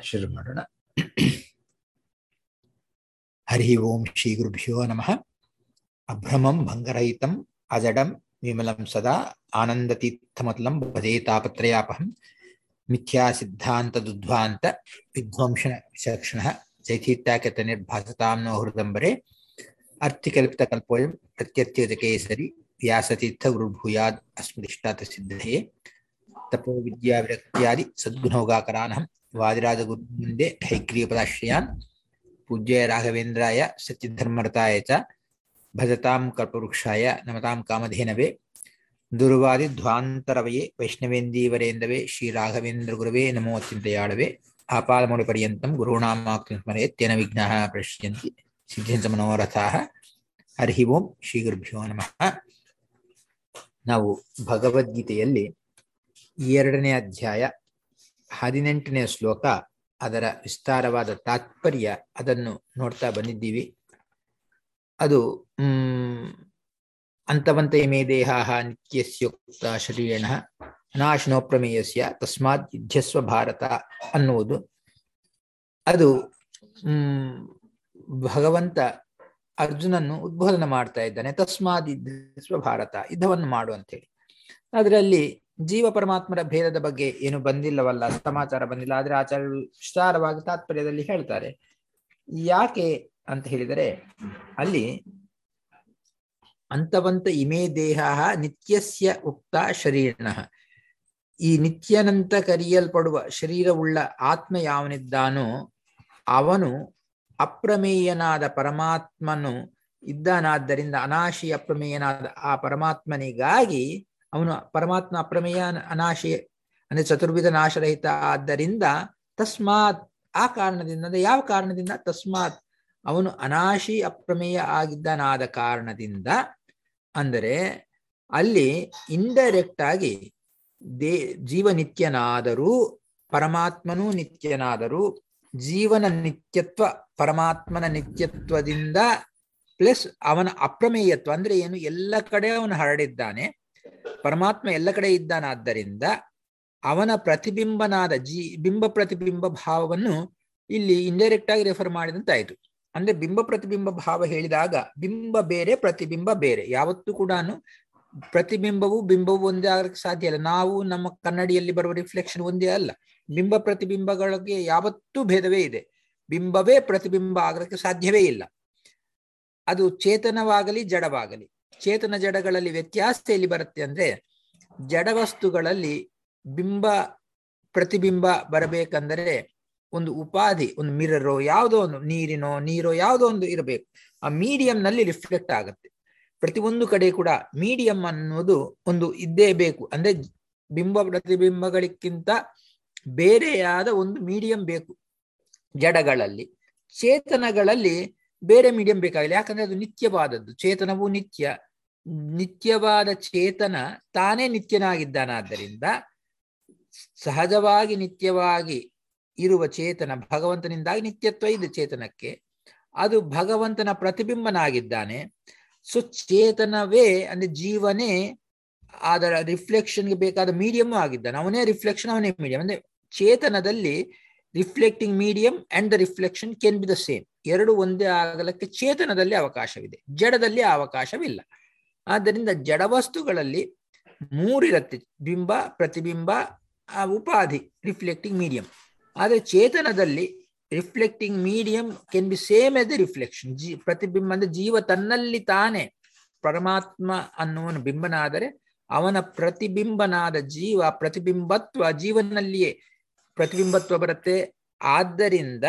ಶುರು ಮಾಡೋಣ ಹರಿ ಓಂ ಶ್ರೀ ಗುರುಭ್ಯೋ ನಮಃ ಅಭ್ರಮಂ ಭಂಗರಹಿತಂ ಅಜಡಂ ವಿಮಲಂ ಸದಾ ಆನಂದತೀರ್ಥಮತಲಂ ಭಜೇ ತಾಪತ್ರಯಾಪಹಂ ಮಿಥ್ಯಾ ಸಿದ್ಧಾಂತ ದುಧ್ವಾಂತ ವಿಧ್ವಂಸನ ವಿಚಕ್ಷಣ ಜೈತೀರ್ಥ್ಯಾಕತ ನಿರ್ಭಾಸತಾಂ ನೋ ಹೃದಂಬರೆ ಅರ್ಥಿಕಲ್ಪಿತ ಕಲ್ಪೋಯಂ ಪ್ರತ್ಯತ್ಯಜ ಕೇಸರಿ ವ್ಯಾಸತೀರ್ಥ ಗುರುಭೂಯಾದ್ ಅಸ್ಮದಿಷ್ಟಾತ ಸಿದ್ಧಯೇ ತಪೋ ವಿದ್ಯಾ ವಿರಕ್ತ್ಯಾದಿ ಸದ್ಗುಣೋಗಾಕರಾನಹಂ ವಾದಿರಾಜ ಗುರು ಮುಂದೆ ಹೈಗ್ರೀಯ ಪದಾಶ್ರಯಾನ್ ಪೂಜ್ಯ ರಾಘವೇಂದ್ರಾಯ ಸತ್ಯಧರ್ಮರತಾಯ ಚ ಭಜತಾಂ ಕಲ್ಪವೃಕ್ಷಾಯ ನಮತಾಂ ಕಾಮಧೇನವೇ ದುರ್ವಾದಿ ಧ್ವಾಂತರವಯೇ ವೈಷ್ಣವೇಂದೀವರೇಂದವೇ ಶ್ರೀ ರಾಘವೇಂದ್ರ ಗುರುವೇ ನಮೋ ಅತ್ಯಂತಯಾಳವೇ ಆಪಾದಮೌಳಿ ಪರ್ಯಂತಂ ಗುರುಣಾಮಾಕ್ತಿಂ ಸ್ಮರೆಯತ್ಯನ ವಿಘ್ನಃ ಪ್ರಶ್ಯಂತಿ ಸಿದ್ಧಂತ ಮನೋರಥಾಃ ಹರಿ ಓಂ ಶ್ರೀ ಗುರುಭ್ಯೋ ನಮಃ ನಾವು ಭಗವದ್ಗೀತೆಯಲ್ಲಿ ಎರಡನೇ ಅಧ್ಯಾಯ ಹದಿನೆಂಟನೇ ಶ್ಲೋಕ ಅದರ ವಿಸ್ತಾರವಾದ ತಾತ್ಪರ್ಯ ಅದನ್ನು ನೋಡ್ತಾ ಬಂದಿದ್ದೀವಿ ಅದು ಹ್ಮ್ ಅಂತವಂತ ಮೇ ದೇಹ ನಿತ್ಯಸ್ಯುಕ್ತ ಶರೀರಣ ಅನಾಶನೋ ಪ್ರಮೇಯಸ್ಯ ತಸ್ಮಾತ್ ಯುದ್ಧಸ್ವ ಭಾರತ ಅನ್ನುವುದು ಅದು ಹ್ಮ್ ಭಗವಂತ ಅರ್ಜುನನ್ನು ಉದ್ಬೋಧನೆ ಮಾಡ್ತಾ ಇದ್ದಾನೆ ತಸ್ಮಾತ್ ಯುದ್ಧಸ್ವ ಭಾರತ ಯುದ್ಧವನ್ನು ಮಾಡು ಅಂತೇಳಿ ಅದರಲ್ಲಿ ಜೀವ ಪರಮಾತ್ಮರ ಭೇದದ ಬಗ್ಗೆ ಏನು ಬಂದಿಲ್ಲವಲ್ಲ ಸಮಾಚಾರ ಬಂದಿಲ್ಲ ಆದ್ರೆ ಆಚಾರ್ಯರು ವಿಸ್ತಾರವಾಗಿ ತಾತ್ಪರ್ಯದಲ್ಲಿ ಹೇಳ್ತಾರೆ ಯಾಕೆ ಅಂತ ಹೇಳಿದರೆ ಅಲ್ಲಿ ಅಂತವಂತ ಇಮೇ ದೇಹ ನಿತ್ಯಸ್ಯ ಉಕ್ತ ಶರೀರಣ ಈ ನಿತ್ಯನಂತ ಕರೆಯಲ್ಪಡುವ ಶರೀರವುಳ್ಳ ಆತ್ಮ ಯಾವನಿದ್ದಾನೋ ಅವನು ಅಪ್ರಮೇಯನಾದ ಪರಮಾತ್ಮನು ಇದ್ದಾನಾದ್ದರಿಂದ ಅನಾಶಿ ಅಪ್ರಮೇಯನಾದ ಆ ಪರಮಾತ್ಮನಿಗಾಗಿ ಅವನು ಪರಮಾತ್ಮ ಅಪ್ರಮೇಯ ಅನಾಶಿ ಅಂದ್ರೆ ಚತುರ್ವಿಧ ನಾಶರಹಿತ ಆದ್ದರಿಂದ ತಸ್ಮಾತ್ ಆ ಕಾರಣದಿಂದ ಅಂದ್ರೆ ಯಾವ ಕಾರಣದಿಂದ ತಸ್ಮಾತ್ ಅವನು ಅನಾಶಿ ಅಪ್ರಮೇಯ ಆಗಿದ್ದನಾದ ಕಾರಣದಿಂದ ಅಂದರೆ ಅಲ್ಲಿ ಇಂಡೈರೆಕ್ಟ್ ಆಗಿ ದೇ ಜೀವ ನಿತ್ಯನಾದರೂ ಪರಮಾತ್ಮನೂ ನಿತ್ಯನಾದರೂ ಜೀವನ ನಿತ್ಯತ್ವ ಪರಮಾತ್ಮನ ನಿತ್ಯತ್ವದಿಂದ ಪ್ಲಸ್ ಅವನ ಅಪ್ರಮೇಯತ್ವ ಅಂದ್ರೆ ಏನು ಎಲ್ಲ ಕಡೆ ಅವನು ಹರಡಿದ್ದಾನೆ ಪರಮಾತ್ಮ ಎಲ್ಲ ಕಡೆ ಇದ್ದಾನಾದ್ದರಿಂದ ಅವನ ಪ್ರತಿಬಿಂಬನಾದ ಜೀ ಬಿಂಬ ಪ್ರತಿಬಿಂಬ ಭಾವವನ್ನು ಇಲ್ಲಿ ಇಂಡೈರೆಕ್ಟ್ ಆಗಿ ರೆಫರ್ ಮಾಡಿದಂತಾಯ್ತು ಅಂದ್ರೆ ಬಿಂಬ ಪ್ರತಿಬಿಂಬ ಭಾವ ಹೇಳಿದಾಗ ಬಿಂಬ ಬೇರೆ ಪ್ರತಿಬಿಂಬ ಬೇರೆ ಯಾವತ್ತೂ ಕೂಡ ಪ್ರತಿಬಿಂಬವು ಬಿಂಬವು ಒಂದೇ ಆಗಕ್ಕೆ ಸಾಧ್ಯ ಇಲ್ಲ ನಾವು ನಮ್ಮ ಕನ್ನಡಿಯಲ್ಲಿ ಬರುವ ರಿಫ್ಲೆಕ್ಷನ್ ಒಂದೇ ಅಲ್ಲ ಬಿಂಬ ಪ್ರತಿಬಿಂಬಗಳಿಗೆ ಯಾವತ್ತೂ ಭೇದವೇ ಇದೆ ಬಿಂಬವೇ ಪ್ರತಿಬಿಂಬ ಆಗಕ್ಕೆ ಸಾಧ್ಯವೇ ಇಲ್ಲ ಅದು ಚೇತನವಾಗಲಿ ಜಡವಾಗಲಿ ಚೇತನ ಜಡಗಳಲ್ಲಿ ವ್ಯತ್ಯಾಸ ಎಲ್ಲಿ ಬರುತ್ತೆ ಅಂದ್ರೆ ಜಡವಸ್ತುಗಳಲ್ಲಿ ಬಿಂಬ ಪ್ರತಿಬಿಂಬ ಬರಬೇಕಂದರೆ ಒಂದು ಉಪಾಧಿ ಒಂದು ಮಿರರೋ ಯಾವುದೋ ಒಂದು ನೀರಿನೋ ನೀರೋ ಯಾವುದೋ ಒಂದು ಇರಬೇಕು ಆ ಮೀಡಿಯಂನಲ್ಲಿ ರಿಫ್ಲೆಕ್ಟ್ ಆಗುತ್ತೆ ಪ್ರತಿಯೊಂದು ಕಡೆ ಕೂಡ ಮೀಡಿಯಂ ಅನ್ನೋದು ಒಂದು ಇದ್ದೇ ಬೇಕು ಅಂದ್ರೆ ಬಿಂಬ ಪ್ರತಿಬಿಂಬಗಳಿಗಿಂತ ಬೇರೆಯಾದ ಒಂದು ಮೀಡಿಯಂ ಬೇಕು ಜಡಗಳಲ್ಲಿ ಚೇತನಗಳಲ್ಲಿ ಬೇರೆ ಮೀಡಿಯಂ ಬೇಕಾಗಿಲ್ಲ ಯಾಕಂದ್ರೆ ಅದು ನಿತ್ಯವಾದದ್ದು ಚೇತನವು ನಿತ್ಯ ನಿತ್ಯವಾದ ಚೇತನ ತಾನೇ ನಿತ್ಯನಾಗಿದ್ದಾನಾದ್ದರಿಂದ ಸಹಜವಾಗಿ ನಿತ್ಯವಾಗಿ ಇರುವ ಚೇತನ ಭಗವಂತನಿಂದಾಗಿ ನಿತ್ಯತ್ವ ಇದೆ ಚೇತನಕ್ಕೆ ಅದು ಭಗವಂತನ ಪ್ರತಿಬಿಂಬನಾಗಿದ್ದಾನೆ ಸೊ ಚೇತನವೇ ಅಂದ್ರೆ ಜೀವನೇ ಅದರ ರಿಫ್ಲೆಕ್ಷನ್ಗೆ ಬೇಕಾದ ಮೀಡಿಯಮ್ ಆಗಿದ್ದಾನೆ ಅವನೇ ರಿಫ್ಲೆಕ್ಷನ್ ಅವನೇ ಮೀಡಿಯಂ ಅಂದ್ರೆ ಚೇತನದಲ್ಲಿ reflecting medium and the reflection can be the same ಎರಡು ಒಂದೇ ಆಗಲಕ್ಕೆ ಚೇತನದಲ್ಲಿ ಅವಕಾಶವಿದೆ ಜಡದಲ್ಲಿ ಅವಕಾಶವಿಲ್ಲ ಆದ್ದರಿಂದ ಜಡವಸ್ತುಗಳಲ್ಲಿ ಮೂರಿರತ್ತೆ ಬಿಂಬ ಪ್ರತಿಬಿಂಬ ಉಪಾಧಿ ರಿಫ್ಲೆಕ್ಟಿಂಗ್ ಮೀಡಿಯಂ ಆದರೆ ಚೇತನದಲ್ಲಿ reflecting medium can be same as the reflection ಜೀ ಪ್ರತಿಬಿಂಬ ಅಂದ್ರೆ ಜೀವ ತನ್ನಲ್ಲಿ ತಾನೇ ಪರಮಾತ್ಮ ಅನ್ನುವನು ಬಿಂಬನಾದರೆ ಅವನ ಪ್ರತಿಬಿಂಬನಾದ ಜೀವ ಪ್ರತಿಬಿಂಬತ್ವ ಜೀವನಲ್ಲಿಯೇ ಪ್ರತಿಬಿಂಬತ್ವ ಬರುತ್ತೆ ಆದ್ದರಿಂದ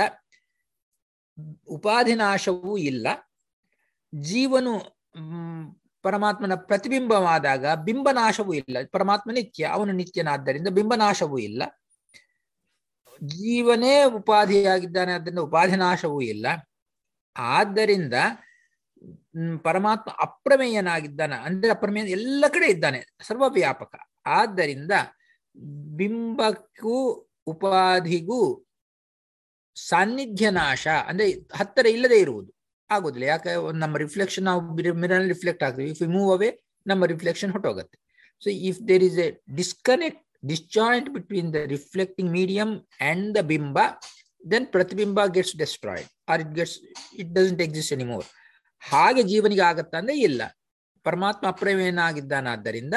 ಉಪಾಧಿನಾಶವೂ ಇಲ್ಲ ಜೀವನು ಪರಮಾತ್ಮನ ಪ್ರತಿಬಿಂಬವಾದಾಗ ಬಿಂಬನಾಶವೂ ಇಲ್ಲ ಪರಮಾತ್ಮ ನಿತ್ಯ ಅವನು ನಿತ್ಯನಾದ್ದರಿಂದ ಬಿಂಬನಾಶವೂ ಇಲ್ಲ ಜೀವನೇ ಉಪಾಧಿಯಾಗಿದ್ದಾನೆ ಆದ್ದರಿಂದ ಉಪಾಧಿನಾಶವೂ ಇಲ್ಲ ಆದ್ದರಿಂದ ಪರಮಾತ್ಮ ಅಪ್ರಮೇಯನಾಗಿದ್ದಾನೆ ಅಂದ್ರೆ ಅಪ್ರಮೇಯ ಎಲ್ಲ ಕಡೆ ಇದ್ದಾನೆ ಸರ್ವವ್ಯಾಪಕ ಆದ್ದರಿಂದ ಬಿಂಬಕ್ಕೂ ಉಪಾಧಿಗೂ ಸಾನ್ನಿಧ್ಯ ನಾಶ ಅಂದ್ರೆ ಹತ್ತಿರ ಇಲ್ಲದೆ ಇರುವುದು ಆಗೋದಿಲ್ಲ ಯಾಕೆ ನಮ್ಮ ರಿಫ್ಲೆಕ್ಷನ್ ನಾವು ಮಿರರ್ ರಿಫ್ಲೆಕ್ಟ್ ಆಗ್ತೀವಿ ಇಫ್ ಮೂವ್ ಅವೇ ನಮ್ಮ ರಿಫ್ಲೆಕ್ಷನ್ ಹೊಟ್ಟೋಗುತ್ತೆ so if there is a disconnect disjoint between the reflecting medium and the bimba then ಪ್ರತಿಬಿಂಬ gets destroyed or it gets it doesn't exist anymore ಹಾಗೆ ಜೀವನಿಗೆ ಆಗತ್ತಾ ಅಂದ್ರೆ ಇಲ್ಲ ಪರಮಾತ್ಮ ಅಪ್ರಮೇಯನಾಗಿದ್ದಾನಾದ್ದರಿಂದ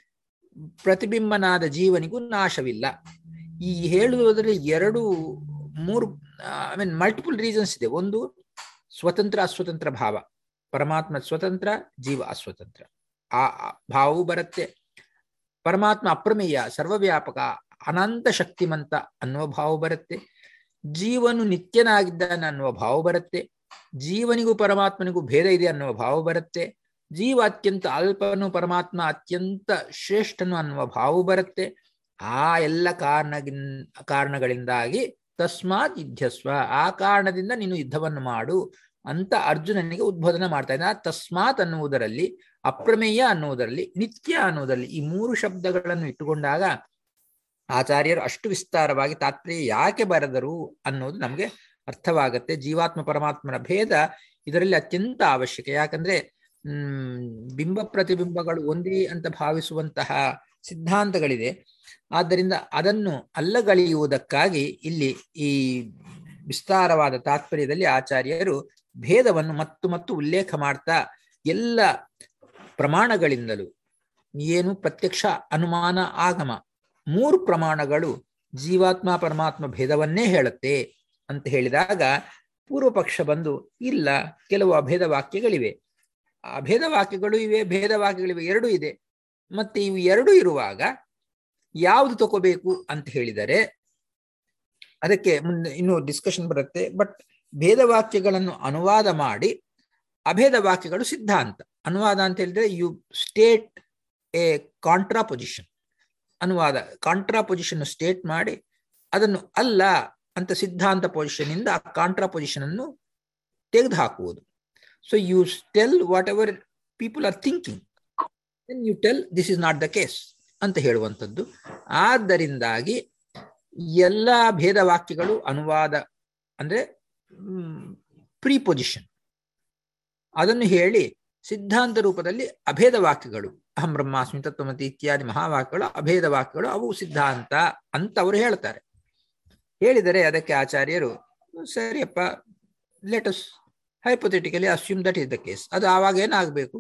ಪ್ರತಿಬಿಂಬನಾದ ಜೀವನಿಗೂ ನಾಶವಿಲ್ಲ ಈ ಹೇಳುವುದರಲ್ಲಿ ಎರಡು ಮೂರು ಐ ಮೀನ್ ಮಲ್ಟಿಪಲ್ ರೀಸನ್ಸ್ ಇದೆ ಒಂದು ಸ್ವತಂತ್ರ ಅಸ್ವತಂತ್ರ ಭಾವ ಪರಮಾತ್ಮ ಸ್ವತಂತ್ರ ಜೀವ ಅಸ್ವತಂತ್ರ ಆ ಭಾವವು ಬರುತ್ತೆ ಪರಮಾತ್ಮ ಅಪ್ರಮೇಯ ಸರ್ವವ್ಯಾಪಕ ಅನಂತ ಶಕ್ತಿಮಂತ ಅನ್ನುವ ಭಾವ ಬರುತ್ತೆ ಜೀವನು ನಿತ್ಯನಾಗಿದ್ದಾನೆ ಅನ್ನುವ ಭಾವ ಬರುತ್ತೆ ಜೀವನಿಗೂ ಪರಮಾತ್ಮನಿಗೂ ಭೇದ ಇದೆ ಅನ್ನುವ ಭಾವ ಬರುತ್ತೆ ಜೀವ ಅತ್ಯಂತ ಅಲ್ಪನು ಪರಮಾತ್ಮ ಅತ್ಯಂತ ಶ್ರೇಷ್ಠನು ಅನ್ನುವ ಭಾವ ಬರುತ್ತೆ ಆ ಎಲ್ಲ ಕಾರಣಗಿನ್ ಕಾರಣಗಳಿಂದಾಗಿ ತಸ್ಮಾತ್ ಯುದ್ಧಸ್ವ ಆ ಕಾರಣದಿಂದ ನೀನು ಯುದ್ಧವನ್ನು ಮಾಡು ಅಂತ ಅರ್ಜುನನಿಗೆ ಉದ್ಬೋಧನೆ ಮಾಡ್ತಾ ಇದ್ದ ತಸ್ಮಾತ್ ಅನ್ನುವುದರಲ್ಲಿ ಅಪ್ರಮೇಯ ಅನ್ನುವುದರಲ್ಲಿ ನಿತ್ಯ ಅನ್ನುವುದರಲ್ಲಿ ಈ ಮೂರು ಶಬ್ದಗಳನ್ನು ಇಟ್ಟುಕೊಂಡಾಗ ಆಚಾರ್ಯರು ಅಷ್ಟು ವಿಸ್ತಾರವಾಗಿ ತಾತ್ಪರ್ಯ ಯಾಕೆ ಬರೆದರು ಅನ್ನೋದು ನಮಗೆ ಅರ್ಥವಾಗತ್ತೆ ಜೀವಾತ್ಮ ಪರಮಾತ್ಮನ ಭೇದ ಇದರಲ್ಲಿ ಅತ್ಯಂತ ಅವಶ್ಯಕ ಯಾಕಂದ್ರೆ ಹ್ಮ್ ಬಿಂಬ ಪ್ರತಿಬಿಂಬಗಳು ಒಂದೇ ಅಂತ ಭಾವಿಸುವಂತಹ ಸಿದ್ಧಾಂತಗಳಿದೆ ಆದ್ದರಿಂದ ಅದನ್ನು ಅಲ್ಲಗಳೆಯುವುದಕ್ಕಾಗಿ ಇಲ್ಲಿ ಈ ವಿಸ್ತಾರವಾದ ತಾತ್ಪರ್ಯದಲ್ಲಿ ಆಚಾರ್ಯರು ಭೇದವನ್ನು ಮತ್ತು ಮತ್ತು ಉಲ್ಲೇಖ ಮಾಡ್ತಾ ಎಲ್ಲ ಪ್ರಮಾಣಗಳಿಂದಲೂ ಏನು ಪ್ರತ್ಯಕ್ಷ ಅನುಮಾನ ಆಗಮ ಮೂರು ಪ್ರಮಾಣಗಳು ಜೀವಾತ್ಮ ಪರಮಾತ್ಮ ಭೇದವನ್ನೇ ಹೇಳುತ್ತೆ ಅಂತ ಹೇಳಿದಾಗ ಪೂರ್ವ ಪಕ್ಷ ಬಂದು ಇಲ್ಲ ಕೆಲವು ಅಭೇದ ವಾಕ್ಯಗಳಿವೆ ಅಭೇದ ವಾಕ್ಯಗಳು ಇವೆ ಭೇದ ವಾಕ್ಯಗಳಿವೆ ಎರಡೂ ಇದೆ ಮತ್ತೆ ಇವು ಎರಡು ಇರುವಾಗ ಯಾವುದು ತಗೋಬೇಕು ಅಂತ ಹೇಳಿದರೆ ಅದಕ್ಕೆ ಮುಂದೆ ಇನ್ನು ಡಿಸ್ಕಷನ್ ಬರುತ್ತೆ ಬಟ್ ಭೇದ ವಾಕ್ಯಗಳನ್ನು ಅನುವಾದ ಮಾಡಿ ಅಭೇದ ವಾಕ್ಯಗಳು ಸಿದ್ಧಾಂತ ಅನುವಾದ ಅಂತ ಹೇಳಿದ್ರೆ you state a contraposition ಅನುವಾದ ಕಾಂಟ್ರಾ ಪೊಸಿಷನ್ ಸ್ಟೇಟ್ ಮಾಡಿ ಅದನ್ನು ಅಲ್ಲ ಅಂತ ಸಿದ್ಧಾಂತ ಪೊಸಿಷನ್ ಇಂದ ಆ ಕಾಂಟ್ರಾ ಪೊಸಿಷನ್ ಅನ್ನು ತೆಗೆದು ಹಾಕುವುದು so you tell whatever people are thinking you tell this is not the case ಅಂತ ಹೇಳುವಂಥದ್ದು ಆದ್ದರಿಂದಾಗಿ ಎಲ್ಲ ಭೇದ ವಾಕ್ಯಗಳು ಅನುವಾದ ಅಂದ್ರೆ ಪ್ರಿಪೊಸಿಷನ್ ಅದನ್ನು ಹೇಳಿ ಸಿದ್ಧಾಂತ ರೂಪದಲ್ಲಿ ಅಭೇದ ವಾಕ್ಯಗಳು ಅಹಂ ಬ್ರಹ್ಮಾಸ್ಮಿ ತತ್ವಮತಿ ಇತ್ಯಾದಿ ಮಹಾವಾಕ್ಯಗಳು ಅಭೇದ ವಾಕ್ಯಗಳು ಅವು ಸಿದ್ಧಾಂತ ಅಂತ ಅವರು ಹೇಳ್ತಾರೆ ಹೇಳಿದರೆ ಅದಕ್ಕೆ ಆಚಾರ್ಯರು ಸರಿಯಪ್ಪ let's hypothetically assume that is the case ಅದು ಆವಾಗ ಏನಾಗಬೇಕು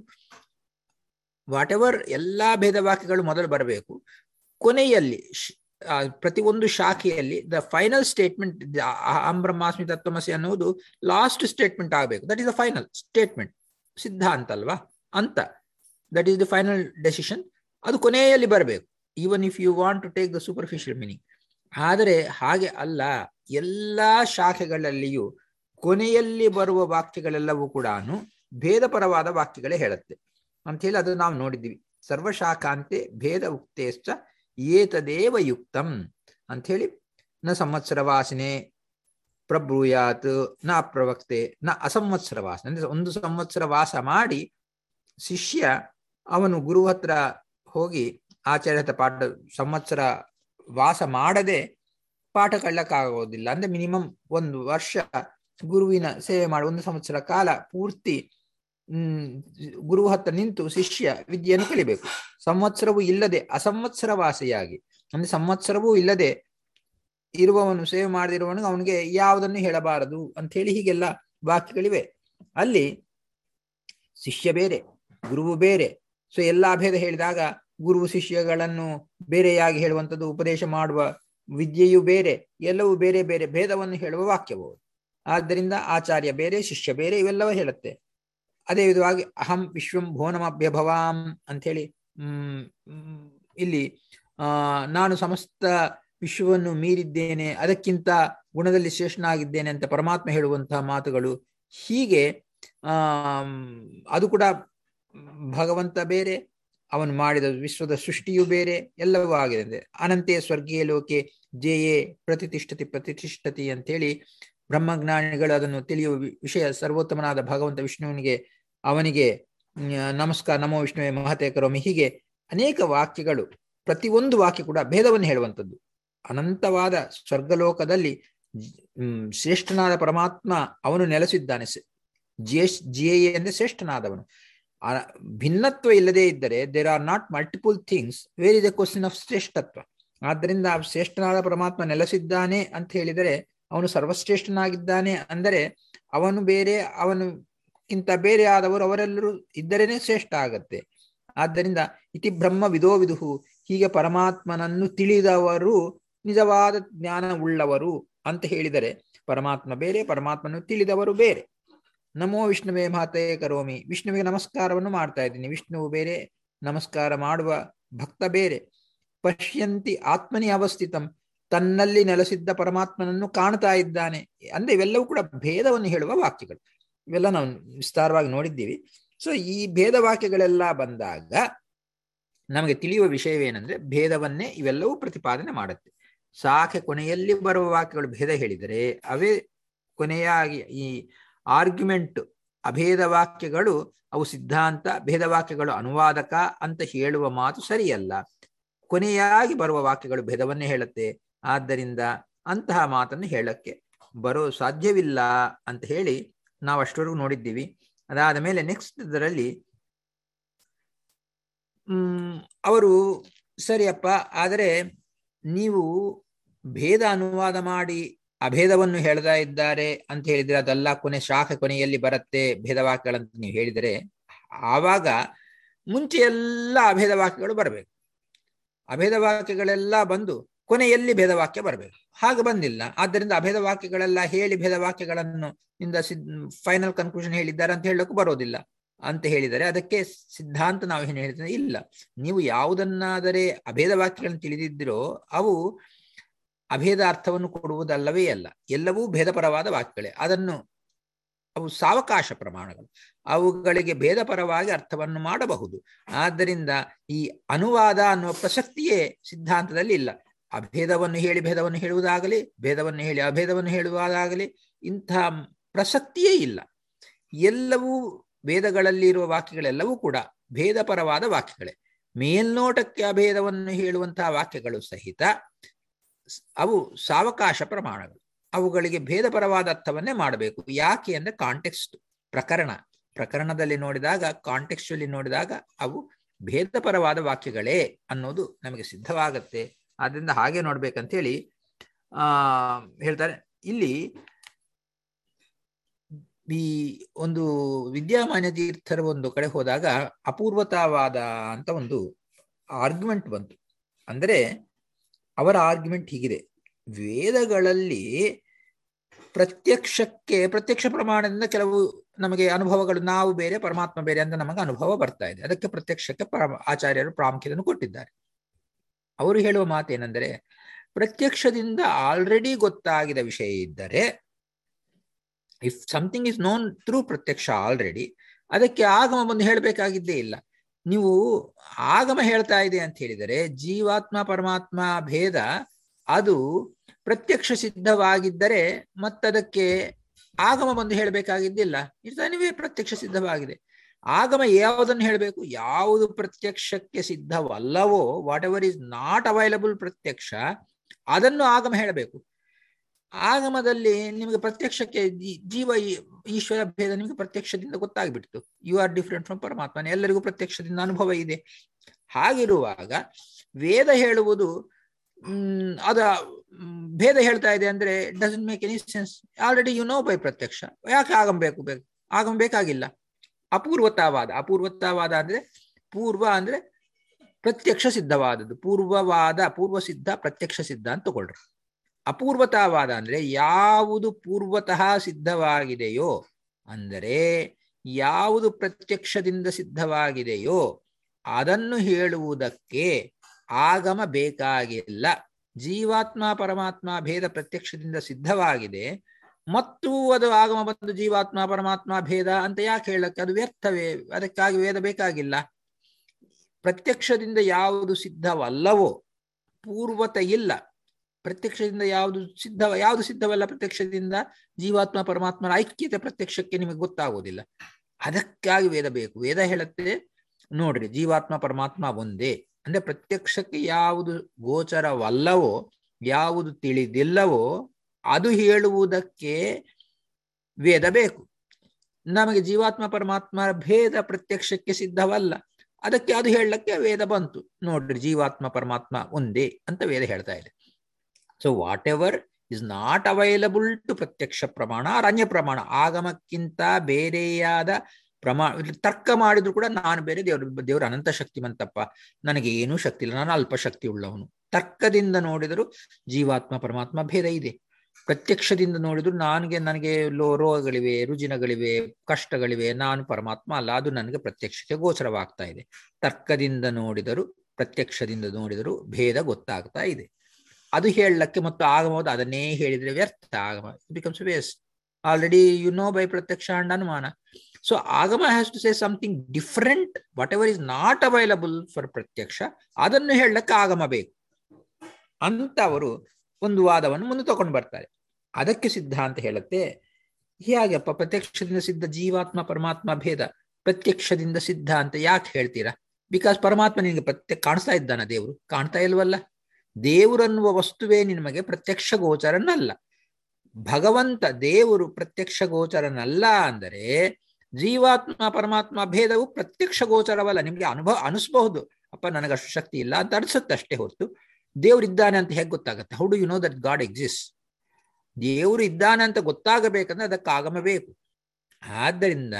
ವಾಟ್ ಎವರ್ ಎಲ್ಲಾ ಭೇದ ವಾಕ್ಯಗಳು ಮೊದಲು ಬರಬೇಕು ಕೊನೆಯಲ್ಲಿ ಪ್ರತಿಯೊಂದು ಶಾಖೆಯಲ್ಲಿ ದ ಫೈನಲ್ ಸ್ಟೇಟ್ಮೆಂಟ್ ಅಹಂ ಬ್ರಹ್ಮಾಸ್ಮಿ ತತ್ವಮಸಿ ಅನ್ನುವುದು ಲಾಸ್ಟ್ ಸ್ಟೇಟ್ಮೆಂಟ್ ಆಗಬೇಕು that is the final statement ಸಿದ್ಧಾಂತ ಅಲ್ವಾ ಅಂತ that is the final decision ಅದು ಕೊನೆಯಲ್ಲಿ ಬರಬೇಕು even if you want to take the superficial meaning ಆದರೆ ಹಾಗೆ ಅಲ್ಲ ಎಲ್ಲ ಶಾಖೆಗಳಲ್ಲಿಯೂ ಕೊನೆಯಲ್ಲಿ ಬರುವ ವಾಕ್ಯಗಳೆಲ್ಲವೂ ಕೂಡ ಭೇದಪರವಾದ ವಾಕ್ಯಗಳೇ ಹೇಳುತ್ತೆ ಅಂತ ಹೇಳಿ ಅದು ನಾವು ನೋಡಿದ್ವಿ ಸರ್ವಶಾಖಾಂತೆ ಭೇದ ಉಕ್ತೇಶ್ಚ ಏತದೇವ ಯುಕ್ತಂ ಅಂಥೇಳಿ ನ ಸಂವತ್ಸರ ವಾಸನೆ ಪ್ರಬ್ರೂಯಾತ್ ನ ಅಪ್ರವಕ್ತೆ ನ ಅಸಂವತ್ಸರ ವಾಸನೆ ಅಂದ್ರೆ ಒಂದು ಸಂವತ್ಸರ ವಾಸ ಮಾಡಿ ಶಿಷ್ಯ ಅವನು ಗುರು ಹತ್ರ ಹೋಗಿ ಆಚಾರ್ಯ ಹತ್ರ ಪಾಠ ಸಂವತ್ಸರ ವಾಸ ಮಾಡದೆ ಪಾಠ ಕಳ್ಳಕ್ಕಾಗೋದಿಲ್ಲ ಅಂದ್ರೆ ಮಿನಿಮಮ್ ಒಂದು ವರ್ಷ ಗುರುವಿನ ಸೇವೆ ಮಾಡಿ ಒಂದು ಸಂವತ್ಸರ ಕಾಲ ಪೂರ್ತಿ ಹ್ಮ್ ಗುರು ಹತ್ರ ನಿಂತು ಶಿಷ್ಯ ವಿದ್ಯೆಯನ್ನು ಕಲಿಬೇಕು ಸಂವತ್ಸರವೂ ಇಲ್ಲದೆ ಅಸಂವತ್ಸರ ವಾಸಿಯಾಗಿ ಅಂದ್ರೆ ಸಂವತ್ಸರವೂ ಇಲ್ಲದೆ ಇರುವವನು ಸೇವೆ ಮಾಡದಿರುವವನಿಗೆ ಅವನಿಗೆ ಯಾವುದನ್ನು ಹೇಳಬಾರದು ಅಂತ ಹೇಳಿ ಹೀಗೆಲ್ಲ ವಾಕ್ಯಗಳಿವೆ ಅಲ್ಲಿ ಶಿಷ್ಯ ಬೇರೆ ಗುರುವು ಬೇರೆ ಸೊ ಎಲ್ಲಾ ಭೇದ ಹೇಳಿದಾಗ ಗುರು ಶಿಷ್ಯಗಳನ್ನು ಬೇರೆಯಾಗಿ ಹೇಳುವಂಥದ್ದು ಉಪದೇಶ ಮಾಡುವ ವಿದ್ಯೆಯು ಬೇರೆ ಎಲ್ಲವೂ ಬೇರೆ ಬೇರೆ ಭೇದವನ್ನು ಹೇಳುವ ವಾಕ್ಯವು ಆದ್ದರಿಂದ ಆಚಾರ್ಯ ಬೇರೆ ಶಿಷ್ಯ ಬೇರೆ ಇವೆಲ್ಲವೂ ಹೇಳುತ್ತೆ ಅದೇ ವಿಧವಾಗಿ ಅಹಂ ವಿಶ್ವಂ ಭುವನಮಭ್ಯಭವಾಂ ಅಂಥೇಳಿ ಹ್ಮ್ ಇಲ್ಲಿ ಆ ನಾನು ಸಮಸ್ತ ವಿಶ್ವವನ್ನು ಮೀರಿದ್ದೇನೆ ಅದಕ್ಕಿಂತ ಗುಣದಲ್ಲಿ ಶ್ರೇಷ್ಠನಾಗಿದ್ದೇನೆ ಅಂತ ಪರಮಾತ್ಮ ಹೇಳುವಂತಹ ಮಾತುಗಳು ಹೀಗೆ ಆ ಅದು ಕೂಡ ಭಗವಂತ ಬೇರೆ ಅವನು ಮಾಡಿದ ವಿಶ್ವದ ಸೃಷ್ಟಿಯು ಬೇರೆ ಎಲ್ಲವೂ ಆಗಿದೆ ಅನಂತೆ ಸ್ವರ್ಗೀಯ ಲೋಕೆ ಜೇಯೇ ಪ್ರತಿಷ್ಠತಿ ಪ್ರತಿಷ್ಠತಿ ಅಂತೇಳಿ ಬ್ರಹ್ಮಜ್ಞಾನಿಗಳು ಅದನ್ನು ತಿಳಿಯುವ ವಿಷಯ ಸರ್ವೋತ್ತಮನಾದ ಭಗವಂತ ವಿಷ್ಣುವಿನಿಗೆ ಅವನಿಗೆ ನಮಸ್ಕಾರ ನಮೋ ವಿಷ್ಣುವೆ ಮಹತೆ ಕರೋಮಿ ಹೀಗೆ ಅನೇಕ ವಾಕ್ಯಗಳು ಪ್ರತಿಯೊಂದು ವಾಕ್ಯ ಕೂಡ ಭೇದವನ್ನು ಹೇಳುವಂಥದ್ದು ಅನಂತವಾದ ಸ್ವರ್ಗಲೋಕದಲ್ಲಿ ಶ್ರೇಷ್ಠನಾದ ಪರಮಾತ್ಮ ಅವನು ನೆಲೆಸಿದ್ದಾನೆ ಜೇಶ್ ಜೆ ಅಂದ್ರೆ ಶ್ರೇಷ್ಠನಾದವನು ಭಿನ್ನತ್ವ ಇಲ್ಲದೆ ಇದ್ದರೆ there are not multiple things where is a question of ಶ್ರೇಷ್ಠತ್ವ ಆದ್ದರಿಂದ ಶ್ರೇಷ್ಠನಾದ ಪರಮಾತ್ಮ ನೆಲೆಸಿದ್ದಾನೆ ಅಂತ ಹೇಳಿದರೆ ಅವನು ಸರ್ವಶ್ರೇಷ್ಠನಾಗಿದ್ದಾನೆ ಅಂದರೆ ಅವನು ಬೇರೆ ಅವನುಕ್ಕಿಂತ ಬೇರೆ ಆದವರು ಅವರೆಲ್ಲರೂ ಇದ್ದರೇನೆ ಶ್ರೇಷ್ಠ ಆಗತ್ತೆ ಆದ್ದರಿಂದ ಇತಿ ಬ್ರಹ್ಮ ವಿದೋ ವಿದುಹು ಹೀಗೆ ಪರಮಾತ್ಮನನ್ನು ತಿಳಿದವರು ನಿಜವಾದ ಜ್ಞಾನವುಳ್ಳವರು ಅಂತ ಹೇಳಿದರೆ ಪರಮಾತ್ಮ ಬೇರೆ ಪರಮಾತ್ಮನು ತಿಳಿದವರು ಬೇರೆ ನಮೋ ವಿಷ್ಣುವೇ ಮಾತೆ ಕರೋಮಿ ವಿಷ್ಣುವಿಗೆ ನಮಸ್ಕಾರವನ್ನು ಮಾಡ್ತಾ ಇದ್ದೀನಿ ವಿಷ್ಣುವು ಬೇರೆ ನಮಸ್ಕಾರ ಮಾಡುವ ಭಕ್ತ ಬೇರೆ ಪಶ್ಯಂತಿ ಆತ್ಮನಿ ಅವಸ್ಥಿತಂ ತನ್ನಲ್ಲಿ ನೆಲೆಸಿದ್ದ ಪರಮಾತ್ಮನನ್ನು ಕಾಣ್ತಾ ಇದ್ದಾನೆ ಅಂದ್ರೆ ಇವೆಲ್ಲವೂ ಕೂಡ ಭೇದವನ್ನು ಹೇಳುವ ವಾಕ್ಯಗಳು ಇವೆಲ್ಲ ನಾವು ವಿಸ್ತಾರವಾಗಿ ನೋಡಿದ್ದೀವಿ ಸೊ ಈ ಭೇದ ವಾಕ್ಯಗಳೆಲ್ಲ ಬಂದಾಗ ನಮಗೆ ತಿಳಿಯುವ ವಿಷಯವೇನೆಂದ್ರೆ ಭೇದವನ್ನೇ ಇವೆಲ್ಲವೂ ಪ್ರತಿಪಾದನೆ ಮಾಡುತ್ತೆ ಶಾಖೆ ಕೊನೆಯಲ್ಲಿ ಬರುವ ವಾಕ್ಯಗಳು ಭೇದ ಹೇಳಿದರೆ ಅವೇ ಕೊನೆಯಾಗಿ ಈ ಆರ್ಗ್ಯುಮೆಂಟ್ ಅಭೇದ ವಾಕ್ಯಗಳು ಅವು ಸಿದ್ಧಾಂತ ಭೇದ ವಾಕ್ಯಗಳು ಅನುವಾದಕ ಅಂತ ಹೇಳುವ ಮಾತು ಸರಿಯಲ್ಲ ಕೊನೆಯಾಗಿ ಬರುವ ವಾಕ್ಯಗಳು ಭೇದವನ್ನೇ ಹೇಳುತ್ತೆ ಆದ್ದರಿಂದ ಅಂತಹ ಮಾತನ್ನು ಹೇಳಕ್ಕೆ ಬರೋ ಸಾಧ್ಯವಿಲ್ಲ ಅಂತ ಹೇಳಿ ನಾವು ಅಷ್ಟವರೆಗೂ ನೋಡಿದ್ದೀವಿ ಅದಾದ ಮೇಲೆ ನೆಕ್ಸ್ಟ್ ಇದರಲ್ಲಿ ಹ್ಮ್ ಅವರು ಸರಿಯಪ್ಪ ಆದರೆ ನೀವು ಭೇದ ಅನುವಾದ ಮಾಡಿ ಅಭೇದವನ್ನು ಹೇಳ್ತಾ ಇದ್ದಾರೆ ಅಂತ ಹೇಳಿದ್ರೆ ಅದೆಲ್ಲ ಕೊನೆ ಶಾಖ ಕೊನೆಯಲ್ಲಿ ಬರುತ್ತೆ ಭೇದ ವಾಕ್ಯಗಳಂತ ನೀವು ಹೇಳಿದರೆ ಆವಾಗ ಮುಂಚೆ ಎಲ್ಲ ಅಭೇದ ವಾಕ್ಯಗಳು ಬರಬೇಕು ಅಭೇದ ವಾಕ್ಯಗಳೆಲ್ಲ ಬಂದು ಕೊನೆಯಲ್ಲಿ ಭೇದ ವಾಕ್ಯ ಬರಬೇಕು ಹಾಗೆ ಬಂದಿಲ್ಲ ಆದ್ದರಿಂದ ಅಭೇದ ವಾಕ್ಯಗಳೆಲ್ಲ ಹೇಳಿ ಭೇದ ವಾಕ್ಯಗಳನ್ನು ಇಂದ ಸಿದ್ ಫೈನಲ್ ಕನ್ಕ್ಲೂಷನ್ ಹೇಳಿದ್ದಾರೆ ಅಂತ ಹೇಳಕ್ಕೂ ಬರೋದಿಲ್ಲ ಅಂತ ಹೇಳಿದರೆ ಅದಕ್ಕೆ ಸಿದ್ಧಾಂತ ನಾವು ಏನು ಹೇಳ್ತೇವೆ ಇಲ್ಲ ನೀವು ಯಾವುದನ್ನಾದರೆ ಅಭೇದ ವಾಕ್ಯಗಳನ್ನು ತಿಳಿದಿದ್ದಿರೋ ಅವು ಅಭೇದ ಅರ್ಥವನ್ನು ಕೊಡುವುದಲ್ಲವೇ ಅಲ್ಲ ಎಲ್ಲವೂ ಭೇದಪರವಾದ ವಾಕ್ಯಗಳೇ ಅದನ್ನು ಅವು ಸಾವಕಾಶ ಪ್ರಮಾಣಗಳು ಅವುಗಳಿಗೆ ಭೇದಪರವಾಗಿ ಅರ್ಥವನ್ನು ಮಾಡಬಹುದು ಆದ್ದರಿಂದ ಈ ಅನುವಾದ ಅನ್ನುವ ಪ್ರಸಕ್ತಿಯೇ ಸಿದ್ಧಾಂತದಲ್ಲಿ ಇಲ್ಲ ಅಭೇದವನ್ನು ಹೇಳಿ ಭೇದವನ್ನು ಹೇಳುವುದಾಗಲಿ ಭೇದವನ್ನು ಹೇಳಿ ಅಭೇದವನ್ನು ಹೇಳುವುದಾಗಲಿ ಇಂತಹ ಪ್ರಸಕ್ತಿಯೇ ಇಲ್ಲ ಎಲ್ಲವೂ ವೇದಗಳಲ್ಲಿ ಇರುವ ವಾಕ್ಯಗಳೆಲ್ಲವೂ ಕೂಡ ಭೇದಪರವಾದ ವಾಕ್ಯಗಳೇ ಮೇಲ್ನೋಟಕ್ಕೆ ಅಭೇದವನ್ನು ಹೇಳುವಂತಹ ವಾಕ್ಯಗಳು ಸಹಿತ ಅವು ಸಾವಕಾಶ ಪ್ರಮಾಣಗಳು ಅವುಗಳಿಗೆ ಭೇದಪರವಾದ ಅರ್ಥವನ್ನೇ ಮಾಡಬೇಕು ಯಾಕೆ ಅಂದ್ರೆ ಕಾಂಟೆಕ್ಸ್ಟ್ ಪ್ರಕರಣ ಪ್ರಕರಣದಲ್ಲಿ ನೋಡಿದಾಗ ಕಾಂಟೆಕ್ಸ್ಟಲ್ಲಿ ನೋಡಿದಾಗ ಅವು ಭೇದಪರವಾದ ವಾಕ್ಯಗಳೇ ಅನ್ನೋದು ನಮಗೆ ಸಿದ್ಧವಾಗತ್ತೆ ಆದ್ರಿಂದ ಹಾಗೆ ನೋಡ್ಬೇಕಂತ ಹೇಳಿ ಆ ಹೇಳ್ತಾರೆ ಇಲ್ಲಿ ಈ ಒಂದು ವಿದ್ಯಾಮಾನ್ಯ ತೀರ್ಥರ ಒಂದು ಕಡೆ ಹೋದಾಗ ಅಪೂರ್ವತಾವಾದ ಅಂತ ಒಂದು ಆರ್ಗ್ಯುಮೆಂಟ್ ಬಂತು ಅಂದರೆ ಅವರ ಆರ್ಗ್ಯುಮೆಂಟ್ ಹೀಗಿದೆ ವೇದಗಳಲ್ಲಿ ಪ್ರತ್ಯಕ್ಷಕ್ಕೆ ಪ್ರತ್ಯಕ್ಷ ಪ್ರಮಾಣದಿಂದ ಕೆಲವು ನಮಗೆ ಅನುಭವಗಳು ನಾವು ಬೇರೆ ಪರಮಾತ್ಮ ಬೇರೆ ಅಂತ ನಮಗೆ ಅನುಭವ ಬರ್ತಾ ಇದೆ ಅದಕ್ಕೆ ಪ್ರತ್ಯಕ್ಷಕ್ಕೆ ಆಚಾರ್ಯರು ಪ್ರಾಮುಖ್ಯತೆಯನ್ನು ಕೊಟ್ಟಿದ್ದಾರೆ ಅವರು ಹೇಳುವ ಮಾತೇನೆಂದರೆ ಪ್ರತ್ಯಕ್ಷದಿಂದ ಆಲ್ರೆಡಿ ಗೊತ್ತಾಗಿದ ವಿಷಯ ಇದ್ದರೆ if something is known through ಪ್ರತ್ಯಕ್ಷ ಆಲ್ರೆಡಿ ಅದಕ್ಕೆ ಆಗಮ ಬಂದು ಹೇಳಬೇಕಾಗಿದ್ದೇ ಇಲ್ಲ ನೀವು ಆಗಮ ಹೇಳ್ತಾ ಇದೆ ಅಂತ ಹೇಳಿದರೆ ಜೀವಾತ್ಮ ಪರಮಾತ್ಮ ಭೇದ ಅದು ಪ್ರತ್ಯಕ್ಷ ಸಿದ್ಧವಾಗಿದ್ದರೆ ಮತ್ತದಕ್ಕೆ ಆಗಮ ಬಂದು ಹೇಳಬೇಕಾಗಿದ್ದಿಲ್ಲ ಇರ್ತಾನಿವೇ ಪ್ರತ್ಯಕ್ಷ ಸಿದ್ಧವಾಗಿದೆ ಆಗಮ ಯಾವುದನ್ನು ಹೇಳಬೇಕು ಯಾವುದು ಪ್ರತ್ಯಕ್ಷಕ್ಕೆ ಸಿದ್ಧವಲ್ಲವೋ whatever is not available ಪ್ರತ್ಯಕ್ಷ ಅದನ್ನು ಆಗಮ ಹೇಳಬೇಕು ಆಗಮದಲ್ಲಿ ನಿಮಗೆ ಪ್ರತ್ಯಕ್ಷಕ್ಕೆ ಜೀವ ಈಶ್ವರ ಭೇದ ನಿಮಗೆ ಪ್ರತ್ಯಕ್ಷದಿಂದ ಗೊತ್ತಾಗ್ಬಿಡ್ತು ಯು ಆರ್ ಡಿಫ್ರೆಂಟ್ ಫ್ರಮ್ ಪರಮಾತ್ಮನ ಎಲ್ಲರಿಗೂ ಪ್ರತ್ಯಕ್ಷದಿಂದ ಅನುಭವ ಇದೆ ಹಾಗಿರುವಾಗ ವೇದ ಹೇಳುವುದು ಹ್ಮ್ ಅದ ಭೇದ ಹೇಳ್ತಾ ಇದೆ ಅಂದ್ರೆ doesn't make any sense already you know by ಪ್ರತ್ಯಕ್ಷ ಯಾಕೆ ಆಗಮ ಬೇಕು ಬೇಕು ಆಗಮ ಬೇಕಾಗಿಲ್ಲ ಅಪೂರ್ವತಾವಾದ ಅಪೂರ್ವತಾವಾದ ಅಂದ್ರೆ ಪೂರ್ವ ಅಂದ್ರೆ ಪ್ರತ್ಯಕ್ಷ ಸಿದ್ಧವಾದದ್ದು ಪೂರ್ವವಾದ ಪೂರ್ವ ಸಿದ್ಧ ಪ್ರತ್ಯಕ್ಷ ಸಿದ್ಧ ಅಂತ ತಗೊಳ್ರಿ ಅಪೂರ್ವತಾವಾದ ಅಂದ್ರೆ ಯಾವುದು ಪೂರ್ವತಃ ಸಿದ್ಧವಾಗಿದೆಯೋ ಅಂದರೆ ಯಾವುದು ಪ್ರತ್ಯಕ್ಷದಿಂದ ಸಿದ್ಧವಾಗಿದೆಯೋ ಅದನ್ನು ಹೇಳುವುದಕ್ಕೆ ಆಗಮ ಬೇಕಾಗಿಲ್ಲ ಜೀವಾತ್ಮ ಪರಮಾತ್ಮ ಭೇದ ಪ್ರತ್ಯಕ್ಷದಿಂದ ಸಿದ್ಧವಾಗಿದೆ ಮತ್ತು ಅದು ಆಗಮ ಬಂದು ಜೀವಾತ್ಮ ಪರಮಾತ್ಮ ಭೇದ ಅಂತ ಯಾಕೆ ಹೇಳಕ್ಕೆ ಅದು ವ್ಯರ್ಥವೇ ಅದಕ್ಕಾಗಿ ವೇದ ಬೇಕಾಗಿಲ್ಲ ಪ್ರತ್ಯಕ್ಷದಿಂದ ಯಾವುದು ಸಿದ್ಧವಲ್ಲವೋ ಪೂರ್ವತ ಇಲ್ಲ ಪ್ರತ್ಯಕ್ಷದಿಂದ ಯಾವುದು ಸಿದ್ಧ ಯಾವುದು ಸಿದ್ಧವಲ್ಲ ಪ್ರತ್ಯಕ್ಷದಿಂದ ಜೀವಾತ್ಮ ಪರಮಾತ್ಮನ ಐಕ್ಯತೆ ಪ್ರತ್ಯಕ್ಷಕ್ಕೆ ನಿಮಗೆ ಗೊತ್ತಾಗೋದಿಲ್ಲ ಅದಕ್ಕಾಗಿ ವೇದ ಬೇಕು ವೇದ ಹೇಳುತ್ತೆ ನೋಡ್ರಿ ಜೀವಾತ್ಮ ಪರಮಾತ್ಮ ಒಂದೇ ಅಂದ್ರೆ ಪ್ರತ್ಯಕ್ಷಕ್ಕೆ ಯಾವುದು ಗೋಚರವಲ್ಲವೋ ಯಾವುದು ತಿಳಿದಿಲ್ಲವೋ ಅದು ಹೇಳುವುದಕ್ಕೆ ವೇದ ಬೇಕು ನಮಗೆ ಜೀವಾತ್ಮ ಪರಮಾತ್ಮ ಭೇದ ಪ್ರತ್ಯಕ್ಷಕ್ಕೆ ಸಿದ್ಧವಲ್ಲ ಅದಕ್ಕೆ ಅದು ಹೇಳಕ್ಕೆ ವೇದ ಬಂತು ನೋಡ್ರಿ ಜೀವಾತ್ಮ ಪರಮಾತ್ಮ ಒಂದೇ ಅಂತ ವೇದ ಹೇಳ್ತಾ ಇದೆ so whatever is not available to ಪ್ರತ್ಯಕ್ಷ ಪ್ರಮಾಣ ಆರ್ ಅನ್ಯ ಪ್ರಮಾಣ ಆಗಮಕ್ಕಿಂತ ಬೇರೆಯಾದ ಪ್ರಮಾಣ ತರ್ಕ ಮಾಡಿದ್ರು ಕೂಡ ನಾನು ಬೇರೆ ದೇವ್ರ ದೇವ್ರ ಅನಂತ ಶಕ್ತಿಮಂತಪ್ಪ ನನಗೆ ಏನೂ ಶಕ್ತಿ ಇಲ್ಲ ನಾನು ಅಲ್ಪ ಶಕ್ತಿ ಉಳ್ಳವನು ತರ್ಕದಿಂದ ನೋಡಿದರೂ ಜೀವಾತ್ಮ ಪರಮಾತ್ಮ ಭೇದ ಇದೆ ಪ್ರತ್ಯಕ್ಷದಿಂದ ನೋಡಿದ್ರು ನನಗೆ ನನಗೆ ಲೋ ರೋಗಗಳಿವೆ ರುಜಿನಗಳಿವೆ ಕಷ್ಟಗಳಿವೆ ನಾನು ಪರಮಾತ್ಮ ಅಲ್ಲ ಅದು ನನಗೆ ಪ್ರತ್ಯಕ್ಷಕ್ಕೆ ಗೋಚರವಾಗ್ತಾ ಇದೆ ತರ್ಕದಿಂದ ನೋಡಿದರೂ ಪ್ರತ್ಯಕ್ಷದಿಂದ ನೋಡಿದರೂ ಭೇದ ಗೊತ್ತಾಗ್ತಾ ಇದೆ ಅದು ಹೇಳಕ್ಕೆ ಮತ್ತು ಆಗಬಹುದು ಅದನ್ನೇ ಹೇಳಿದ್ರೆ ವ್ಯರ್ಥ ಆಗಮ becomes waste already you know by ಪ್ರತ್ಯಕ್ಷ ಅಂಡ್ ಅನುಮಾನ ಸೊ ಆಗಮ has to say something different whatever is not available for ಪ್ರತ್ಯಕ್ಷ ಅದನ್ನು ಹೇಳಕ್ಕೆ ಆಗಮ ಬೇಕು ಅಂತ ಅವರು ಒಂದು ವಾದವನ್ನು ಮುಂದೆ ತಗೊಂಡು ಬರ್ತಾರೆ ಅದಕ್ಕೆ ಸಿದ್ಧಾಂತ ಹೇಳುತ್ತೆ ಹೇಗಪ್ಪ ಪ್ರತ್ಯಕ್ಷದಿಂದ ಸಿದ್ಧ ಜೀವಾತ್ಮ ಪರಮಾತ್ಮ ಭೇದ ಪ್ರತ್ಯಕ್ಷದಿಂದ ಸಿದ್ಧ ಅಂತ ಯಾಕೆ ಹೇಳ್ತೀರಾ ಬಿಕಾಸ್ ಪರಮಾತ್ಮ ನಿನಗೆ ಪ್ರತ್ಯಕ್ಷ ಕಾಣಿಸ್ತಾ ಇದ್ದಾನ ದೇವರು ಕಾಣ್ತಾ ಇಲ್ವಲ್ಲ ದೇವರನ್ನುವ ವಸ್ತುವೇ ನಿಮಗೆ ಪ್ರತ್ಯಕ್ಷ ಗೋಚರನಲ್ಲ ಭಗವಂತ ದೇವರು ಪ್ರತ್ಯಕ್ಷ ಗೋಚರನಲ್ಲ ಅಂದರೆ ಜೀವಾತ್ಮ ಪರಮಾತ್ಮ ಭೇದವು ಪ್ರತ್ಯಕ್ಷ ಗೋಚರವಲ್ಲ ನಿಮ್ಗೆ ಅನುಭವ ಅನಿಸ್ಬಹುದು ಅಪ್ಪ ನನಗಷ್ಟು ಶಕ್ತಿ ಇಲ್ಲ ಅಂತ ಅನಿಸುತ್ತೆ ಅಷ್ಟೇ ಹೊರತು ದೇವರಿದ್ದಾನೆ ಅಂತ ಹೇಗೆ ಗೊತ್ತಾಗುತ್ತೆ how do you know that God exist ದೇವರು ಇದ್ದಾನೆ ಅಂತ ಗೊತ್ತಾಗಬೇಕಂದ್ರೆ ಅದಕ್ಕೆ ಆಗಮ ಬೇಕು ಆದ್ದರಿಂದ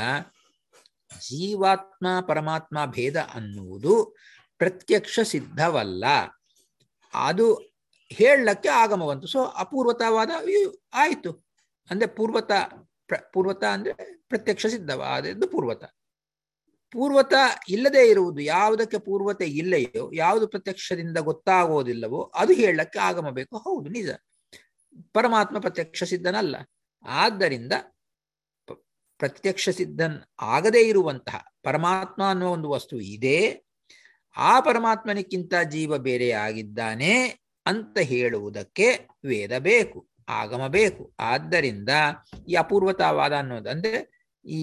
ಜೀವಾತ್ಮ ಪರಮಾತ್ಮ ಭೇದ ಅನ್ನುವುದು ಪ್ರತ್ಯಕ್ಷ ಸಿದ್ಧವಲ್ಲ ಅದು ಹೇಳಕ್ಕೆ ಆಗಮವಂತು ಸೊ ಅಪೂರ್ವತವಾದ ಆಯಿತು ಅಂದ್ರೆ ಪೂರ್ವತ ಪೂರ್ವತ ಅಂದ್ರೆ ಪ್ರತ್ಯಕ್ಷ ಸಿದ್ಧವಾದದ್ದು ಪೂರ್ವತ ಪೂರ್ವತ ಇಲ್ಲದೆ ಇರುವುದು ಯಾವುದಕ್ಕೆ ಪೂರ್ವತೆ ಇಲ್ಲೆಯೋ ಯಾವುದು ಪ್ರತ್ಯಕ್ಷದಿಂದ ಗೊತ್ತಾಗೋದಿಲ್ಲವೋ ಅದು ಹೇಳಕ್ಕೆ ಆಗಮ ಬೇಕು ಹೌದು ನಿಜ ಪರಮಾತ್ಮ ಪ್ರತ್ಯಕ್ಷ ಸಿದ್ಧನಲ್ಲ ಆದ್ದರಿಂದ ಪ್ರತ್ಯಕ್ಷ ಸಿದ್ಧನ್ ಆಗದೇ ಇರುವಂತಹ ಪರಮಾತ್ಮ ಅನ್ನೋ ಒಂದು ವಸ್ತು ಇದೆ ಆ ಪರಮಾತ್ಮನಿಕ್ಕಿಂತ ಜೀವ ಬೇರೆ ಆಗಿದ್ದಾನೆ ಅಂತ ಹೇಳುವುದಕ್ಕೆ ವೇದ ಬೇಕು ಆಗಮ ಬೇಕು ಆದ್ದರಿಂದ ಈ ಅಪೂರ್ವತಾವಾದ ಅನ್ನೋದು ಅಂದ್ರೆ ಈ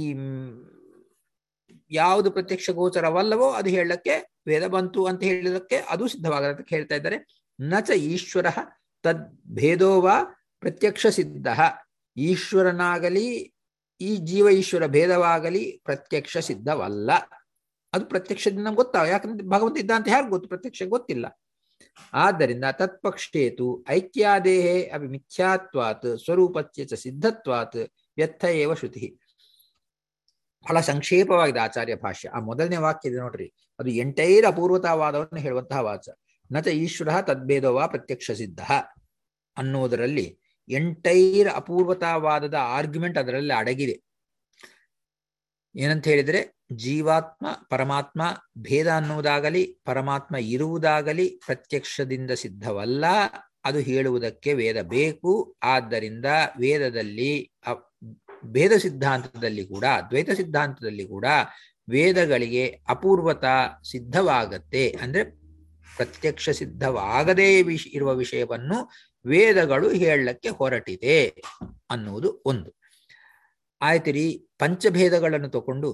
ಯಾವುದು ಪ್ರತ್ಯಕ್ಷ ಗೋಚರವಲ್ಲವೋ ಅದು ಹೇಳಕ್ಕೆ ವೇದ ಬಂತು ಅಂತ ಹೇಳೋದಕ್ಕೆ ಅದು ಸಿದ್ಧವಾಗದಕ್ಕೆ ಹೇಳ್ತಾ ಇದ್ದಾರೆ ನಚ ಈಶ್ವರ ತದ್ ಭೇದೋವಾ ಪ್ರತ್ಯಕ್ಷ ಸಿದ್ಧ ಈಶ್ವರನಾಗಲಿ ಈ ಜೀವ ಈಶ್ವರ ಭೇದವಾಗಲಿ ಪ್ರತ್ಯಕ್ಷ ಸಿದ್ಧವಲ್ಲ ಅದು ಪ್ರತ್ಯಕ್ಷದಿಂದ ನಮ್ಗೆ ಗೊತ್ತಾಗ ಯಾಕಂದ್ರೆ ಭಗವಂತ ಇದ್ದ ಅಂತ ಯಾರು ಗೊತ್ತು ಪ್ರತ್ಯಕ್ಷ ಗೊತ್ತಿಲ್ಲ ಆದ್ದರಿಂದ ತತ್ಪಕ್ಷೇತು ಐಕ್ಯಾದೇಹೇ ಅಪಿ ಮಿಥ್ಯಾತ್ವಾತ್ ಸ್ವರೂಪತ್ಯ ಚ ಸಿದ್ಧತ್ವಾತ್ ವ್ಯರ್ಥ ಏವ ಶ್ರುತಿ ಬಹಳ ಸಂಕ್ಷೇಪವಾಗಿದೆ ಆಚಾರ್ಯ ಭಾಷ್ಯ ಆ ಮೊದಲನೇ ವಾಕ್ಯ ಇದೆ ನೋಡ್ರಿ ಅದು ಎಂಟೈರ್ ಅಪೂರ್ವತಾವಾದವನ್ನು ಹೇಳುವಂತಹ ವಾಚ ನಚ ಈಶ್ವರ ತದ್ಭೇದವ ಪ್ರತ್ಯಕ್ಷ ಸಿದ್ಧ ಅನ್ನುವುದರಲ್ಲಿ ಎಂಟೈರ್ ಅಪೂರ್ವತಾವಾದದ ಆರ್ಗ್ಯುಮೆಂಟ್ ಅದರಲ್ಲಿ ಅಡಗಿದೆ ಏನಂತ ಹೇಳಿದ್ರೆ ಜೀವಾತ್ಮ ಪರಮಾತ್ಮ ಭೇದ ಅನ್ನುವುದಾಗಲಿ ಪರಮಾತ್ಮ ಇರುವುದಾಗಲಿ ಪ್ರತ್ಯಕ್ಷದಿಂದ ಸಿದ್ಧವಲ್ಲ ಅದು ಹೇಳುವುದಕ್ಕೆ ವೇದ ಬೇಕು ಆದ್ದರಿಂದ ವೇದದಲ್ಲಿ ಭೇದ ಸಿದ್ಧಾಂತದಲ್ಲಿ ಕೂಡ ದ್ವೈತ ಸಿದ್ಧಾಂತದಲ್ಲಿ ಕೂಡ ವೇದಗಳಿಗೆ ಅಪೂರ್ವತ ಸಿದ್ಧವಾಗತ್ತೆ ಅಂದ್ರೆ ಪ್ರತ್ಯಕ್ಷ ಸಿದ್ಧವಾಗದೇ ವಿಷ ಇರುವ ವಿಷಯವನ್ನು ವೇದಗಳು ಹೇಳಕ್ಕೆ ಹೊರಟಿದೆ ಅನ್ನುವುದು ಒಂದು ಆಯ್ತು ಪಂಚಭೇದಗಳನ್ನು ತಗೊಂಡು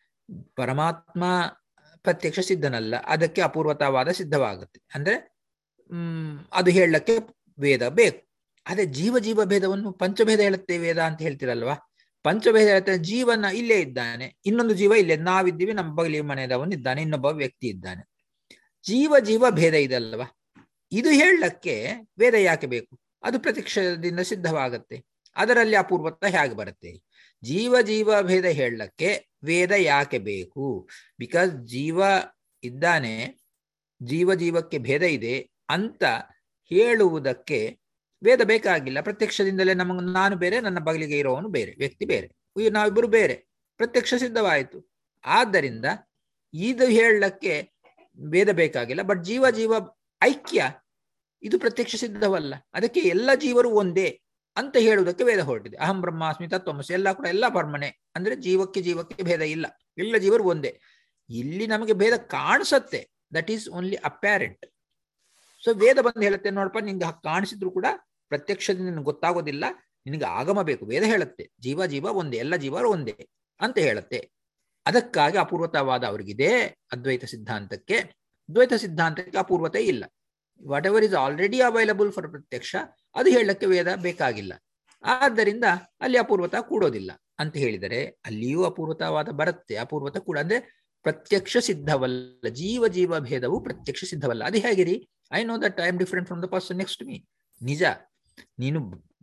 ಪರಮಾತ್ಮ ಪ್ರತ್ಯಕ್ಷ ಸಿದ್ಧನಲ್ಲ ಅದಕ್ಕೆ ಅಪೂರ್ವತವಾದ ಸಿದ್ಧವಾಗುತ್ತೆ ಅಂದ್ರೆ ಹ್ಮ್ ಅದು ಹೇಳಕ್ಕೆ ವೇದ ಬೇಕು ಅದೇ ಜೀವ ಜೀವ ಭೇದವನ್ನು ಪಂಚಭೇದ ಹೇಳುತ್ತೆ ವೇದ ಅಂತ ಹೇಳ್ತಿರಲ್ವಾ ಪಂಚಭೇದ ಹೇಳುತ್ತೆ ಜೀವನ ಇಲ್ಲೇ ಇದ್ದಾನೆ ಇನ್ನೊಂದು ಜೀವ ಇಲ್ಲೇ ನಾವಿದ್ದೀವಿ ನಮ್ಮ ಬಗಲಿ ಮನೆಯದವನು ಇದ್ದಾನೆ ಇನ್ನೊಬ್ಬ ವ್ಯಕ್ತಿ ಇದ್ದಾನೆ ಜೀವ ಜೀವ ಭೇದ ಇದಲ್ವಾ ಇದು ಹೇಳಕ್ಕೆ ವೇದ ಯಾಕೆ ಬೇಕು ಅದು ಪ್ರತ್ಯಕ್ಷದಿಂದ ಸಿದ್ಧವಾಗತ್ತೆ ಅದರಲ್ಲಿ ಅಪೂರ್ವತ ಹೇಗೆ ಬರುತ್ತೆ ಜೀವ ಜೀವ ಭೇದ ಹೇಳಕ್ಕೆ ವೇದ ಯಾಕೆ ಬೇಕು ಬಿಕಾಸ್ ಜೀವ ಇದ್ದಾನೆ ಜೀವ ಜೀವಕ್ಕೆ ಭೇದ ಇದೆ ಅಂತ ಹೇಳುವುದಕ್ಕೆ ವೇದ ಬೇಕಾಗಿಲ್ಲ ಪ್ರತ್ಯಕ್ಷದಿಂದಲೇ ನಮಗೆ ನಾನು ಬೇರೆ ನನ್ನ ಬಗಲಿಗೆ ಇರೋವನು ಬೇರೆ ವ್ಯಕ್ತಿ ಬೇರೆ ನಾವಿಬ್ಬರು ಬೇರೆ ಪ್ರತ್ಯಕ್ಷ ಸಿದ್ಧವಾಯಿತು ಆದ್ದರಿಂದ ಇದು ಹೇಳಕ್ಕೆ ವೇದ ಬೇಕಾಗಿಲ್ಲ ಬಟ್ ಜೀವ ಜೀವ ಐಕ್ಯ ಇದು ಪ್ರತ್ಯಕ್ಷ ಸಿದ್ಧವಲ್ಲ ಅದಕ್ಕೆ ಎಲ್ಲ ಜೀವರು ಒಂದೇ ಅಂತ ಹೇಳುವುದಕ್ಕೆ ವೇದ ಹೊರಟಿದೆ ಅಹಂ ಬ್ರಹ್ಮಾಸ್ಮಿ ತತ್ವಮಸಿ ಎಲ್ಲ ಕೂಡ ಎಲ್ಲ ಪರ್ಮನೆ ಅಂದ್ರೆ ಜೀವಕ್ಕೆ ಜೀವಕ್ಕೆ ಭೇದ ಇಲ್ಲ ಎಲ್ಲ ಜೀವರು ಒಂದೇ ಇಲ್ಲಿ ನಮಗೆ ಭೇದ ಕಾಣಿಸತ್ತೆ that is only apparent so ವೇದ ಬಂದು ಹೇಳುತ್ತೆ ನೋಡಪ್ಪ ನಿಂಗೆ ಕಾಣಿಸಿದ್ರು ಕೂಡ ಪ್ರತ್ಯಕ್ಷದಿಂದ ನಿನ್ಗೆ ಗೊತ್ತಾಗೋದಿಲ್ಲ ನಿನಗೆ ಆಗಮ ಬೇಕು ವೇದ ಹೇಳುತ್ತೆ ಜೀವ ಜೀವ ಒಂದೇ ಎಲ್ಲ ಜೀವರು ಒಂದೇ ಅಂತ ಹೇಳುತ್ತೆ ಅದಕ್ಕಾಗಿ ಅಪೂರ್ವತವಾದ ಅವರಿಗಿದೆ ಅದ್ವೈತ ಸಿದ್ಧಾಂತಕ್ಕೆ ದ್ವೈತ ಸಿದ್ಧಾಂತಕ್ಕೆ ಅಪೂರ್ವತೆ ಇಲ್ಲ whatever is already available for ಪ್ರತ್ಯಕ್ಷ ಅದು ಹೇಳಕ್ಕೆ ವೇದ ಬೇಕಾಗಿಲ್ಲ ಆದ್ದರಿಂದ ಅಲ್ಲಿ ಅಪೂರ್ವತ ಕೂಡೋದಿಲ್ಲ ಅಂತ ಹೇಳಿದರೆ ಅಲ್ಲಿಯೂ ಅಪೂರ್ವತವಾದ ಬರುತ್ತೆ ಅಪೂರ್ವತ ಕೂಡ ಅಂದ್ರೆ ಪ್ರತ್ಯಕ್ಷ ಸಿದ್ಧವಲ್ಲ ಜೀವ ಜೀವ ಭೇದವು ಪ್ರತ್ಯಕ್ಷ ಸಿದ್ಧವಲ್ಲ ಅದು ಹೇಗಿರಿ I know that I am different from the person next me ನಿಜ ನೀನು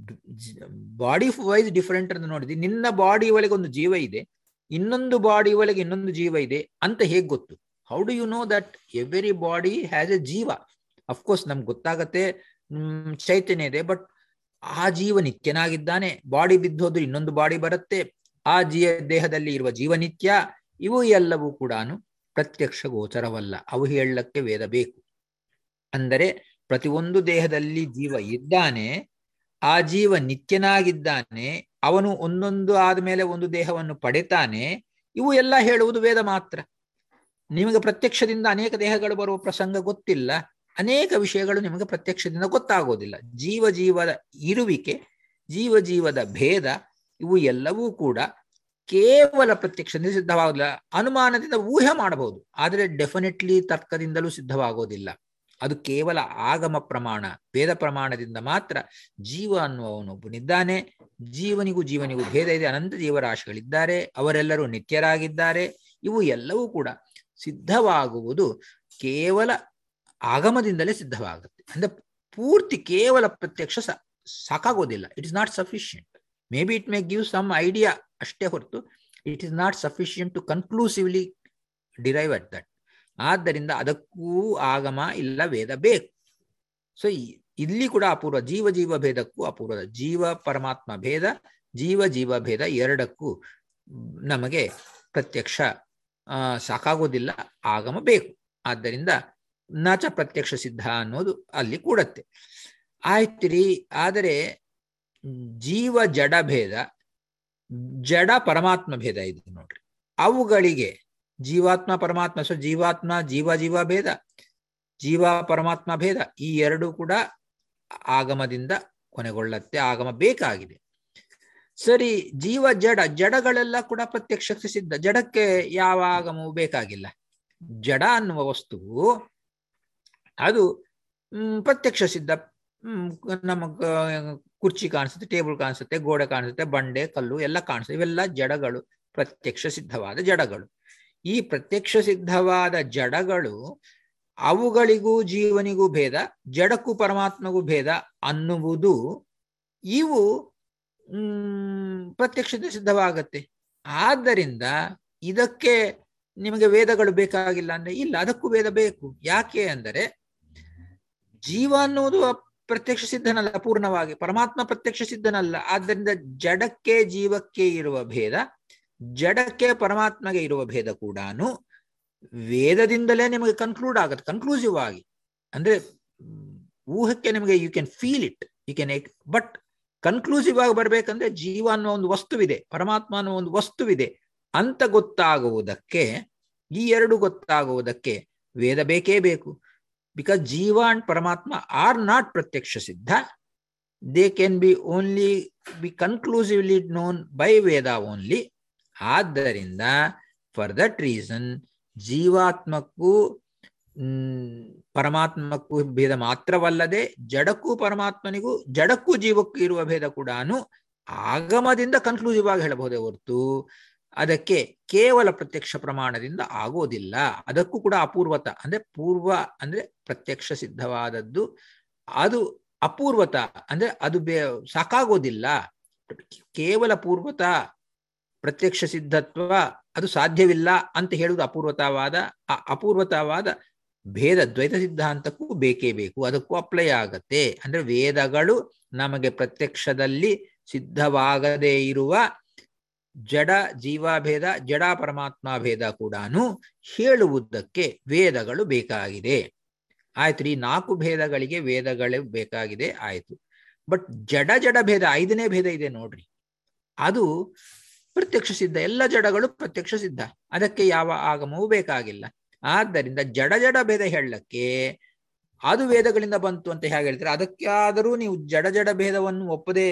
ಬಾಡಿ ವೈಸ್ ಡಿಫರೆಂಟ್ ಅಂತ ನೋಡಿದ್ವಿ ನಿನ್ನ ಬಾಡಿ ಒಳಗೆ ಒಂದು ಜೀವ ಇದೆ ಇನ್ನೊಂದು ಬಾಡಿ ಒಳಗೆ ಇನ್ನೊಂದು ಜೀವ ಇದೆ ಅಂತ ಹೇಗೆ ಗೊತ್ತು how do you know that everybody has a ಜೀವ ಅಫ್ಕೋರ್ಸ್ ನಮ್ಗೆ ಗೊತ್ತಾಗತ್ತೆ ಹ್ಮ್, ಚೈತನ್ಯ ಇದೆ ಬಟ್ ಆ ಜೀವ ನಿತ್ಯನಾಗಿದ್ದಾನೆ ಬಾಡಿ ಬಿದ್ದೋದ್ರೆ ಇನ್ನೊಂದು ಬಾಡಿ ಬರುತ್ತೆ ಆ ಜೀವ ದೇಹದಲ್ಲಿ ಇರುವ ಜೀವ ನಿತ್ಯ ಇವು ಎಲ್ಲವೂ ಕೂಡ ಪ್ರತ್ಯಕ್ಷ ಗೋಚರವಲ್ಲ ಅವು ಹೇಳಕ್ಕೆ ವೇದ ಬೇಕು ಅಂದರೆ ಪ್ರತಿಯೊಂದು ದೇಹದಲ್ಲಿ ಜೀವ ಇದ್ದಾನೆ ಆ ಜೀವ ನಿತ್ಯನಾಗಿದ್ದಾನೆ ಅವನು ಒಂದೊಂದು ಆದ್ಮೇಲೆ ಒಂದು ದೇಹವನ್ನು ಪಡೆತಾನೆ ಇವು ಎಲ್ಲ ಹೇಳುವುದು ವೇದ ಮಾತ್ರ ನಿಮಗೆ ಪ್ರತ್ಯಕ್ಷದಿಂದ ಅನೇಕ ದೇಹಗಳು ಬರುವ ಪ್ರಸಂಗ ಗೊತ್ತಿಲ್ಲ ಅನೇಕ ವಿಷಯಗಳು ನಿಮಗೆ ಪ್ರತ್ಯಕ್ಷದಿಂದ ಗೊತ್ತಾಗೋದಿಲ್ಲ ಜೀವ ಜೀವದ ಇರುವಿಕೆ ಜೀವ ಜೀವದ ಭೇದ ಇವು ಎಲ್ಲವೂ ಕೂಡ ಕೇವಲ ಪ್ರತ್ಯಕ್ಷದಿಂದ ಸಿದ್ಧವಾಗೋದಿಲ್ಲ ಅನುಮಾನದಿಂದ ಊಹೆ ಮಾಡಬಹುದು ಆದರೆ ಡೆಫಿನೆಟ್ಲಿ ತರ್ಕದಿಂದಲೂ ಸಿದ್ಧವಾಗೋದಿಲ್ಲ ಅದು ಕೇವಲ ಆಗಮ ಪ್ರಮಾಣ ವೇದ ಪ್ರಮಾಣದಿಂದ ಮಾತ್ರ ಜೀವ ಅನ್ನುವವನೊಬ್ಬನಿದ್ದಾನೆ ಜೀವನಿಗೂ ಜೀವನಿಗೂ ಭೇದ ಇದೆ ಅನಂತ ಜೀವರಾಶಿಗಳಿದ್ದಾರೆ ಅವರೆಲ್ಲರೂ ನಿತ್ಯರಾಗಿದ್ದಾರೆ ಇವು ಎಲ್ಲವೂ ಕೂಡ ಸಿದ್ಧವಾಗುವುದು ಕೇವಲ ಆಗಮದಿಂದಲೇ ಸಿದ್ಧವಾಗುತ್ತೆ ಅಂದ್ರೆ ಪೂರ್ತಿ ಕೇವಲ ಪ್ರತ್ಯಕ್ಷ ಸ- ಸಾಕಾಗೋದಿಲ್ಲ it is not sufficient maybe it may give some idea ಅಷ್ಟೇ ಹೊರತು it is not sufficient to conclusively derive at that ಆದ್ದರಿಂದ ಅದಕ್ಕೂ ಆಗಮ ಇಲ್ಲ ವೇದ ಬೇಕು ಸೊ ಇಲ್ಲಿ ಕೂಡ ಅಪೂರ್ವ ಜೀವ ಜೀವ ಭೇದಕ್ಕೂ ಅಪೂರ್ವದ ಜೀವ ಪರಮಾತ್ಮ ಭೇದ ಜೀವ ಜೀವ ಭೇದ ಎರಡಕ್ಕೂ ನಮಗೆ ಪ್ರತ್ಯಕ್ಷ ಆ, ಸಾಕಾಗೋದಿಲ್ಲ ಆಗಮ ಬೇಕು ಆದ್ದರಿಂದ ನಚ ಪ್ರತ್ಯಕ್ಷ ಸಿದ್ಧ ಅನ್ನೋದು ಅಲ್ಲಿ ಕೂಡತ್ತೆ ಆಯ್ತಿರಿ ಆದರೆ ಜೀವ ಜಡ ಭೇದ ಜಡ ಪರಮಾತ್ಮ ಭೇದ ಇದೆ ನೋಡ್ರಿ ಅವುಗಳಿಗೆ ಜೀವಾತ್ಮ ಪರಮಾತ್ಮ ಸೊ ಜೀವಾತ್ಮ ಜೀವ ಜೀವ ಭೇದ ಜೀವ ಪರಮಾತ್ಮ ಭೇದ ಈ ಎರಡು ಕೂಡ ಆಗಮದಿಂದ ಕೊನೆಗೊಳ್ಳತ್ತೆ ಆಗಮ ಬೇಕಾಗಿದೆ ಸರಿ ಜೀವ ಜಡ ಜಡಗಳೆಲ್ಲ ಕೂಡ ಪ್ರತ್ಯಕ್ಷ ಸಿದ್ಧ ಜಡಕ್ಕೆ ಯಾವ ಆಗಮವು ಬೇಕಾಗಿಲ್ಲ ಜಡ ಅನ್ನುವ ವಸ್ತುವು ಅದು ಮ್, ಪ್ರತ್ಯಕ್ಷ ಸಿದ್ಧ ಮ್, ನಮಗ ಕುರ್ಚಿ ಕಾಣಿಸುತ್ತೆ ಟೇಬಲ್ ಕಾಣಿಸುತ್ತೆ ಗೋಡೆ ಕಾಣಿಸುತ್ತೆ ಬಂಡೆ ಕಲ್ಲು ಎಲ್ಲ ಕಾಣಿಸುತ್ತೆ ಇವೆಲ್ಲ ಜಡಗಳು ಪ್ರತ್ಯಕ್ಷ ಸಿದ್ಧವಾದ ಜಡಗಳು ಈ ಪ್ರತ್ಯಕ್ಷ ಸಿದ್ಧವಾದ ಜಡಗಳು ಅವುಗಳಿಗೂ ಜೀವನಿಗೂ ಭೇದ ಜಡಕ್ಕೂ ಪರಮಾತ್ಮಗೂ ಭೇದ ಅನ್ನುವುದು ಇವು ಮ್, ಪ್ರತ್ಯಕ್ಷತೆ ಸಿದ್ಧವಾಗತ್ತೆ ಆದ್ದರಿಂದ ಇದಕ್ಕೆ ನಿಮಗೆ ವೇದಗಳು ಬೇಕಾಗಿಲ್ಲ ಅಂದ್ರೆ ಇಲ್ಲ ಅದಕ್ಕೂ ವೇದ ಬೇಕು ಯಾಕೆ ಅಂದರೆ ಜೀವ ಅನ್ನುವುದು ಪ್ರತ್ಯಕ್ಷ ಸಿದ್ಧನಲ್ಲ ಪೂರ್ಣವಾಗಿ ಪರಮಾತ್ಮ ಪ್ರತ್ಯಕ್ಷ ಸಿದ್ಧನಲ್ಲ ಆದ್ದರಿಂದ ಜಡಕ್ಕೆ ಜೀವಕ್ಕೆ ಇರುವ ಭೇದ ಜಡಕ್ಕೆ ಪರಮಾತ್ಮಗೆ ಇರುವ ಭೇದ ಕೂಡ ವೇದದಿಂದಲೇ ನಿಮಗೆ ಕನ್ಕ್ಲೂಡ್ ಆಗುತ್ತೆ ಕನ್ಕ್ಲೂಸಿವ್ ಆಗಿ ಅಂದ್ರೆ ಮ್, ಊಹಕ್ಕೆ ನಿಮಗೆ you can feel it you can but conclusive ಆಗಿ ಬರ್ಬೇಕಂದ್ರೆ ಜೀವ ಅನ್ನೋ ಒಂದು ವಸ್ತುವಿದೆ ಪರಮಾತ್ಮ ಅನ್ನೋ ಒಂದು ವಸ್ತುವಿದೆ ಅಂತ ಗೊತ್ತಾಗುವುದಕ್ಕೆ ಈ ಎರಡು ಗೊತ್ತಾಗುವುದಕ್ಕೆ ವೇದ ಬೇಕೇ ಬೇಕು ಬಿಕಾಸ್ ಜೀವ ಅಂಡ್ ಪರಮಾತ್ಮ ಆರ್ ನಾಟ್ ಪ್ರತ್ಯಕ್ಷ ಸಿದ್ಧ they can be only be conclusively known by ವೇದ ಓನ್ಲಿ ಆದ್ದರಿಂದ ಫಾರ್ ದಟ್ ರೀಸನ್ ಜೀವಾತ್ಮಕ್ಕೂ ಮ್, ಪರಮಾತ್ಮಕ್ಕೂ ಭೇದ ಮಾತ್ರವಲ್ಲದೆ ಜಡಕ್ಕೂ ಪರಮಾತ್ಮನಿಗೂ ಜಡಕ್ಕೂ ಜೀವಕ್ಕೂ ಇರುವ ಭೇದ ಕೂಡ ಆಗಮದಿಂದ ಕನ್ಕ್ಲೂಸಿವ್ ಆಗಿ ಹೇಳಬಹುದೇ ಹೊರತು ಅದಕ್ಕೆ ಕೇವಲ ಪ್ರತ್ಯಕ್ಷ ಪ್ರಮಾಣದಿಂದ ಆಗೋದಿಲ್ಲ ಅದಕ್ಕೂ ಕೂಡ ಅಪೂರ್ವತ ಅಂದ್ರೆ ಪೂರ್ವ ಅಂದ್ರೆ ಪ್ರತ್ಯಕ್ಷ ಸಿದ್ಧವಾದದ್ದು ಅದು ಅಪೂರ್ವತ ಅಂದ್ರೆ ಅದು ಬೇ ಸಾಕಾಗೋದಿಲ್ಲ ಕೇವಲ ಪೂರ್ವತ ಪ್ರತ್ಯಕ್ಷ ಸಿದ್ಧತ್ವ ಅದು ಸಾಧ್ಯವಿಲ್ಲ ಅಂತ ಹೇಳುವುದು ಅಪೂರ್ವತವಾದ ಆ ಅಪೂರ್ವತವಾದ ಭೇದ ದ್ವೈತ ಸಿದ್ಧಾಂತಕ್ಕೂ ಬೇಕೇ ಬೇಕು ಅದಕ್ಕೂ ಅಪ್ಲೈ ಆಗತ್ತೆ ಅಂದ್ರೆ ವೇದಗಳು ನಮಗೆ ಪ್ರತ್ಯಕ್ಷದಲ್ಲಿ ಸಿದ್ಧವಾಗದೇ ಇರುವ ಜಡ ಜೀವಾಭೇದ ಜಡ ಪರಮಾತ್ಮ ಭೇದ ಕೂಡ ಹೇಳುವುದಕ್ಕೆ ವೇದಗಳು ಬೇಕಾಗಿದೆ ಆಯ್ತು ಈ ನಾಲ್ಕು ಭೇದಗಳಿಗೆ ವೇದಗಳು ಬೇಕಾಗಿದೆ ಆಯ್ತು ಬಟ್ ಜಡ ಜಡ ಭೇದ ಐದನೇ ಭೇದ ಇದೆ ನೋಡ್ರಿ ಅದು ಪ್ರತ್ಯಕ್ಷ ಸಿದ್ಧ ಎಲ್ಲ ಜಡಗಳು ಪ್ರತ್ಯಕ್ಷ ಸಿದ್ಧ ಅದಕ್ಕೆ ಯಾವ ಆಗಮವೂ ಬೇಕಾಗಿಲ್ಲ ಆದ್ದರಿಂದ ಜಡ ಜಡ ಭೇದ ಹೇಳಕ್ಕೆ ಅದು ವೇದಗಳಿಂದ ಬಂತು ಅಂತ ಹೇಗೆ ಹೇಳ್ತಾರೆ ಅದಕ್ಕಾದರೂ ನೀವು ಜಡ ಜಡ ಭೇದವನ್ನು ಒಪ್ಪದೆ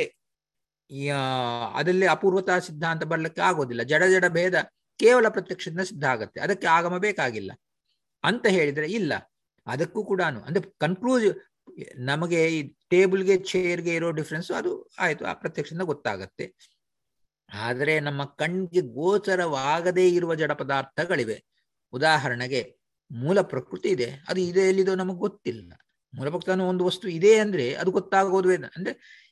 ಅದರಲ್ಲಿ ಅಪೂರ್ವತ ಸಿದ್ಧಾಂತ ಬರ್ಲಿಕ್ಕೆ ಆಗೋದಿಲ್ಲ ಜಡ ಜಡ ಭೇದ ಕೇವಲ ಪ್ರತ್ಯಕ್ಷದಿಂದ ಸಿದ್ಧ ಆಗತ್ತೆ ಅದಕ್ಕೆ ಆಗಮ ಬೇಕಾಗಿಲ್ಲ ಅಂತ ಹೇಳಿದ್ರೆ ಇಲ್ಲ ಅದಕ್ಕೂ ಕೂಡ ಅಂದ್ರೆ ಕನ್ಕ್ಲೂಸಿವ್ ನಮಗೆ ಈ ಟೇಬಲ್ಗೆ ಚೇರ್ಗೆ ಇರೋ ಡಿಫ್ರೆನ್ಸ್ ಅದು ಆಯ್ತು ಆ ಪ್ರತ್ಯಕ್ಷದಿಂದ ಗೊತ್ತಾಗತ್ತೆ ಆದರೆ ನಮ್ಮ ಕಣ್ಣಿಗೆ ಗೋಚರವಾಗದೇ ಇರುವ ಜಡ ಪದಾರ್ಥಗಳಿವೆ ಉದಾಹರಣೆಗೆ ಮೂಲ ಪ್ರಕೃತಿ ಇದೆ ಅದು ಇದೆ ಎಲ್ಲಿದೋ ನಮಗೆ ಗೊತ್ತಿಲ್ಲ ಮೂಲ ಪ್ರಕೃತಿ ಅನ್ನೋ ಒಂದು ವಸ್ತು ಇದೆ ಅಂದ್ರೆ ಅದು ಗೊತ್ತಾಗೋದು ಅಂದ್ರೆ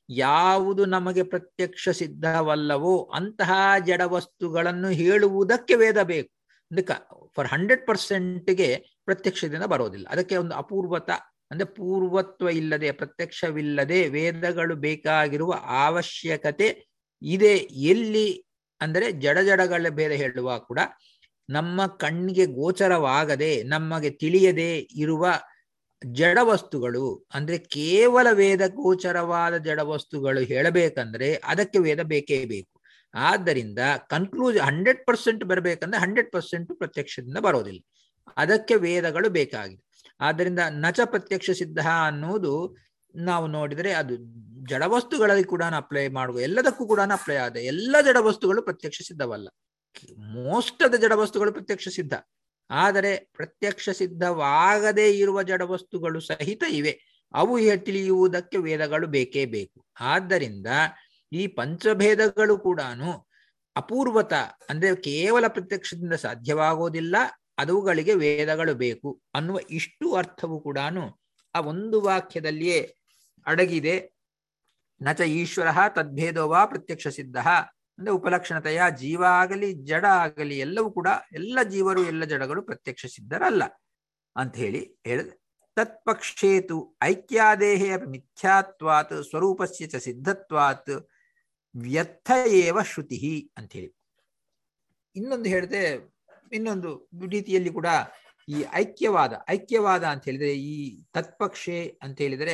ಯಾವುದು ನಮಗೆ ಪ್ರತ್ಯಕ್ಷ ಸಿದ್ಧವಲ್ಲವೋ ಅಂತಹ ಜಡ ವಸ್ತುಗಳನ್ನು ಹೇಳುವುದಕ್ಕೆ ವೇದ ಬೇಕು ಅದಕ್ಕೆ ಫಾರ್ ಹಂಡ್ರೆಡ್ ಪರ್ಸೆಂಟ್ಗೆ ಪ್ರತ್ಯಕ್ಷದಿಂದ ಬರೋದಿಲ್ಲ ಅದಕ್ಕೆ ಒಂದು ಅಪೂರ್ವತ ಅಂದ್ರೆ ಪೂರ್ವತ್ವ ಇಲ್ಲದೆ ಪ್ರತ್ಯಕ್ಷವಿಲ್ಲದೆ ವೇದಗಳು ಬೇಕಾಗಿರುವ ಅವಶ್ಯಕತೆ ಇದೆ ಎಲ್ಲಿ ಅಂದರೆ ಜಡ ಜಡಗಳ ಭೇದ ಹೇಳುವ ಕೂಡ ನಮ್ಮ ಕಣ್ಣಿಗೆ ಗೋಚರವಾಗದೆ ನಮಗೆ ತಿಳಿಯದೆ ಇರುವ ಜಡ ವಸ್ತುಗಳು ಅಂದ್ರೆ ಕೇವಲ ವೇದ ಗೋಚರವಾದ ಜಡ ವಸ್ತುಗಳು ಹೇಳಬೇಕಂದ್ರೆ ಅದಕ್ಕೆ ವೇದ ಬೇಕೇ ಬೇಕು ಆದ್ದರಿಂದ ಕನ್ಕ್ಲೂಸ್ ಹಂಡ್ರೆಡ್ ಪರ್ಸೆಂಟ್ ಬರಬೇಕಂದ್ರೆ ಹಂಡ್ರೆಡ್ ಪರ್ಸೆಂಟ್ ಪ್ರತ್ಯಕ್ಷದಿಂದ ಬರೋದಿಲ್ಲ ಅದಕ್ಕೆ ವೇದಗಳು ಬೇಕಾಗಿದೆ ಆದ್ದರಿಂದ ನಚ ಪ್ರತ್ಯಕ್ಷ ಸಿದ್ಧ ಅನ್ನುವುದು ನಾವು ನೋಡಿದರೆ ಅದು ಜಡ ವಸ್ತುಗಳಲ್ಲಿ ಕೂಡ ಅಪ್ಲೈ ಮಾಡುವ ಎಲ್ಲದಕ್ಕೂ ಕೂಡ ಅಪ್ಲೈ ಆದ ಎಲ್ಲ ಜಡ ವಸ್ತುಗಳು ಪ್ರತ್ಯಕ್ಷ ಸಿದ್ಧವಲ್ಲ ಮೋಸ್ಟ್ ಆಫ್ ದ ಜಡ ವಸ್ತುಗಳು ಪ್ರತ್ಯಕ್ಷ ಸಿದ್ಧ ಆದರೆ ಪ್ರತ್ಯಕ್ಷ ಸಿದ್ಧವಾಗದೇ ಇರುವ ಜಡ ವಸ್ತುಗಳು ಸಹಿತ ಇವೆ ಅವು ತಿಳಿಯುವುದಕ್ಕೆ ವೇದಗಳು ಬೇಕೇ ಬೇಕು ಆದ್ದರಿಂದ ಈ ಪಂಚಭೇದಗಳು ಕೂಡ ಅಪೂರ್ವತ ಅಂದ್ರೆ ಕೇವಲ ಪ್ರತ್ಯಕ್ಷದಿಂದ ಸಾಧ್ಯವಾಗೋದಿಲ್ಲ ಅವುಗಳಿಗೆ ವೇದಗಳು ಬೇಕು ಅನ್ನುವ ಇಷ್ಟು ಅರ್ಥವು ಕೂಡ ಆ ಒಂದು ವಾಕ್ಯದಲ್ಲಿಯೇ ಅಡಗಿದೆ ನಚ ಈಶ್ವರ ತದ್ಭೇದೋವಾ ಪ್ರತ್ಯಕ್ಷ ಸಿದ್ಧ ಅಂದ್ರೆ ಉಪಲಕ್ಷಣತೆಯ ಜೀವ ಆಗಲಿ ಜಡ ಆಗಲಿ ಎಲ್ಲವೂ ಕೂಡ ಎಲ್ಲ ಜೀವರು ಎಲ್ಲ ಜಡಗಳು ಪ್ರತ್ಯಕ್ಷ ಸಿದ್ಧರಲ್ಲ ಅಂತ ಹೇಳಿ ಹೇಳಿದೆ ತತ್ಪಕ್ಷೇತು ಐಕ್ಯಾದೇಹೇ ಮಿಥ್ಯಾತ್ವಾತ್ ಸ್ವರೂಪಸ್ಯ ಚ ಸಿದ್ಧತ್ವಾತ್ ವ್ಯರ್ಥ ಏವ ಶ್ರುತಿ ಅಂತ ಹೇಳಿ ಇನ್ನೊಂದು ಹೇಳಿದೆ ಇನ್ನೊಂದು ರೀತಿಯಲ್ಲಿ ಕೂಡ ಈ ಐಕ್ಯವಾದ ಐಕ್ಯವಾದ ಅಂತ ಹೇಳಿದ್ರೆ ಈ ತತ್ಪಕ್ಷೆ ಅಂತ ಹೇಳಿದರೆ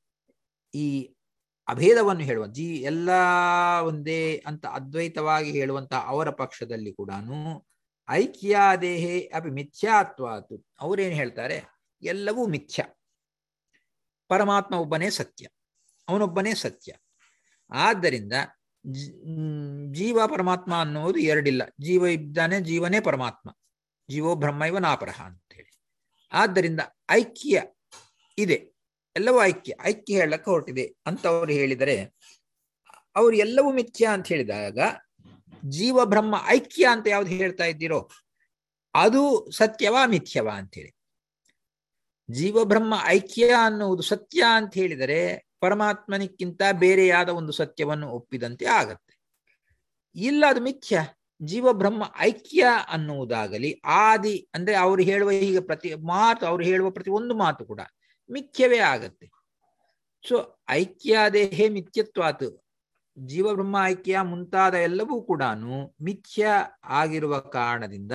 ಈ ಅಭೇದವನ್ನು ಹೇಳುವ ಜೀ ಎಲ್ಲ ಒಂದೇ ಅಂತ ಅದ್ವೈತವಾಗಿ ಹೇಳುವಂತ ಅವರ ಪಕ್ಷದಲ್ಲಿ ಕೂಡ ಐಕ್ಯಾದೇಹೇ ಅಪಿ ಮಿಥ್ಯಾತ್ವಾತು ಅವರೇನು ಹೇಳ್ತಾರೆ ಎಲ್ಲವೂ ಮಿಥ್ಯ ಪರಮಾತ್ಮ ಒಬ್ಬನೇ ಸತ್ಯ ಅವನೊಬ್ಬನೇ ಸತ್ಯ ಆದ್ದರಿಂದ ಜೀವ ಪರಮಾತ್ಮ ಅನ್ನುವುದು ಎರಡಿಲ್ಲ ಜೀವ ಇದ್ದಾನೆ ಜೀವನೇ ಪರಮಾತ್ಮ ಜೀವೋ ಬ್ರಹ್ಮ ಇವ ನಾಪರಹ ಅಂತ ಹೇಳಿ ಆದ್ದರಿಂದ ಐಕ್ಯ ಇದೆ ಎಲ್ಲವೂ ಐಕ್ಯ ಐಕ್ಯ ಹೇಳಕ್ಕೆ ಹೊರಟಿದೆ ಅಂತ ಅವ್ರು ಹೇಳಿದರೆ ಅವ್ರು ಎಲ್ಲವೂ ಮಿಥ್ಯ ಅಂತ ಹೇಳಿದಾಗ ಜೀವ ಬ್ರಹ್ಮ ಐಕ್ಯ ಅಂತ ಯಾವ್ದು ಹೇಳ್ತಾ ಇದ್ದೀರೋ ಅದು ಸತ್ಯವಾ ಮಿಥ್ಯವಾ ಅಂತೇಳಿ ಜೀವ ಬ್ರಹ್ಮ ಐಕ್ಯ ಅನ್ನುವುದು ಸತ್ಯ ಅಂತ ಹೇಳಿದರೆ ಪರಮಾತ್ಮನಿಕ್ಕಿಂತ ಬೇರೆಯಾದ ಒಂದು ಸತ್ಯವನ್ನು ಒಪ್ಪಿದಂತೆ ಆಗತ್ತೆ ಇಲ್ಲ ಅದು ಮಿಥ್ಯ ಜೀವ ಬ್ರಹ್ಮ ಐಕ್ಯ ಅನ್ನುವುದಾಗಲಿ ಆದಿ ಅಂದ್ರೆ ಅವ್ರು ಹೇಳುವ ಈಗ ಪ್ರತಿ ಮಾತು ಅವ್ರು ಹೇಳುವ ಪ್ರತಿ ಒಂದು ಮಾತು ಕೂಡ ಮಿಥ್ಯವೇ ಆಗತ್ತೆ ಸೊ ಐಕ್ಯಾದೇಹೇ ಮಿಥ್ಯತ್ವಾತ್ ಜೀವ ಬ್ರಹ್ಮ ಐಕ್ಯ ಮುಂತಾದ ಎಲ್ಲವೂ ಕೂಡ ಮಿಥ್ಯ ಆಗಿರುವ ಕಾರಣದಿಂದ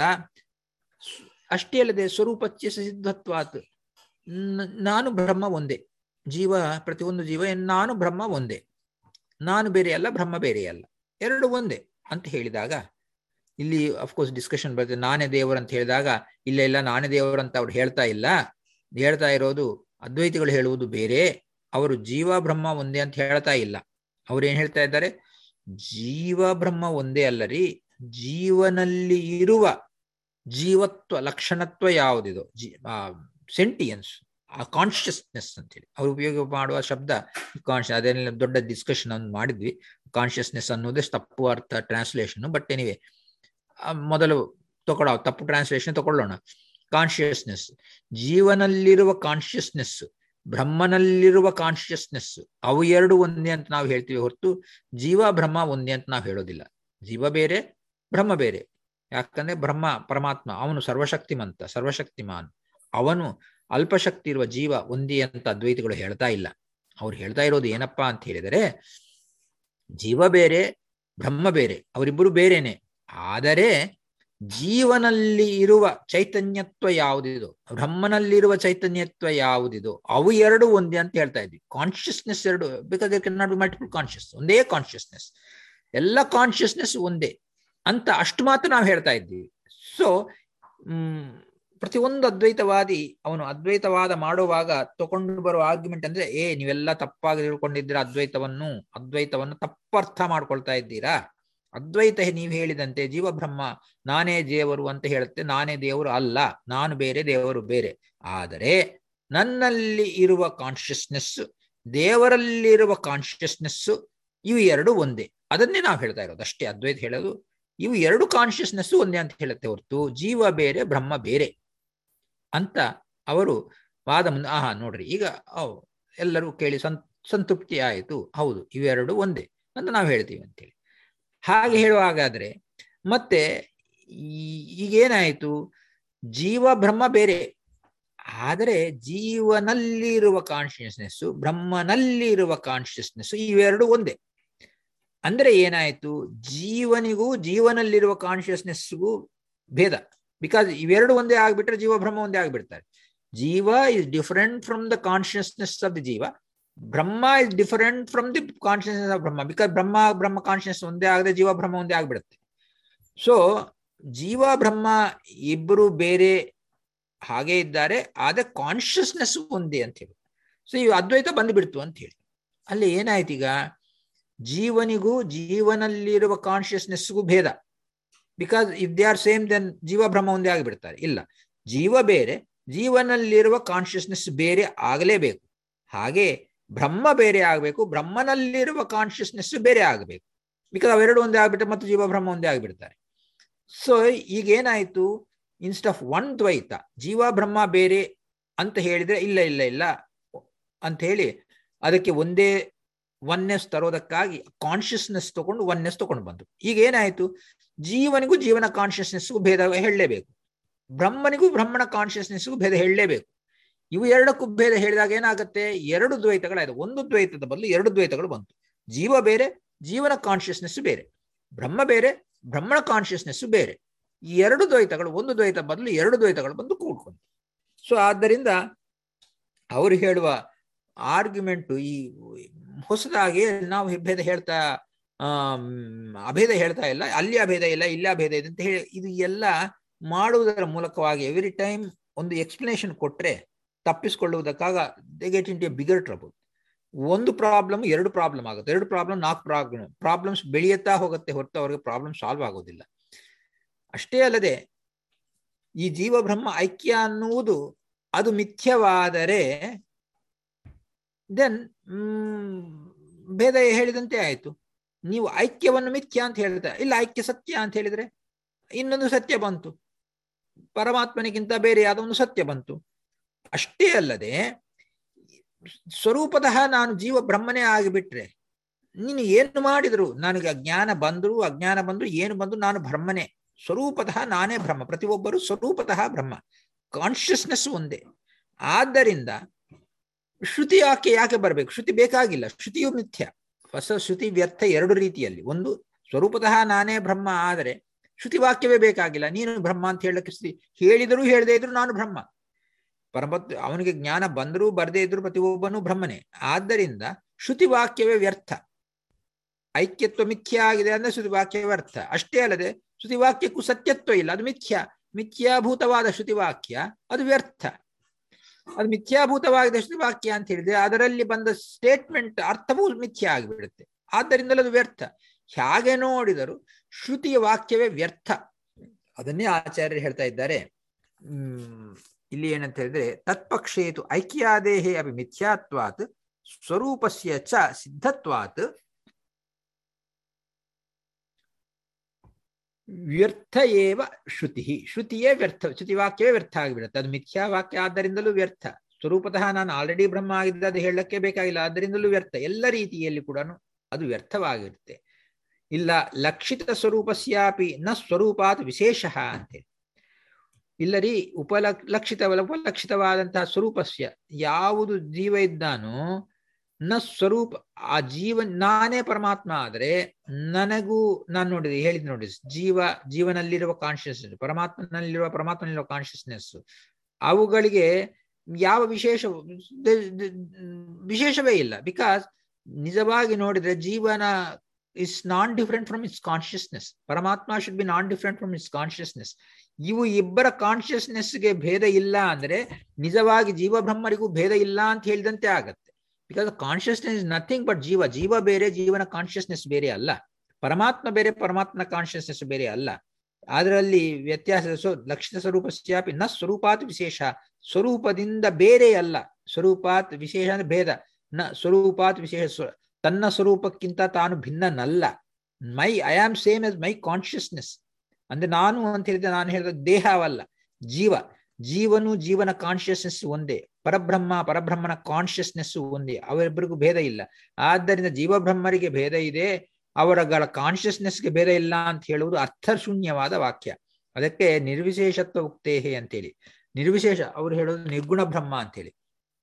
ಅಷ್ಟೇ ಅಲ್ಲದೆ ಸ್ವರೂಪಚ್ಯ ಸಿದ್ಧತ್ವಾತ್ ನಾನು ಬ್ರಹ್ಮ ಒಂದೇ ಜೀವ ಪ್ರತಿಯೊಂದು ಜೀವ ನಾನು ಬ್ರಹ್ಮ ಒಂದೇ ನಾನು ಬೇರೆ ಅಲ್ಲ ಬ್ರಹ್ಮ ಬೇರೆ ಅಲ್ಲ ಎರಡು ಒಂದೇ ಅಂತ ಹೇಳಿದಾಗ ಇಲ್ಲಿ ಅಫ್ಕೋರ್ಸ್ ಡಿಸ್ಕಷನ್ ಬರ್ತದೆ ನಾನೇ ದೇವರು ಅಂತ ಹೇಳಿದಾಗ ಇಲ್ಲ ಇಲ್ಲ ನಾನೇ ದೇವರು ಅಂತ ಅವ್ರು ಹೇಳ್ತಾ ಇಲ್ಲ ಹೇಳ್ತಾ ಇರೋದು ಅದ್ವೈತಿಗಳು ಹೇಳುವುದು ಬೇರೆ ಅವರು ಜೀವ ಬ್ರಹ್ಮ ಒಂದೇ ಅಂತ ಹೇಳ್ತಾ ಇಲ್ಲ ಅವ್ರು ಏನ್ ಹೇಳ್ತಾ ಇದ್ದಾರೆ ಜೀವ ಬ್ರಹ್ಮ ಒಂದೇ ಅಲ್ಲರಿ ಜೀವನಲ್ಲಿ ಇರುವ ಜೀವತ್ವ ಲಕ್ಷಣತ್ವ ಯಾವುದಿದೋ ಜೀ ಸೆಂಟಿಯನ್ಸ್ ಆ ಕಾನ್ಶಿಯಸ್ನೆಸ್ ಅಂತೇಳಿ ಅವ್ರು ಉಪಯೋಗ ಮಾಡುವ ಶಬ್ದ ಕಾನ್ಶಿಯಸ್ ಅದನ್ನೆಲ್ಲ ದೊಡ್ಡ ಡಿಸ್ಕಷನ್ ಅನ್ನು ಮಾಡಿದ್ವಿ ಕಾನ್ಶಿಯಸ್ನೆಸ್ ಅನ್ನೋದೇ ತಪ್ಪು ಅರ್ಥ ಟ್ರಾನ್ಸ್ಲೇಷನ್ ಬಟ್ ಎನಿವೆ ಮೊದಲು ತಗೊಳ್ಳೋ ತಪ್ಪು ಟ್ರಾನ್ಸ್ಲೇಷನ್ ತಗೊಳ್ಳೋಣ ಕಾನ್ಶಿಯಸ್ನೆಸ್ ಜೀವನಲ್ಲಿರುವ ಕಾನ್ಶಿಯಸ್ನೆಸ್ ಬ್ರಹ್ಮನಲ್ಲಿರುವ ಕಾನ್ಶಿಯಸ್ನೆಸ್ ಅವು ಎರಡು ಒಂದೇ ಅಂತ ನಾವು ಹೇಳ್ತೀವಿ ಹೊರತು ಜೀವ ಬ್ರಹ್ಮ ಒಂದೇ ಅಂತ ನಾವು ಹೇಳೋದಿಲ್ಲ ಜೀವ ಬೇರೆ ಬ್ರಹ್ಮ ಬೇರೆ ಯಾಕಂದ್ರೆ ಬ್ರಹ್ಮ ಪರಮಾತ್ಮ ಅವನು ಸರ್ವಶಕ್ತಿಮಂತ ಸರ್ವಶಕ್ತಿಮಾನ್ ಅವನು ಅಲ್ಪಶಕ್ತಿ ಇರುವ ಜೀವ ಒಂದೇ ಅಂತ ಅದ್ವೈತಿಗಳು ಹೇಳ್ತಾ ಇಲ್ಲ ಅವ್ರು ಹೇಳ್ತಾ ಇರೋದು ಏನಪ್ಪಾ ಅಂತ ಹೇಳಿದರೆ ಜೀವ ಬೇರೆ ಬ್ರಹ್ಮ ಬೇರೆ ಅವರಿಬ್ಬರು ಬೇರೆನೆ ಆದರೆ ಜೀವನಲ್ಲಿ ಇರುವ ಚೈತನ್ಯತ್ವ ಯಾವುದಿದೋ ಬ್ರಹ್ಮನಲ್ಲಿರುವ ಚೈತನ್ಯತ್ವ ಯಾವುದಿದೋ ಅವು ಎರಡು ಒಂದೇ ಅಂತ ಹೇಳ್ತಾ ಇದ್ವಿ ಕಾನ್ಶಿಯಸ್ನೆಸ್ ಎರಡು because there can not be multiple conscious ಒಂದೇ ಕಾನ್ಶಿಯಸ್ನೆಸ್ ಎಲ್ಲ ಕಾನ್ಶಿಯಸ್ನೆಸ್ ಒಂದೇ ಅಂತ ಅಷ್ಟು ಮಾತ್ರ ನಾವು ಹೇಳ್ತಾ ಇದ್ದೀವಿ ಸೊ ಹ್ಮ್ ಪ್ರತಿಯೊಂದು ಅದ್ವೈತವಾದಿ ಅವನು ಅದ್ವೈತವಾದ ಮಾಡುವಾಗ ತಗೊಂಡು ಬರುವ ಆರ್ಗ್ಯುಮೆಂಟ್ ಅಂದ್ರೆ ಏ ನೀವೆಲ್ಲ ತಪ್ಪಾಗಿ ತಿಳ್ಕೊಂಡಿದ್ದೀರಾ ಅದ್ವೈತವನ್ನು ಅದ್ವೈತವನ್ನು ತಪ್ಪರ್ಥ ಮಾಡ್ಕೊಳ್ತಾ ಇದ್ದೀರಾ ಅದ್ವೈತ ನೀವು ಹೇಳಿದಂತೆ ಜೀವ ಬ್ರಹ್ಮ ನಾನೇ ದೇವರು ಅಂತ ಹೇಳುತ್ತೆ ನಾನೇ ದೇವರು ಅಲ್ಲ ನಾನು ಬೇರೆ ದೇವರು ಬೇರೆ ಆದರೆ ನನ್ನಲ್ಲಿ ಇರುವ ಕಾನ್ಶಿಯಸ್ನೆಸ್ ದೇವರಲ್ಲಿರುವ ಕಾನ್ಶಿಯಸ್ನೆಸ್ ಇವು ಎರಡು ಒಂದೇ ಅದನ್ನೇ ನಾವು ಹೇಳ್ತಾ ಇರೋದು ಅಷ್ಟೇ ಅದ್ವೈತ ಹೇಳೋದು ಇವು ಎರಡು ಕಾನ್ಶಿಯಸ್ನೆಸ್ ಒಂದೇ ಅಂತ ಹೇಳುತ್ತೆ ಹೊರತು ಜೀವ ಬೇರೆ ಬ್ರಹ್ಮ ಬೇರೆ ಅಂತ ಅವರು ವಾದ ಮುಂದೆ ಆಹಾ ನೋಡ್ರಿ ಈಗ ಎಲ್ಲರೂ ಕೇಳಿ ಸಂತ ಸಂತೃಪ್ತಿ ಆಯಿತು ಹೌದು ಇವೆರಡು ಒಂದೇ ಅಂತ ನಾವು ಹೇಳ್ತೀವಿ ಅಂತೇಳಿ ಹಾಗೆ ಹೇಳುವಾಗಾದ್ರೆ ಮತ್ತೆ ಈ- ಈಗೇನಾಯಿತು ಜೀವ ಬ್ರಹ್ಮ ಬೇರೆ ಆದರೆ ಜೀವನಲ್ಲಿರುವ ಕಾನ್ಶಿಯಸ್ನೆಸ್ಸು ಬ್ರಹ್ಮನಲ್ಲಿರುವ ಕಾನ್ಶಿಯಸ್ನೆಸ್ಸು ಇವೆರಡು ಒಂದೇ ಅಂದ್ರೆ ಏನಾಯಿತು ಜೀವನಿಗೂ ಜೀವನಲ್ಲಿರುವ ಕಾನ್ಶಿಯಸ್ನೆಸ್ಗೂ ಭೇದ ಬಿಕಾಸ್ ಇವೆರಡು ಒಂದೇ ಆಗ್ಬಿಟ್ರೆ ಜೀವ ಬ್ರಹ್ಮ ಒಂದೇ ಆಗ್ಬಿಡ್ತಾರೆ ಜೀವ is different from the consciousness of the ಜೀವ ಬ್ರಹ್ಮ is different from the consciousness of ಬ್ರಹ್ಮ ಬಿಕಾಸ್ ಬ್ರಹ್ಮ ಬ್ರಹ್ಮ ಕಾನ್ಶಿಯಸ್ ಒಂದೇ ಆಗದೆ ಜೀವ ಬ್ರಹ್ಮ ಒಂದೇ ಆಗ್ಬಿಡುತ್ತೆ ಸೊ ಜೀವ ಬ್ರಹ್ಮ ಇಬ್ಬರು ಬೇರೆ ಹಾಗೆ ಇದ್ದಾರೆ ಆದ್ರೆ ಕಾನ್ಶಿಯಸ್ನೆಸ್ ಒಂದೇ ಅಂತ ಹೇಳಿ ಸೊ ಈ ಅದ್ವೈತ ಬಂದ್ಬಿಡ್ತು ಅಂತ ಹೇಳಿ ಅಲ್ಲಿ ಏನಾಯ್ತು ಈಗ ಜೀವನಿಗೂ ಜೀವನಲ್ಲಿರುವ ಕಾನ್ಶಿಯಸ್ನೆಸ್ಗೂ ಭೇದ because if they are same then ಜೀವ ಬ್ರಹ್ಮ ಒಂದೇ ಆಗಿಬಿಡ್ತಾರೆ ಇಲ್ಲ ಜೀವ ಬೇರೆ ಜೀವನಲ್ಲಿರುವ ಕಾನ್ಶಿಯಸ್ನೆಸ್ ಬೇರೆ ಆಗಲೇಬೇಕು ಹಾಗೆ ಬ್ರಹ್ಮ ಬೇರೆ ಆಗಬೇಕು ಬ್ರಹ್ಮನಲ್ಲಿರುವ ಕಾನ್ಶಿಯಸ್ನೆಸ್ ಬೇರೆ ಆಗಬೇಕು ಬಿಕಾಸ್ ಅವೆರಡು ಒಂದೇ ಆಗ್ಬಿಟ್ರೆ ಮತ್ತು ಜೀವ ಬ್ರಹ್ಮ ಒಂದೇ ಆಗಿಬಿಡ್ತಾರೆ ಸೊ ಈಗ ಏನಾಯ್ತು ಇನ್ಸ್ಟ್ ಆಫ್ ಒನ್ ದ್ವೈತ ಜೀವ ಬ್ರಹ್ಮ ಬೇರೆ ಅಂತ ಹೇಳಿದ್ರೆ ಇಲ್ಲ ಇಲ್ಲ ಇಲ್ಲ ಅಂತ ಹೇಳಿ ಅದಕ್ಕೆ ಒಂದೇ ಒನ್ನೆಸ್ ತರೋದಕ್ಕಾಗಿ ಕಾನ್ಶಿಯಸ್ನೆಸ್ ತಗೊಂಡು ಒನ್ನೆಸ್ ತಗೊಂಡು ಬಂತು ಈಗ ಏನಾಯ್ತು ಜೀವನಿಗೂ ಜೀವನ ಕಾನ್ಶಿಯಸ್ನೆಸ್ಗೂ ಭೇದ ಹೇಳಲೇಬೇಕು ಬ್ರಹ್ಮನಿಗೂ ಬ್ರಹ್ಮಣ ಕಾನ್ಶಿಯಸ್ನೆಸ್ಗೂ ಭೇದ ಹೇಳಲೇಬೇಕು ಇವು ಎರಡಕ್ಕೂ ಭೇದ ಹೇಳಿದಾಗ ಏನಾಗುತ್ತೆ ಎರಡು ದ್ವೈತಗಳಾಯ್ತು ಒಂದು ದ್ವೈತದ ಬದಲು ಎರಡು ದ್ವೈತಗಳು ಬಂತು ಜೀವ ಬೇರೆ ಜೀವನ ಕಾನ್ಶಿಯಸ್ನೆಸ್ ಬೇರೆ ಬ್ರಹ್ಮ ಬೇರೆ ಬ್ರಹ್ಮಣ ಕಾನ್ಶಿಯಸ್ನೆಸ್ ಬೇರೆ ಈ ಎರಡು ದ್ವೈತಗಳು ಒಂದು ದ್ವೈತ ಬದಲು ಎರಡು ದ್ವೈತಗಳು ಬಂದು ಕೂಡ್ಕೊಂಡು ಸೊ ಆದ್ದರಿಂದ ಅವರು ಹೇಳುವ ಆರ್ಗ್ಯುಮೆಂಟು ಈ ಹೊಸದಾಗಿ ನಾವು ಭೇದ ಹೇಳ್ತಾ ಆಮ್, ಅಭೇದ ಹೇಳ್ತಾ ಇಲ್ಲ ಅಲ್ಲಿ ಅಭೇದ ಇಲ್ಲ ಇಲ್ಲಿ ಅಭೇದ ಇದೆ ಅಂತ ಹೇಳಿ ಇದು ಎಲ್ಲ ಮಾಡುವುದರ ಮೂಲಕವಾಗಿ ಎವ್ರಿ ಟೈಮ್ ಒಂದು ಎಕ್ಸ್ಪ್ಲನೇಷನ್ ಕೊಟ್ರೆ ತಪ್ಪಿಸ್ಕೊಳ್ಳುವುದಕ್ಕಾಗ they get into a bigger trouble ಒಂದು ಪ್ರಾಬ್ಲಮ್ ಎರಡು ಪ್ರಾಬ್ಲಮ್ ಆಗುತ್ತೆ ಎರಡು ಪ್ರಾಬ್ಲಮ್ ನಾಲ್ಕು ಪ್ರಾಬ್ಲಮ್ ಪ್ರಾಬ್ಲಮ್ಸ್ ಬೆಳೆಯುತ್ತಾ ಹೋಗುತ್ತೆ ಹೊರತು ಅವ್ರಿಗೆ ಪ್ರಾಬ್ಲಮ್ ಸಾಲ್ವ್ ಆಗೋದಿಲ್ಲ ಅಷ್ಟೇ ಅಲ್ಲದೆ ಈ ಜೀವ ಬ್ರಹ್ಮ ಐಕ್ಯ ಅನ್ನುವುದು ಅದು ಮಿಥ್ಯವಾದರೆ ದೆನ್ ಭೇದ ಹೇಳಿದಂತೆ ಆಯಿತು ನೀವು ಐಕ್ಯವನ್ನು ಮಿಥ್ಯ ಅಂತ ಹೇಳ್ತಾ ಇಲ್ಲ ಐಕ್ಯ ಸತ್ಯ ಅಂತ ಹೇಳಿದ್ರೆ ಇನ್ನೊಂದು ಸತ್ಯ ಬಂತು ಪರಮಾತ್ಮನಿಗಿಂತ ಬೇರೆಯಾದ ಒಂದು ಸತ್ಯ ಬಂತು ಅಷ್ಟೇ ಅಲ್ಲದೆ ಸ್ವರೂಪತಃ ನಾನು ಜೀವ ಬ್ರಹ್ಮನೇ ಆಗಿಬಿಟ್ರೆ ನೀನು ಏನು ಮಾಡಿದ್ರು ನನಗೆ ಅಜ್ಞಾನ ಬಂದ್ರು ಅಜ್ಞಾನ ಬಂದ್ರು ಏನು ಬಂದ್ರು ನಾನು ಬ್ರಹ್ಮನೇ ಸ್ವರೂಪತಃ ನಾನೇ ಬ್ರಹ್ಮ ಪ್ರತಿಯೊಬ್ಬರು ಸ್ವರೂಪತಃ ಬ್ರಹ್ಮ ಕಾನ್ಷಿಯಸ್ನೆಸ್ ಒಂದೇ ಆದ್ದರಿಂದ ಶ್ರುತಿ ಯಾಕೆ ಯಾಕೆ ಬರಬೇಕು ಶ್ರುತಿ ಬೇಕಾಗಿಲ್ಲ ಶ್ರುತಿಯು ಮಿಥ್ಯ ಹೊಸ ಶ್ರುತಿ ವ್ಯರ್ಥ ಎರಡು ರೀತಿಯಲ್ಲಿ ಒಂದು ಸ್ವರೂಪತಃ ನಾನೇ ಬ್ರಹ್ಮ ಆದರೆ ಶ್ರುತಿ ವಾಕ್ಯವೇ ಬೇಕಾಗಿಲ್ಲ ನೀನು ಬ್ರಹ್ಮ ಅಂತ ಹೇಳಕ್ಕೆ ಶ್ರುತಿ ಹೇಳಿದರೂ ಹೇಳದೇ ಇದ್ರು ನಾನು ಬ್ರಹ್ಮ ಪರಮತ್ ಅವನಿಗೆ ಜ್ಞಾನ ಬಂದರೂ ಬರದೇ ಇದ್ರು ಪ್ರತಿಯೊಬ್ಬನು ಬ್ರಹ್ಮನೇ ಆದ್ದರಿಂದ ಶ್ರುತಿ ವಾಕ್ಯವೇ ವ್ಯರ್ಥ ಐಕ್ಯತ್ವ ಮಿಥ್ಯ ಆಗಿದೆ ಅಂದ್ರೆ ಶ್ರುತಿ ವಾಕ್ಯ ವ್ಯರ್ಥ ಅಷ್ಟೇ ಅಲ್ಲದೆ ಶ್ರುತಿ ವಾಕ್ಯಕ್ಕೂ ಸತ್ಯತ್ವ ಇಲ್ಲ ಅದು ಮಿಥ್ಯ ಮಿಥ್ಯಾಭೂತವಾದ ಶ್ರುತಿ ವಾಕ್ಯ ಅದು ವ್ಯರ್ಥ ಅದು ಮಿಥ್ಯಾಭೂತವಾಗಿದೆ ಶ್ರುತಿ ವಾಕ್ಯ ಅಂತ ಹೇಳಿದ್ರೆ ಅದರಲ್ಲಿ ಬಂದ ಸ್ಟೇಟ್ಮೆಂಟ್ ಅರ್ಥವೂ ಮಿಥ್ಯ ಆಗಿಬಿಡುತ್ತೆ ಆದ್ದರಿಂದಲೇ ಅದು ವ್ಯರ್ಥ ಹೇಗೆ ನೋಡಿದರು ಶ್ರುತಿಯ ವಾಕ್ಯವೇ ವ್ಯರ್ಥ ಅದನ್ನೇ ಆಚಾರ್ಯರು ಹೇಳ್ತಾ ಇದ್ದಾರೆ ಹ್ಮ್ ಇಲ್ಲಿ ಏನಂತ ಹೇಳಿದ್ರೆ ತತ್ಪಕ್ಷೇತು ಐಕ್ಯಾದೇಹೇ ಅಪಿ ಮಿಥ್ಯಾತ್ವಾತ್ ಸ್ವರೂಪಸ್ಯ ಚ ಸಿದ್ಧತ್ವಾತ್ ವ್ಯರ್ಥ ಏವ ಶ್ರುತಿ ಶ್ರುತಿಯೇ ವ್ಯರ್ಥ ಶ್ರುತಿ ವಾಕ್ಯವೇ ವ್ಯರ್ಥ ಆಗಿಬಿಡುತ್ತೆ ಅದು ಮಿಥ್ಯಾ ವಾಕ್ಯ ಆದ್ದರಿಂದಲೂ ವ್ಯರ್ಥ ಸ್ವರೂಪತಃ ನಾನು ಆಲ್ರೆಡಿ ಬ್ರಹ್ಮ ಆಗಿದ್ದ ಅದು ಹೇಳಕ್ಕೆ ಬೇಕಾಗಿಲ್ಲ ಆದ್ದರಿಂದಲೂ ವ್ಯರ್ಥ ಎಲ್ಲ ರೀತಿಯಲ್ಲಿ ಕೂಡ ಅದು ವ್ಯರ್ಥವಾಗಿರುತ್ತೆ ಇಲ್ಲ ಲಕ್ಷಿತ ಸ್ವರೂಪಸ್ಯಾಪಿ ನ ಸ್ವರೂಪಾತ್ ವಿಶೇಷ ಅಂತೇಳಿ ಇಲ್ಲ ರೀ ಉಪಲಕ್ ಲಕ್ಷಿತವಲ್ಲ ಉಪಲಕ್ಷಿತವಾದಂತಹ ಸ್ವರೂಪಸ್ಯ ಯಾವುದು ಜೀವ ಇದ್ದಾನೋ ನ ಸ್ವರೂಪ ಆ ಜೀವ ನಾನೇ ಪರಮಾತ್ಮ ಆದರೆ ನನಗೂ ನಾನು ನೋಡಿದೆ ಹೇಳಿದ್ ನೋಡಿ ಜೀವ ಜೀವನಲ್ಲಿರುವ ಕಾನ್ಶಿಯಸ್ನೆಸ್ ಪರಮಾತ್ಮನಲ್ಲಿರುವ ಪರಮಾತ್ಮನಲ್ಲಿರುವ ಕಾನ್ಶಿಯಸ್ನೆಸ್ ಅವುಗಳಿಗೆ ಯಾವ ವಿಶೇಷ ವಿಶೇಷವೇ ಇಲ್ಲ ಬಿಕಾಸ್ ನಿಜವಾಗಿ ನೋಡಿದ್ರೆ ಜೀವನ is non different from its consciousness ಪರಮಾತ್ಮ should be non different from its consciousness ಇವು ಇಬ್ಬರ ಕಾನ್ಶಿಯಸ್ನೆಸ್ಗೆ ಭೇದ ಇಲ್ಲ ಅಂದ್ರೆ ನಿಜವಾಗಿ ಜೀವ ಬ್ರಹ್ಮರಿಗೂ ಭೇದ ಇಲ್ಲ ಅಂತ ಹೇಳಿದಂತೆ ಆಗತ್ತೆ because consciousness is nothing but ಜೀವ ಜೀವ ಬೇರೆ ಜೀವನ ಕಾನ್ಶಿಯಸ್ನೆಸ್ ಬೇರೆ ಅಲ್ಲ ಪರಮಾತ್ಮ ಬೇರೆ ಪರಮಾತ್ಮನ ಕಾನ್ಶಿಯಸ್ನೆಸ್ ಬೇರೆ ಅಲ್ಲ ಅದರಲ್ಲಿ ವ್ಯತ್ಯಾಸ ಸೊ ಲಕ್ಷಿತ ಸ್ವರೂಪಸ್ಯಾಪಿ ನ ಸ್ವರೂಪಾತ್ ವಿಶೇಷ ಸ್ವರೂಪದಿಂದ ಬೇರೆ ಅಲ್ಲ ಸ್ವರೂಪಾತ್ ವಿಶೇಷ ಅಂದ್ರೆ ಭೇದ ನ ಸ್ವರೂಪಾತ್ ವಿಶೇಷ ತನ್ನ ಸ್ವರೂಪಕ್ಕಿಂತ ತಾನು ಭಿನ್ನನಲ್ಲ my I am same as my consciousness ಅಂದ್ರೆ ನಾನು ಅಂತ ಹೇಳಿದ್ರೆ ನಾನು ಹೇಳಿದ ದೇಹವಲ್ಲ ಜೀವ ಜೀವನು ಜೀವನ ಕಾನ್ಶಿಯಸ್ನೆಸ್ ಒಂದೇ ಪರಬ್ರಹ್ಮ ಪರಬ್ರಹ್ಮನ ಕಾನ್ಷಿಯಸ್ನೆಸ್ ಒಂದೇ ಅವರಿಬ್ಬರಿಗೂ ಭೇದ ಇಲ್ಲ ಆದ್ದರಿಂದ ಜೀವಬ್ರಹ್ಮರಿಗೆ ಭೇದ ಇದೆ ಅವರಗಳ ಕಾನ್ಷಿಯಸ್ನೆಸ್ಗೆ ಭೇದ ಇಲ್ಲ ಅಂತ ಹೇಳುವುದು ಅರ್ಥಶೂನ್ಯವಾದ ವಾಕ್ಯ ಅದಕ್ಕೆ ನಿರ್ವಿಶೇಷತ್ವ ಉಕ್ತೇಹೆ ಅಂತೇಳಿ ನಿರ್ವಿಶೇಷ ಅವರು ಹೇಳೋದು ನಿರ್ಗುಣ ಬ್ರಹ್ಮ ಅಂತೇಳಿ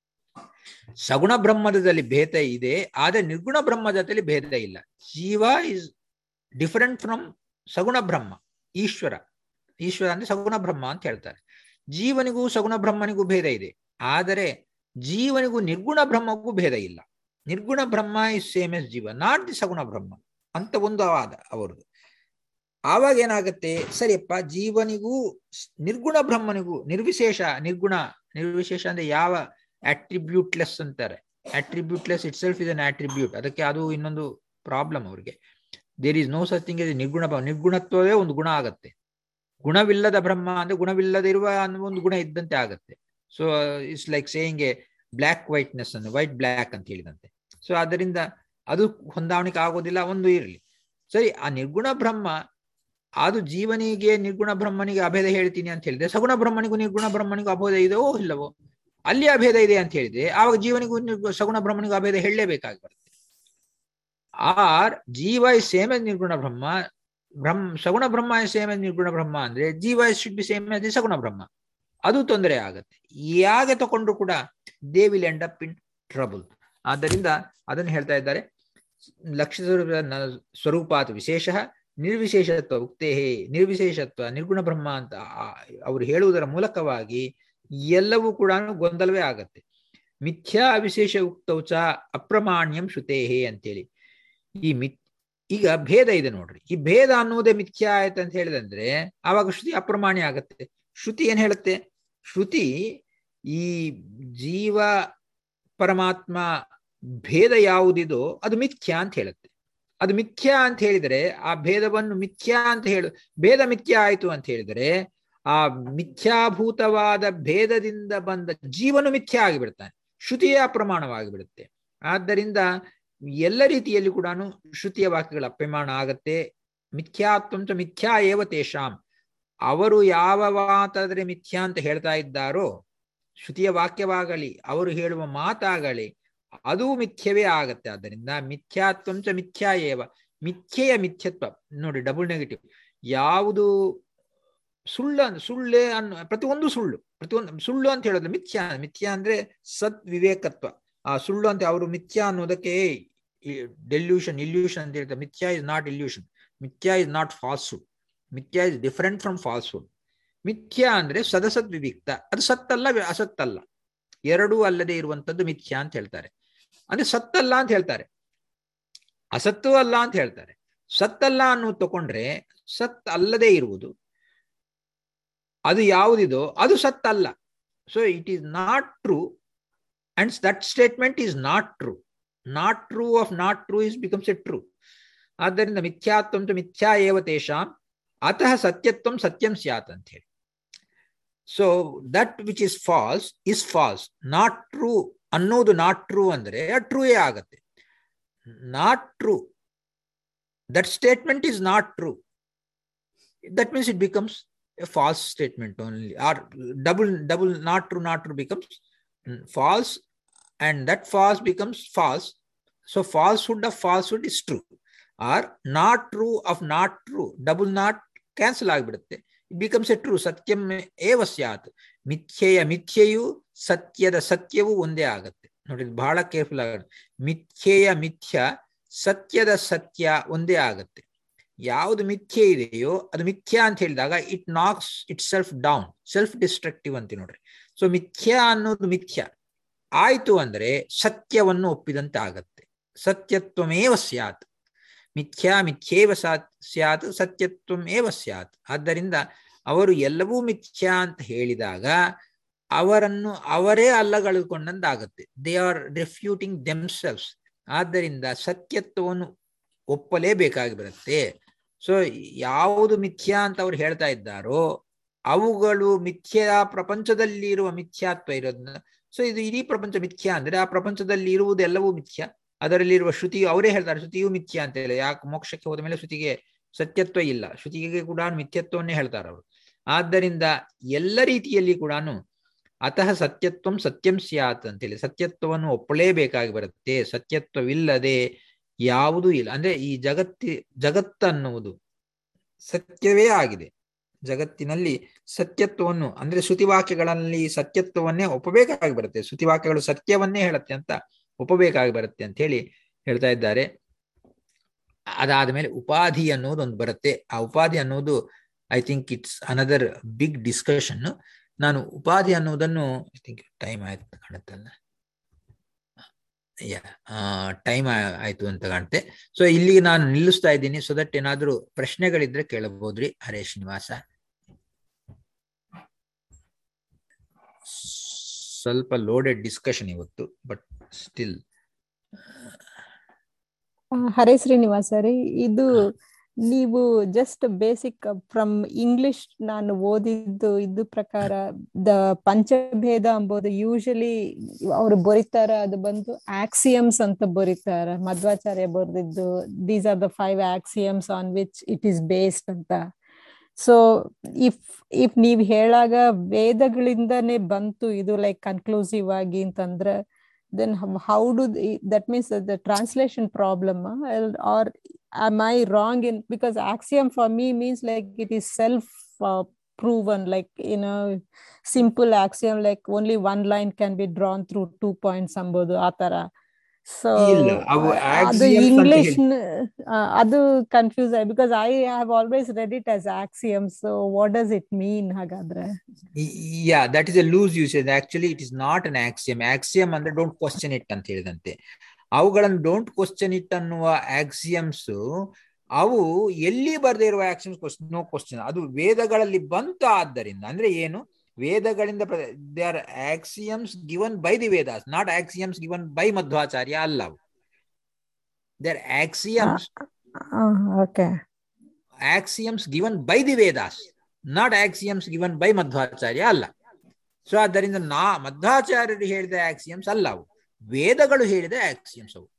ಸಗುಣ ಬ್ರಹ್ಮದಲ್ಲಿ ಭೇದ ಇದೆ ಆದರೆ ನಿರ್ಗುಣ ಬ್ರಹ್ಮ ಜೊತೆಲಿ ಭೇದ ಇಲ್ಲ ಜೀವ ಇಸ್ ಡಿಫರೆಂಟ್ ಫ್ರಮ್ ಸಗುಣ ಬ್ರಹ್ಮ ಈಶ್ವರ ಈಶ್ವರ ಅಂದ್ರೆ ಸಗುಣ ಬ್ರಹ್ಮ ಅಂತ ಹೇಳ್ತಾರೆ ಜೀವನಿಗೂ ಸಗುಣ ಬ್ರಹ್ಮನಿಗೂ ಭೇದ ಇದೆ ಆದರೆ ಜೀವನಿಗೂ ನಿರ್ಗುಣ ಬ್ರಹ್ಮಗೂ ಭೇದ ಇಲ್ಲ ನಿರ್ಗುಣ ಬ್ರಹ್ಮ ಇಸ್ ಸೇಮ್ ಎಸ್ ಜೀವ ನಾಟ್ ದಿ ಸಗುಣ ಬ್ರಹ್ಮ ಅಂತ ಒಂದು ವಾದ ಅವರದು ಆವಾಗ ಏನಾಗುತ್ತೆ ಸರಿಯಪ್ಪ ಜೀವನಿಗೂ ನಿರ್ಗುಣ ಬ್ರಹ್ಮನಿಗೂ ನಿರ್ವಿಶೇಷ ನಿರ್ಗುಣ ನಿರ್ವಿಶೇಷ ಅಂದ್ರೆ ಯಾವ ಅಟ್ರಿಬ್ಯೂಟ್ಲೆಸ್ ಅಂತಾರೆ attributeless itself is an attribute ಅದಕ್ಕೆ ಅದು ಇನ್ನೊಂದು ಪ್ರಾಬ್ಲಮ್ ಅವ್ರಿಗೆ there is no such thing ನಿರ್ಗುಣ ನಿರ್ಗುಣತ್ವವೇ ಒಂದು ಗುಣ ಆಗತ್ತೆ ಗುಣವಿಲ್ಲದ ಬ್ರಹ್ಮ ಅಂದ್ರೆ ಗುಣವಿಲ್ಲದಿರುವ ಒಂದು ಗುಣ ಇದ್ದಂತೆ ಆಗತ್ತೆ so it's like saying a black whiteness ಅನ್ನು ವೈಟ್ ಬ್ಲ್ಯಾಕ್ ಅಂತ ಹೇಳಿದಂತೆ ಸೊ ಅದರಿಂದ ಅದು ಹೊಂದಾವಣಿಕೆ ಆಗೋದಿಲ್ಲ ಒಂದು ಇರಲಿ ಸರಿ ಆ ನಿರ್ಗುಣ ಬ್ರಹ್ಮ ಅದು ಜೀವನಿಗೆ ನಿರ್ಗುಣ ಬ್ರಹ್ಮನಿಗೆ ಅಭೇದ ಹೇಳ್ತೀನಿ ಅಂತ ಹೇಳಿದ್ರೆ ಸಗುಣ ಬ್ರಹ್ಮನಿಗೂ ನಿರ್ಗುಣ ಬ್ರಹ್ಮನಿಗೂ ಅಭೇದ ಇದೆಯೋ ಇಲ್ಲವೋ ಅಲ್ಲಿ ಅಭೇದ ಇದೆ ಅಂತ ಹೇಳಿದ್ರೆ ಆವಾಗ ಜೀವನಿಗೂ ಸಗುಣ ಬ್ರಹ್ಮನಿಗೂ ಅಭೇದ ಹೇಳಲೇಬೇಕಾಗಿ ಬರುತ್ತೆ ಆರ್ ಜೀವ ಇಸ್ ಸೇಮ್ ಎಸ್ ನಿರ್ಗುಣ ಬ್ರಹ್ಮ ಬ್ರಹ್ಮ ಸಗುಣ ಬ್ರಹ್ಮ ಇಸ್ ಸೇಮ್ ಎಸ್ ನಿರ್ಗುಣ ಬ್ರಹ್ಮ ಅಂದ್ರೆ ಜೀವ is should be same as the ಸಗುಣ ಬ್ರಹ್ಮ ಅದು ತೊಂದರೆ ಆಗತ್ತೆ ಯಾಗೆ ತಗೊಂಡ್ರು ಕೂಡ they will end up in trouble ಆದ್ದರಿಂದ ಅದನ್ನು ಹೇಳ್ತಾ ಇದ್ದಾರೆ ಲಕ್ಷ್ಯ ಸ್ವರೂಪಾತ್ ವಿಶೇಷ ನಿರ್ವಿಶೇಷತ್ವ ಉಕ್ತೇ ನಿರ್ವಿಶೇಷತ್ವ ನಿರ್ಗುಣ ಬ್ರಹ್ಮ ಅಂತ ಅವರು ಹೇಳುವುದರ ಮೂಲಕವಾಗಿ ಎಲ್ಲವೂ ಕೂಡ ಗೊಂದಲವೇ ಆಗತ್ತೆ ಮಿಥ್ಯಾ ವಿಶೇಷ ಉಕ್ತೌಚ ಅಪ್ರಮಾಣ್ಯಂ ಶ್ರುತೇಹೇ ಅಂತೇಳಿ ಈ ಮಿತ್ ಈಗ ಭೇದ ಇದೆ ನೋಡ್ರಿ ಈ ಭೇದ ಅನ್ನುವುದೇ ಮಿಥ್ಯ ಆಯ್ತು ಅಂತ ಹೇಳಿದಂದ್ರೆ ಆವಾಗ ಶ್ರುತಿ ಅಪ್ರಮಾಣ್ಯ ಆಗತ್ತೆ ಶ್ರುತಿ ಏನ್ ಹೇಳುತ್ತೆ ಶ್ರುತಿ ಈ ಜೀವ ಪರಮಾತ್ಮ ಭೇದ ಯಾವುದಿದೋ ಅದು ಮಿಥ್ಯ ಅಂತ ಹೇಳುತ್ತೆ ಅದು ಮಿಥ್ಯ ಅಂತ ಹೇಳಿದರೆ ಆ ಭೇದವನ್ನು ಮಿಥ್ಯ ಅಂತ ಹೇಳು ಭೇದ ಮಿಥ್ಯ ಆಯಿತು ಅಂತ ಹೇಳಿದರೆ ಆ ಮಿಥ್ಯಾಭೂತವಾದ ಭೇದದಿಂದ ಬಂದ ಜೀವನು ಮಿಥ್ಯ ಆಗಿಬಿಡ್ತಾನೆ ಶ್ರುತಿಯೇ ಅಪ್ರಮಾಣವಾಗಿ ಬಿಡುತ್ತೆ ಆದ್ದರಿಂದ ಎಲ್ಲ ರೀತಿಯಲ್ಲಿ ಕೂಡ ಶ್ರುತಿಯ ವಾಕ್ಯಗಳ ಅಪ್ರಮಾಣ ಆಗತ್ತೆ ಮಿಥ್ಯಾತ್ವಂಚ ಮಿಥ್ಯಾ ಏವ ತೇಷಾಂ ಅವರು ಯಾವ ಮಾತಾದ್ರೆ ಮಿಥ್ಯಾ ಅಂತ ಹೇಳ್ತಾ ಇದ್ದಾರೋ ಶ್ರುತಿಯ ವಾಕ್ಯವಾಗಲಿ ಅವರು ಹೇಳುವ ಮಾತಾಗಲಿ ಅದು ಮಿಥ್ಯವೇ ಆಗತ್ತೆ ಆದ್ದರಿಂದ ಮಿಥ್ಯಾತ್ವಂಚ ಮಿಥ್ಯಾ ಏವ ಮಿಥ್ಯೆಯ ಮಿಥ್ಯತ್ವ ನೋಡಿ ಡಬಲ್ ನೆಗೆಟಿವ್ ಯಾವುದು ಸುಳ್ಳು ಸುಳ್ಳೇ ಅನ್ನ ಪ್ರತಿಯೊಂದು ಸುಳ್ಳು ಪ್ರತಿಯೊಂದು ಸುಳ್ಳು ಅಂತ ಹೇಳೋದು ಮಿಥ್ಯಾ ಮಿಥ್ಯಾ ಅಂದ್ರೆ ಸತ್ ವಿವೇಕತ್ವ ಆ ಸುಳ್ಳು ಅಂತ ಅವರು ಮಿಥ್ಯಾ ಅನ್ನೋದಕ್ಕೆ ಡೆಲ್ಯೂಷನ್ ಇಲ್ಯೂಷನ್ ಅಂತ ಹೇಳ್ತಾರೆ ಮಿಥ್ಯಾ ಇಸ್ ನಾಟ್ ಇಲ್ಯೂಷನ್ ಮಿಥ್ಯಾ ಇಸ್ ನಾಟ್ ಫಾಲ್ಸ್ಹುಡ್ ಮಿಥ್ಯಾ ಇಸ್ ಡಿಫರೆಂಟ್ ಫ್ರಮ್ ಫಾಲ್ಸ್ಹುಡ್ ಮಿಥ್ಯಾ ಅಂದ್ರೆ ಸದಸದ್ ವಿವಿಕ್ತ ಅದು ಸತ್ತಲ್ಲ ಅಸತ್ತಲ್ಲ ಎರಡೂ ಅಲ್ಲದೆ ಇರುವಂತದ್ದು ಮಿಥ್ಯಾ ಅಂತ ಹೇಳ್ತಾರೆ ಅಂದ್ರೆ ಸತ್ತಲ್ಲ ಅಂತ ಹೇಳ್ತಾರೆ ಅಸತ್ತು ಅಲ್ಲ ಅಂತ ಹೇಳ್ತಾರೆ ಸತ್ತಲ್ಲ ಅನ್ನೋದು ತಗೊಂಡ್ರೆ ಸತ್ ಅಲ್ಲದೆ ಇರುವುದು ಅದು ಯಾವುದಿದೋ ಅದು ಸತ್ತಲ್ಲ so it is not true and that statement is not true not true of not true is becomes a true ಆದ್ದರಿಂದ ಮಿಥ್ಯಾತ್ವಂ ಮಿಥ್ಯಾ ಏವ ತೇಷಾಂ ಅತಃ ಸತ್ಯತ್ವಂ ಸತ್ಯಂ ಸ್ಯಾತ್ ಅಂತ ಹೇಳಿ so that which is false is false not true ಅನ್ನೋದು ನಾಟ್ ಟ್ರೂ ಅಂದರೆ ಟ್ರೂಯೇ ಆಗತ್ತೆ not true that statement is not true that means it becomes a false statement only or double double not true not true becomes false and that false becomes false so falsehood of falsehood is true or not true of not true double not cancel ಆಗಿಬಿಡುತ್ತೆ it becomes a true ಸತ್ಯಂ ಏವ ಸ್ಯಾತ್ ಮಿಥ್ಯೆಯ ಮಿಥ್ಯೆಯು ಸತ್ಯದ ಸತ್ಯವೂ ಒಂದೇ ಆಗತ್ತೆ ನೋಡಿ ಬಹಳ careful ಆಗುತ್ತೆ ಮಿಥ್ಯೆಯ ಮಿಥ್ಯ ಸತ್ಯದ ಸತ್ಯ ಒಂದೇ ಆಗತ್ತೆ ಯಾವುದು ಮಿಥ್ಯೆ ಇದೆಯೋ ಅದು ಮಿಥ್ಯ ಅಂತ ಹೇಳಿದಾಗ it knocks itself down self destructive ಅಂತ ನೋಡ್ರಿ ಸೊ ಮಿಥ್ಯ ಅನ್ನೋದು ಮಿಥ್ಯ ಆಯ್ತು ಅಂದ್ರೆ ಸತ್ಯವನ್ನು ಒಪ್ಪಿದಂತೆ ಆಗತ್ತೆ ಸತ್ಯತ್ವಮೇವ ಸ್ಯಾತ್ ಮಿಥ್ಯಾ ಮಿಥ್ಯೇವ ಸಾತ್ ಸ್ಯಾತ್ ಸತ್ಯತ್ವಂ ಏವ ಸ್ಯಾತ್ ಆದ್ದರಿಂದ ಅವರು ಎಲ್ಲವೂ ಮಿಥ್ಯಾ ಅಂತ ಹೇಳಿದಾಗ ಅವರನ್ನು ಅವರೇ ಅಲ್ಲಗಳೆದುಕೊಂಡಂತಾಗುತ್ತೆ ದೇ ಆರ್ ರೆಫ್ಯೂಟಿಂಗ್ ದೆಮ್ಸೆಲ್ಸ್ ಆದ್ದರಿಂದ ಸತ್ಯತ್ವವನ್ನು ಒಪ್ಪಲೇಬೇಕಾಗಿ ಬರುತ್ತೆ ಸೊ ಯಾವುದು ಮಿಥ್ಯಾ ಅಂತ ಅವ್ರು ಹೇಳ್ತಾ ಇದ್ದಾರೋ ಅವುಗಳು ಮಿಥ್ಯಾ ಪ್ರಪಂಚದಲ್ಲಿ ಇರುವ ಮಿಥ್ಯಾತ್ವ ಇರೋದನ್ನ ಸೊ ಇದು ಇಡೀ ಪ್ರಪಂಚ ಮಿಥ್ಯಾ ಅಂದ್ರೆ ಆ ಪ್ರಪಂಚದಲ್ಲಿ ಇರುವುದೆಲ್ಲವೂ ಮಿಥ್ಯ ಅದರಲ್ಲಿರುವ ಶ್ರುತಿಯು ಅವರೇ ಹೇಳ್ತಾರೆ ಶ್ರುತಿಯು ಮಿಥ್ಯ ಅಂತ ಹೇಳಿ ಯಾಕೆ ಮೋಕ್ಷಕ್ಕೆ ಹೋದ ಮೇಲೆ ಶ್ರುತಿಗೆ ಸತ್ಯತ್ವ ಇಲ್ಲ ಶ್ರುತಿಗೆ ಕೂಡ ಮಿಥ್ಯತ್ವವನ್ನೇ ಹೇಳ್ತಾರೆ ಅವರು ಆದ್ದರಿಂದ ಎಲ್ಲ ರೀತಿಯಲ್ಲಿ ಕೂಡ ಅತಃ ಸತ್ಯತ್ವಂ ಸತ್ಯಂ ಸ್ಯಾತ್ ಅಂತೇಳಿ ಸತ್ಯತ್ವವನ್ನು ಒಪ್ಪಲೇಬೇಕಾಗಿ ಬರುತ್ತೆ ಸತ್ಯತ್ವವಿಲ್ಲದೆ ಯಾವುದೂ ಇಲ್ಲ ಅಂದ್ರೆ ಈ ಜಗತ್ತಿ ಜಗತ್ತನ್ನುವುದು ಸತ್ಯವೇ ಆಗಿದೆ ಜಗತ್ತಿನಲ್ಲಿ ಸತ್ಯತ್ವವನ್ನು ಅಂದ್ರೆ ಶ್ರುತಿವಾಕ್ಯಗಳಲ್ಲಿ ಸತ್ಯತ್ವವನ್ನೇ ಒಪ್ಪಬೇಕಾಗಿ ಬರುತ್ತೆ ಶ್ರುತಿವಾಕ್ಯಗಳು ಸತ್ಯವನ್ನೇ ಹೇಳುತ್ತೆ ಅಂತ ಒಪ್ಪಬೇಕಾಗಿ ಬರುತ್ತೆ ಅಂತ ಹೇಳಿ ಹೇಳ್ತಾ ಇದ್ದಾರೆ ಅದಾದ ಮೇಲೆ ಉಪಾಧಿ ಅನ್ನೋದು ಒಂದು ಬರುತ್ತೆ ಆ ಉಪಾಧಿ ಅನ್ನೋದು I think it's another big discussion ನಾನು ಉಪಾಧಿ ಅನ್ನೋದನ್ನು ಐ ಥಿಂಕ್ ಟೈಮ್ ಆಯ್ತು ಕಾಣುತ್ತಲ್ಲ ಟೈಮ್ ಆಯ್ತು ಅಂತ ಕಾಣುತ್ತೆ ಸೊ ಇಲ್ಲಿ ನಾನು ನಿಲ್ಲಿಸ್ತಾ ಇದ್ದೀನಿ ಸೊ ದಟ್ ಏನಾದ್ರೂ ಪ್ರಶ್ನೆಗಳಿದ್ರೆ ಕೇಳಬಹುದ್ರಿ ಹರೇ ಶ್ರೀನಿವಾಸ ಸ್ವಲ್ಪ ಲೋಡೆಡ್ ಡಿಸ್ಕಷನ್ ಇವತ್ತು ಬಟ್ ಸ್ಟಿಲ್ ಹರೇ ಶ್ರೀನಿವಾಸ ರೀ ಇದು ನೀವು ಜಸ್ಟ್ ಬೇಸಿಕ್ ಫ್ರಮ್ ಇಂಗ್ಲಿಷ್ ನಾನು ಓದಿದ್ದು ಇದು ಪ್ರಕಾರ ದ ಪಂಚಭೇದ ಅಂಬೋದು ಯೂಶಲಿ ಅವ್ರು ಬರೀತಾರ ಅದು ಬಂದು ಆಕ್ಸಿಯಮ್ಸ್ ಅಂತ ಬರೀತಾರ ಮಧ್ವಾಚಾರ್ಯ ಬರೆದಿದ್ದು these are the five axioms on which it is based ಅಂತ ಸೊ ಇಫ್ ಇಫ್ ನೀವ್ ಹೇಳಾಗ ವೇದಗಳಿಂದನೇ ಬಂತು ಇದು ಲೈಕ್ ಕನ್ಕ್ಲೂಸಿವ್ ಆಗಿ ಅಂತಂದ್ರೆ then how do they, that means that the translation problem uh, or am i wrong in because axiom for me means like it is self uh, proven like in a simple axiom like only one line can be drawn through two points ಅಂಬೋದು ಆ ತರ so ಇಲ್ಲ, ಅವು ಅದು axioms ಅಂತ English ಹೇಳಿ- ಅದು confuse ಆಗಿ because I have always read it as axiom so what does it mean ಹಾಗಾದ್ರೆ yeah that is a loose usage actually it is not an axiom axiom ಅಂದ್ರೆ ಡೋಂಟ್ ಕ್ವಶನ್ ಇಟ್ ಅಂತ ಹೇಳಿದಂತೆ ಅವುಗಳನ್ನು don't question it ಅನ್ನುವ axioms ಅವು ಎಲ್ಲಿ ಬರದೇ ಇರುವ ಆಕ್ಸಿಯಮ್ಸ್ ನೋ ಕ್ವಶನ್ ಅದು ವೇದಗಳಲ್ಲಿ ಬಂತು ಆದ್ದರಿಂದ ಅಂದ್ರೆ ಏನು ವೇದಗಳಿಂದ they are axioms given by the Vedas not axioms given by Madhvacharya ಅಲ್ಲ ಅವು they are axioms okay axioms given by the Vedas not axioms given by Madhvacharya ಅಲ್ಲ ಸೊ ಆದ್ದರಿಂದ ನಾ ಮಧ್ವಾಚಾರ್ಯರು ಹೇಳಿದ ಆಕ್ಸಿಯಮ್ಸ್ ಅಲ್ಲ ಅವು ವೇದಗಳು ಹೇಳಿದ ಆಕ್ಸಿಯಮ್ಸ್ ಅವು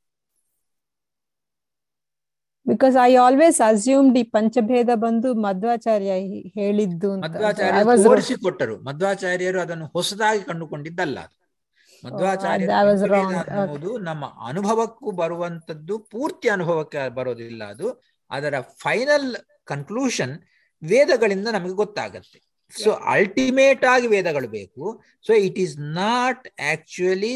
ಬಿಕಾಸ್ ಐ ಆಲ್ವೇಸ್ ಅಸ್ಯೂಮ್ಡ್ ಈ ಪಂಚಭೇದ ಬಂದು ಮಧ್ವಾಚಾರ್ಯ ಹಿ- ಹೇಳಿದ್ದು ಅಂತ I ಮಧ್ವಾಚಾರ್ಯ was wrong. ತೋರಿಸಿಕೊಟ್ಟರು ಮಧ್ವಾಚಾರ್ಯರು ಅದನ್ನು ಹೊಸದಾಗಿ ಕಂಡುಕೊಂಡಿದ್ದಲ್ಲ ಅದು ಮಧ್ವಾಚಾರ್ಯ I was wrong. ಅನ್ನುವುದು ನಮ್ಮ ಅನುಭವಕ್ಕೂ ಬರುವಂತದ್ದು ಪೂರ್ತಿ ಅನುಭವಕ್ಕೆ ಬರೋದಿಲ್ಲ ಅದು ಅದರ ಫೈನಲ್ ಕನ್ಕ್ಲೂಷನ್ ವೇದಗಳಿಂದ ನಮಗೆ ಗೊತ್ತಾಗತ್ತೆ ಸೊ ಅಲ್ಟಿಮೇಟ್ ಆಗಿ ವೇದಗಳು ಬೇಕು so it is not actually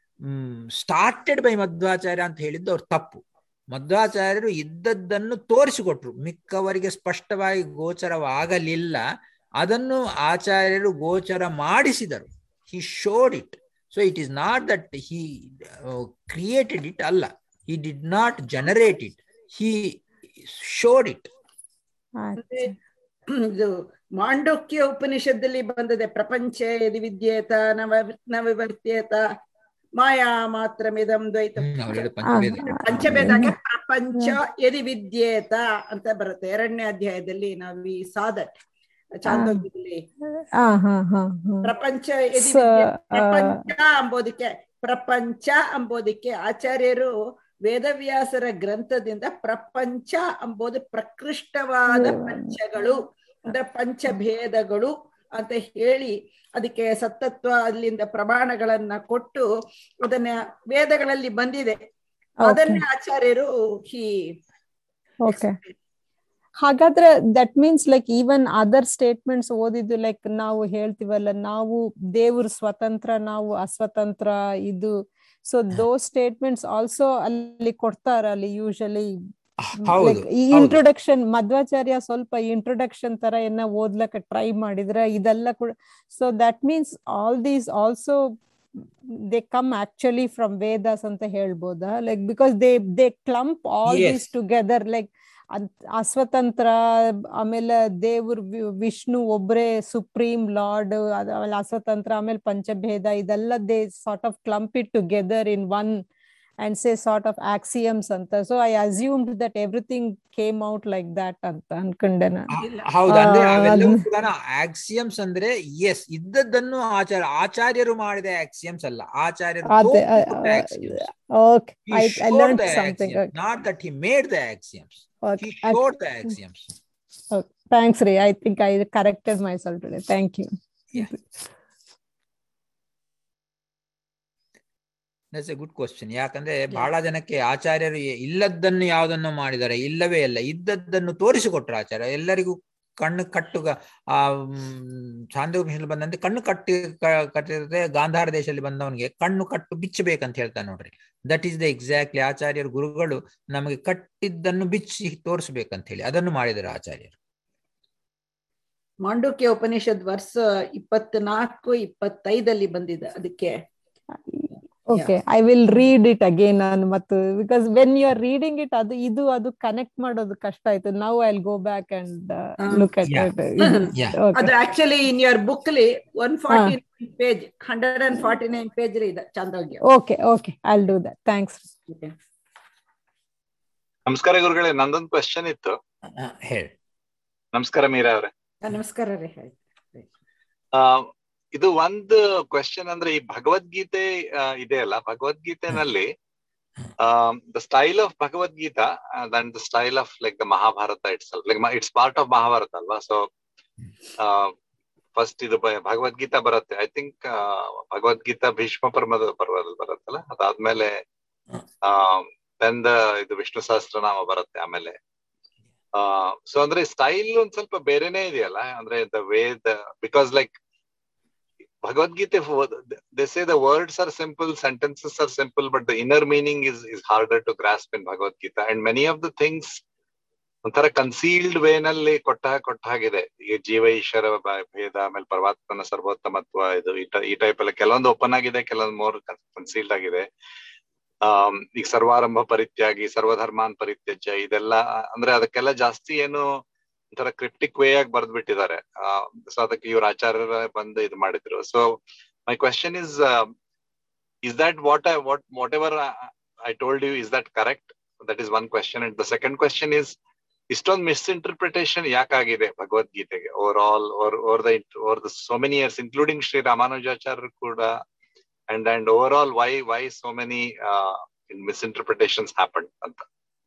started by Madhvacharya ಅಂತ ಹೇಳಿದ್ದು ಅವ್ರು ತಪ್ಪು ಮಧ್ವಾಚಾರ್ಯರು ಇದ್ದದ್ದನ್ನು ತೋರಿಸಿಕೊಟ್ರು ಮಿಕ್ಕವರಿಗೆ ಸ್ಪಷ್ಟವಾಗಿ ಗೋಚರವಾಗಲಿಲ್ಲ ಅದನ್ನು ಆಚಾರ್ಯರು ಗೋಚರ ಮಾಡಿಸಿದರು he showed it so it is not that he created it ಅಲ್ಲ he did not generate it he showed it ಆಯ್ತು. ಇದು ಮಾಂಡೋಕ್ಯ ಉಪನಿಷತ್ತಲ್ಲಿ ಬಂದಿದೆ ಪ್ರಪಂಚ ಯದಿ ವಿದ್ಯೇತ ನವ ನವಿವರ್ತ್ಯೇತ ಮಾಯಾ ಮಾತ್ರ ಮಿದಂ ದ್ವೈತ ಅವ್ರು ಹೇಳೋ ಪಂಚವೇದ ಪಂಚಭೇದಕ್ಕೆ ಪ್ರಪಂಚ ಯದಿ ವಿದ್ಯೇತ ಅಂತ ಬರುತ್ತೆ ಎರಡನೇ ಅಧ್ಯಾಯದಲ್ಲಿ ನಾವು ಈ ಸಾದಟ್ ಚಾಂದೋಗ್ಯದಲ್ಲಿ ಹಾ ಹಾ ಹಾ ಹಾ ಪ್ರಪಂಚ ಯದಿ So, ವಿದ್ಯೇತ, ಆ, ಪ್ರಪಂಚ ಅಂಬೋದಕ್ಕೆ ಪ್ರಪಂಚ ಅಂಬೋದಕ್ಕೆ ಆಚಾರ್ಯರು ವೇದವ್ಯಾಸರ ಗ್ರಂಥದಿಂದ ಪ್ರಪಂಚ ಅಂಬೋದು ಪ್ರಕೃಷ್ಟವಾದ ಪಂಚಗಳು ಅಂದ್ರೆ ಪಂಚಭೇದಗಳು ಅಂತ ಹೇಳಿ ಅದಕ್ಕೆ ಸತ್ತತ್ವ ಅಲ್ಲಿಂದ ಪ್ರಮಾಣಗಳನ್ನ ಕೊಟ್ಟು ಅದನ್ನ ವೇದಗಳಲ್ಲಿ ಬಂದಿದೆ ಅದನ್ನ ಆಚಾರ್ಯರು ಹಿ ಓಕೆ ಹಾಗಾದ್ರೆ that means like even other statements ಓದಿದ್ದು ಲೈಕ್ ನಾವು ಹೇಳ್ತೀವಲ್ಲ ನಾವು ದೇವ್ರ ಸ್ವತಂತ್ರ ನಾವು ಅಸ್ವತಂತ್ರ ಇದು ಸೊ ದೋ ಸ್ಟೇಟ್ಮೆಂಟ್ಸ್ ಆಲ್ಸೋ ಅಲ್ಲಿ ಕೊಡ್ತಾರ ಅಲ್ಲಿ ಯೂಶಲಿ ಹೌದು ಈ ಹೌದು. ಇಂಟ್ರೊಡಕ್ಷನ್ ಮಧ್ವಾಚಾರ್ಯ ಸ್ವಲ್ಪ ಇಂಟ್ರೊಡಕ್ಷನ್ ತರ ಏನ ಓದ್ಲಕ್ಕ ಟ್ರೈ ಮಾಡಿದ್ರ ಇದೆಲ್ಲ ಕೂಡ so that means all these also they come actually from Vedas ಅಂತ ಹೇಳ್ಬೋದಾ like because they they clump all Yes. These together like ಅಸ್ವತಂತ್ರ ಆಮೇಲೆ ದೇವ್ರ ವಿ- ವಿಷ್ಣು ಒಬ್ರೇ ಸುಪ್ರೀಂ ಲಾರ್ಡ್ ಆಮೇಲೆ ಅಸ್ವತಂತ್ರ ಆಮೇಲೆ ಪಂಚಭೇದ ಇದೆಲ್ಲ they sort of clump it together in one and say sort of axioms ಅಂತ so I assumed that everything came out like that ಅಂತ ಅನ್ಕೊಂಡೆ ನಾನು ಹ- ಹೌದು ಅಂದ್ರೆ ಆ, ಅವೆಲ್ಲವೂ ಅದು- ಕೂಡ ಆಕ್ಸಿಯಮ್ಸ್ ಅಂದ್ರೆ ಎಸ್ ಇದ್ದದ್ದನ್ನು ಆಚಾರ ಆಚಾರ್ಯರು ಮಾಡಿದ ಆಕ್ಸಿಯಮ್ಸ್ ಅಲ್ಲ ಆಚಾರ್ಯರು ಅದೇ, ಆ, ತೋರಿಸಿಕೊಟ್ಟ ಆ, axioms. Okay He I I showed learn the something axioms, not that he made the axioms. Okay He showed the axioms. Thanks ರೀ I think I corrected myself today thank you Yeah. That's a good question ಯಾಕಂದ್ರೆ ಬಹಳ ಜನಕ್ಕೆ ಆಚಾರ್ಯರು ಇಲ್ಲದ್ದನ್ನು ಯಾವುದನ್ನು ಮಾಡಿದ್ದಾರೆ ಇಲ್ಲವೇ ಇಲ್ಲ ಇದ್ದದ್ದನ್ನು ತೋರಿಸಿಕೊಟ್ರು ಆಚಾರ್ಯ ಎಲ್ಲರಿಗೂ ಕಣ್ಣು ಕಟ್ಟುಗ ಆ ಚಾಂದೋಪನಿಷಲ್ಲಿ ಬಂದಂತೆ ಕಣ್ಣು ಕಟ್ಟಿ ಕಟ್ಟಿರುತ್ತೆ ಗಾಂಧಾರ ದೇಶದಲ್ಲಿ ಬಂದವನಿಗೆ ಕಣ್ಣು ಕಟ್ಟು ಬಿಚ್ಚಬೇಕಂತ ಹೇಳ್ತಾನೆ ನೋಡ್ರಿ ದಟ್ ಈಸ್ ದ ಎಕ್ಸಾಕ್ಟ್ಲಿ ಆಚಾರ್ಯರು ಗುರುಗಳು ನಮಗೆ ಕಟ್ಟಿದ್ದನ್ನು ಬಿಚ್ಚಿ ತೋರಿಸ್ಬೇಕಂತ ಹೇಳಿ ಅದನ್ನು ಮಾಡಿದರು ಆಚಾರ್ಯರು ಮಾಂಡುಕ್ಯ ಉಪನಿಷತ್ ವರ್ಷ ಇಪ್ಪತ್ನಾಲ್ಕು ಇಪ್ಪತ್ತೈದಲ್ಲಿ ಬಂದಿದೆ ಅದಕ್ಕೆ okay I will read it again ನಾನು ಮತ್ತು because when you are reading it ಅದು ಇದು ಅದು ಕನೆಕ್ಟ್ ಮಾಡೋದು ಕಷ್ಟ ಆಯ್ತು now I go back and look at Yeah. It Yeah. ಅದು ಆಕ್ಚುಲಿ ಇನ್ ಯುವರ್ ಬುಕ್ ಲಿ one forty page hundred and forty nine page ಇದೆ Chandogya okay okay I do that thanks ನಮಸ್ಕಾರ ಗುರುಗಳೇ ನಂದೊಂದು ಕ್ವಶನ್ ಇತ್ತು ಆ, ಹೇಳಿ ನಮಸ್ಕಾರ ಮೀರಾ ಅವ್ರೆ ನಮಸ್ಕಾರ ರೀ ಆ, ಇದು ಒಂದು ಕ್ವೆಶನ್ ಅಂದ್ರೆ ಈ ಭಗವದ್ಗೀತೆ ಆ, ಇದೆಯಲ್ಲ ಭಗವದ್ಗೀತೆನಲ್ಲಿ the style of Bhagavad Gita than the style of like the Mahabharata it's like it's part of Mahabharata ಅಲ್ವಾ ಸೊ ಫಸ್ಟ್ ಇದು ಬ- ಭಗವದ್ಗೀತಾ ಬರುತ್ತೆ ಐ ಥಿಂಕ್ ಭಗವದ್ಗೀತಾ ಭೀಷ್ಮ ಪರ್ವದ ಪರ್ವದಲ್ಲಿ ಬರುತ್ತಲ್ಲ ಅದಾದ್ಮೇಲೆ ದೆನ್ ದ ಇದು ವಿಷ್ಣು ಸಹಸ್ರನಾಮ ಬರುತ್ತೆ ಆಮೇಲೆ ಸೊ ಅಂದ್ರೆ ಸ್ಟೈಲ್ ಒಂದ್ ಸ್ವಲ್ಪ ಬೇರೆನೆ ಇದೆಯಲ್ಲ ಅಂದ್ರೆ the way the because like Bhagavad Gita they say the words are simple sentences are simple but the inner meaning is is harder to grasp in Bhagavad Gita and many of the things ಒಂಥರ concealed way ನಲ್ಲಿ ಕೊಟ್ಟ ಕೊಟ್ಟ ಹಾಗಿದೆ ಈಗ ಜೀವ ಈಶ್ವರ ಬ- ಭೇದ ಆಮೇಲೆ ಪರಮಾತ್ಮನ ಸರ್ವೋತ್ತಮತ್ವ ಇದು ಈ ಟ- ಈ ಟೈಪ್ ಎಲ್ಲ ಕೆಲವೊಂದು ಓಪನ್ ಆಗಿದೆ ಕೆಲವೊಂದು ಮೋರ್ ಕನ್ಸೀಲ್ಡ್ ಆಗಿದೆ ಆಮ್, ಈಗ ಸರ್ವಾರಂಭ ಪರಿತ್ಯಾಗಿ ಸರ್ವಧರ್ಮಾನ್ ಪರಿತ್ಯಜ್ಯ ಇದೆಲ್ಲ ಅಂದ್ರೆ ಅದಕ್ಕೆಲ್ಲ ಜಾಸ್ತಿ ಏನು ಒಂಥರ ಕ್ರಿಪ್ಟಿಕ್ ವೇ ಆಗಿ ಬರ್ದ್ಬಿಟ್ಟಿದ್ದಾರೆ ಸೊ ಅದಕ್ಕೆ ಇವ್ರ ಆಚಾರ್ಯರ ಬಂದು ಇದು ಮಾಡಿದ್ರು so my question is is that what I what whatever I told you is that correct that is one question and the second question is ಇಷ್ಟೊಂದು ಮಿಸ್ಇಂಟರ್ಪ್ರಿಟೇಷನ್ ಯಾಕಾಗಿದೆ ಭಗವದ್ಗೀತೆಗೆ over all or over the over the so many years including Shri ರಾಮಾನುಜಾಚಾರ್ಯರು ಕೂಡ and and over all why why so many misinterpretations happen ಅಂತ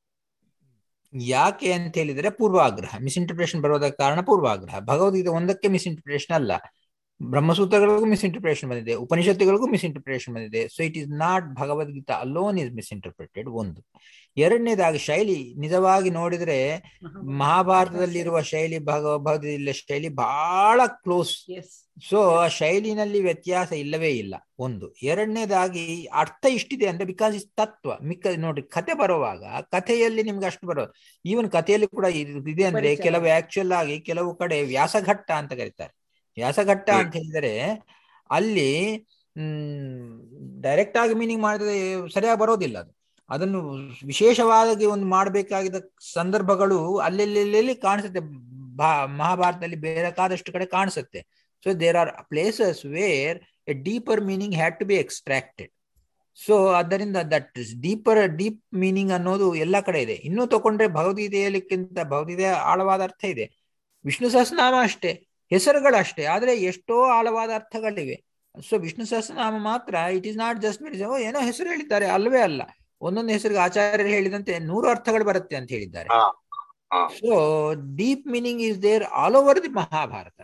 ಯಾಕೆ ಅಂತ ಹೇಳಿದ್ರೆ ಪೂರ್ವಾಗ್ರಹ misinterpretation ಬರೋದಕ್ಕೆ ಕಾರಣ ಪೂರ್ವಾಗ್ರಹ ಭಗವದ್ಗೀತೆ ಒಂದಕ್ಕೆ ಮಿಸ್ಇಂಟರ್ಪ್ರಿಟೇಷನ್ ಅಲ್ಲ ಬ್ರಹ್ಮಸೂತ್ರಗಳಿಗೂ ಮಿಸ್ಇಂಟರ್ಪ್ರಿಟೇಷನ್ ಬಂದಿದೆ ಉಪನಿಷತ್ತುಗಳಿಗೂ ಮಿಸ್ಇಂಟರ್ಪ್ರಿಟೇಷನ್ ಬಂದಿದೆ so it is not Bhagavad Gita alone is misinterpreted ಒಂದು ಎರಡನೇದಾಗಿ ಶೈಲಿ ನಿಜವಾಗಿ ನೋಡಿದ್ರೆ ಮಹಾಭಾರತದಲ್ಲಿರುವ ಶೈಲಿ ಭಗವದ್ಗೀತೆಯ ಶೈಲಿ ಬಹಳ ಕ್ಲೋಸ್ ಎಸ್ ಸೊ ಆ ಶೈಲಿನಲ್ಲಿ ವ್ಯತ್ಯಾಸ ಇಲ್ಲವೇ ಇಲ್ಲ ಒಂದು ಎರಡನೇದಾಗಿ ಅರ್ಥ ಇಷ್ಟಿದೆ ಅಂದ್ರೆ ಬಿಕಾಸ್ ಇಸ್ ತತ್ವ ಮಿಕ್ಕ ನೋಡಿ ಕತೆ ಬರುವಾಗ ಕಥೆಯಲ್ಲಿ ನಿಮ್ಗೆ ಅಷ್ಟು ಬರೋ ಈವನ್ ಕಥೆಯಲ್ಲಿ ಕೂಡ ಇದು ಇದೆ ಅಂದ್ರೆ ಪರಿಚಯ. ಕೆಲವು ಆಕ್ಚುಲ್ ಆಗಿ ಕೆಲವು ಕಡೆ ವ್ಯಾಸಘಟ್ಟ ಅಂತ ಕರೀತಾರೆ ವ್ಯಾಸಘಟ್ಟ ಹ್ಮ್. ಅಂತ ಹೇಳಿದರೆ ಅಲ್ಲಿ ಹ್ಮ್ ಡೈರೆಕ್ಟ್ ಆಗಿ ಮೀನಿಂಗ್ ಮಾಡಿದ್ರೆ ಸರಿಯಾಗಿ ಬರೋದಿಲ್ಲ ಅದು ಅದನ್ನು ವಿಶೇಷವಾಗಿ ಒಂದು ಮಾಡಬೇಕಾಗಿದ್ದ ಸಂದರ್ಭಗಳು ಅಲ್ಲೆಲ್ಲೆಲ್ಲಿ ಕಾಣಿಸುತ್ತೆ ಭಾ ಮಹಾಭಾರತದಲ್ಲಿ ಬೇಕಾದಷ್ಟು ಕಡೆ ಕಾಣಿಸುತ್ತೆ so there are places where a deeper meaning had to be extracted so ಆದ್ದರಿಂದ ದಟ್ ಡೀಪರ್ ಡೀಪ್ ಮೀನಿಂಗ್ ಅನ್ನೋದು ಎಲ್ಲ ಕಡೆ ಇದೆ ಇನ್ನೂ ತಗೊಂಡ್ರೆ ಭಗವದ್ಗೀತೆಯಲ್ಲಿಕ್ಕಿಂತ ಭಗವದ್ಗೀತೆಯ ಆಳವಾದ ಅರ್ಥ ಇದೆ ವಿಷ್ಣು ಸಹಸ್ರನಾಮ ಅಷ್ಟೇ ಹೆಸರುಗಳಷ್ಟೇ ಆದ್ರೆ ಎಷ್ಟೋ ಆಳವಾದ ಅರ್ಥಗಳಿವೆ ಸೊ ವಿಷ್ಣು ಸಹಸ್ರನಾಮ ಮಾತ್ರ ಇಟ್ ಇಸ್ ನಾಟ್ ಜಸ್ಟ್ ಮೆಡಿಸ್ ಏನೋ ಹೆಸರು ಹೇಳಿದ್ದಾರೆ ಅಲ್ವೇ ಅಲ್ಲ ಒಂದೊಂದು ಹೆಸರಿಗೆ ಆಚಾರ್ಯರು ಹೇಳಿದಂತೆ ನೂರು ಅರ್ಥಗಳು ಬರುತ್ತೆ ಅಂತ ಹೇಳಿದ್ದಾರೆ ಹಾ, ಹಾ. So deep meaning is there all over the Mahabharata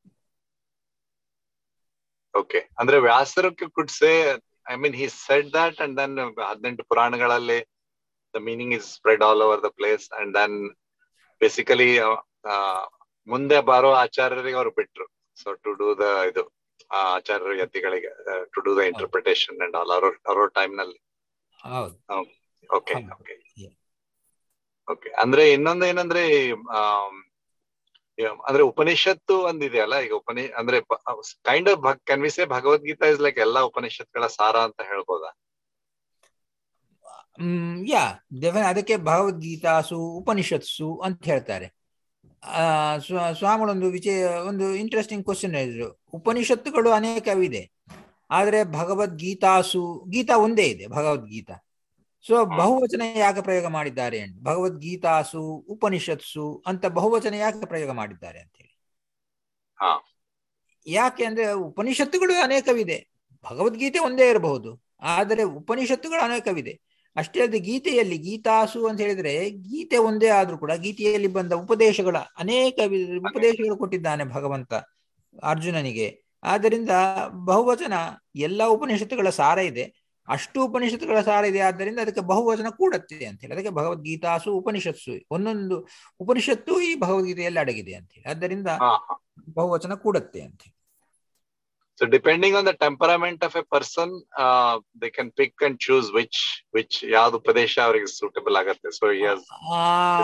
okay ಅಂದ್ರೆ ವ್ಯಾಸರು could say I mean he said that and then ಹದಿನೆಂಟು ಪುರಾಣಗಳಲ್ಲಿ the meaning is spread all over the place and then basically ಮುಂದೆ ಬರೋ ಆಚಾರ್ಯರಿಗೆ ಅವ್ರು ಬಿಟ್ರು ಸೊ ಟು ಡೂ ದ ಇದು ಆ ಆಚಾರ್ಯರ ಯತಿಗಳಿಗೆ to do the interpretation and all ಅವ್ರ ಅವ್ರ ಟೈಮ್ ನಲ್ಲಿ ಹೌದು ಓಕೆ ಹೌದು. Okay Yeah. ಓಕೆ ಅಂದ್ರೆ ಇನ್ನೊಂದು ಏನಂದ್ರೆ ಆಮ್, ಯಾ- ಅಂದ್ರೆ ಉಪನಿಷತ್ತು ಒಂದಿದೆಯಲ್ಲ ಈಗ ಉಪನಿ ಅಂದ್ರೆ kind of can we say Bhagavad Gita is like ಎಲ್ಲಾ ಉಪನಿಷತ್ಗಳ ಸಾರ ಅಂತ ಹೇಳ್ಬೋದಾ ಹ್ಮ್ ಯಾ ದೇವ ಅದಕ್ಕೆ ಭಗವದ್ಗೀತಾಸು ಉಪನಿಷತ್ಸು ಅಂತ ಹೇಳ್ತಾರೆ ಆ ಸ್ವ- ಸ್ವಾಮಿಗಳೊಂದು ವಿಚೇ ಒಂದು ಇಂಟ್ರೆಸ್ಟಿಂಗ್ ಕ್ವಶನ್ ಹೇಳಿದ್ರು ಉಪನಿಷತ್ತುಗಳು ಅನೇಕವಿದೆ ಆದ್ರೆ ಭಗವದ್ಗೀತಾಸು ಗೀತಾ ಒಂದೇ ಇದೆ ಭಗವದ್ಗೀತಾ ಸೊ ಬಹುವಚನ ಯಾಕೆ ಪ್ರಯೋಗ ಮಾಡಿದ್ದಾರೆ ಅಂತ ಭಗವದ್ಗೀತಾಸು ಉಪನಿಷತ್ಸು ಅಂತ ಬಹುವಚನ ಯಾಕೆ ಪ್ರಯೋಗ ಮಾಡಿದ್ದಾರೆ ಅಂತ ಹೇಳಿ ಹಾ. ಯಾಕೆ ಅಂದ್ರೆ ಉಪನಿಷತ್ತುಗಳು ಅನೇಕವಿದೆ ಭಗವದ್ಗೀತೆ ಒಂದೇ ಇರಬಹುದು ಆದರೆ ಉಪನಿಷತ್ತುಗಳು ಅನೇಕವಿದೆ ಅಷ್ಟೇ ಅಲ್ಲದೆ ಗೀತೆಯಲ್ಲಿ ಗೀತಾಸು ಅಂತ ಹೇಳಿದ್ರೆ ಗೀತೆ ಒಂದೇ ಆದ್ರೂ ಕೂಡ ಗೀತೆಯಲ್ಲಿ ಬಂದ ಉಪದೇಶಗಳ ಅನೇಕ ವಿ- ಉಪದೇಶಗಳು ಕೊಟ್ಟಿದ್ದಾನೆ ಭಗವಂತ ಅರ್ಜುನನಿಗೆ ಆದ್ದರಿಂದ ಬಹುವಚನ ಎಲ್ಲ ಉಪನಿಷತ್ತುಗಳ ಸಾರ ಇದೆ ಅಷ್ಟು ಉಪನಿಷತ್ತುಗಳ ಸಾರ ಇದೆ ಆದ್ದರಿಂದ ಅದಕ್ಕೆ ಬಹುವಚನ ಕೂಡತ್ತೆ ಅಂತ ಹೇಳಿ ಅದಕ್ಕೆ ಭಗವದ್ಗೀತಾಸು ಉಪನಿಷತ್ಸು ಒಂದೊಂದು ಉಪನಿಷತ್ತು ಈ ಭಗವದ್ಗೀತೆಯಲ್ಲಿ ಅಡಗಿದೆ ಅಂತ ಹೇಳಿ ಆದ್ದರಿಂದ ಹಾ ಹಾ ಬಹುವಚನ ಕೂಡತ್ತೆ ಅಂತ ಹೇಳಿ So depending on the temperament of a person, uh, they can pick and choose which which ಯಾವ್ದು ಉಪದೇಶ ಅವರಿಗೆ ಸೂಟಬಲ್ ಆಗತ್ತೆ ಸೊ ಎಸ್ ಆ,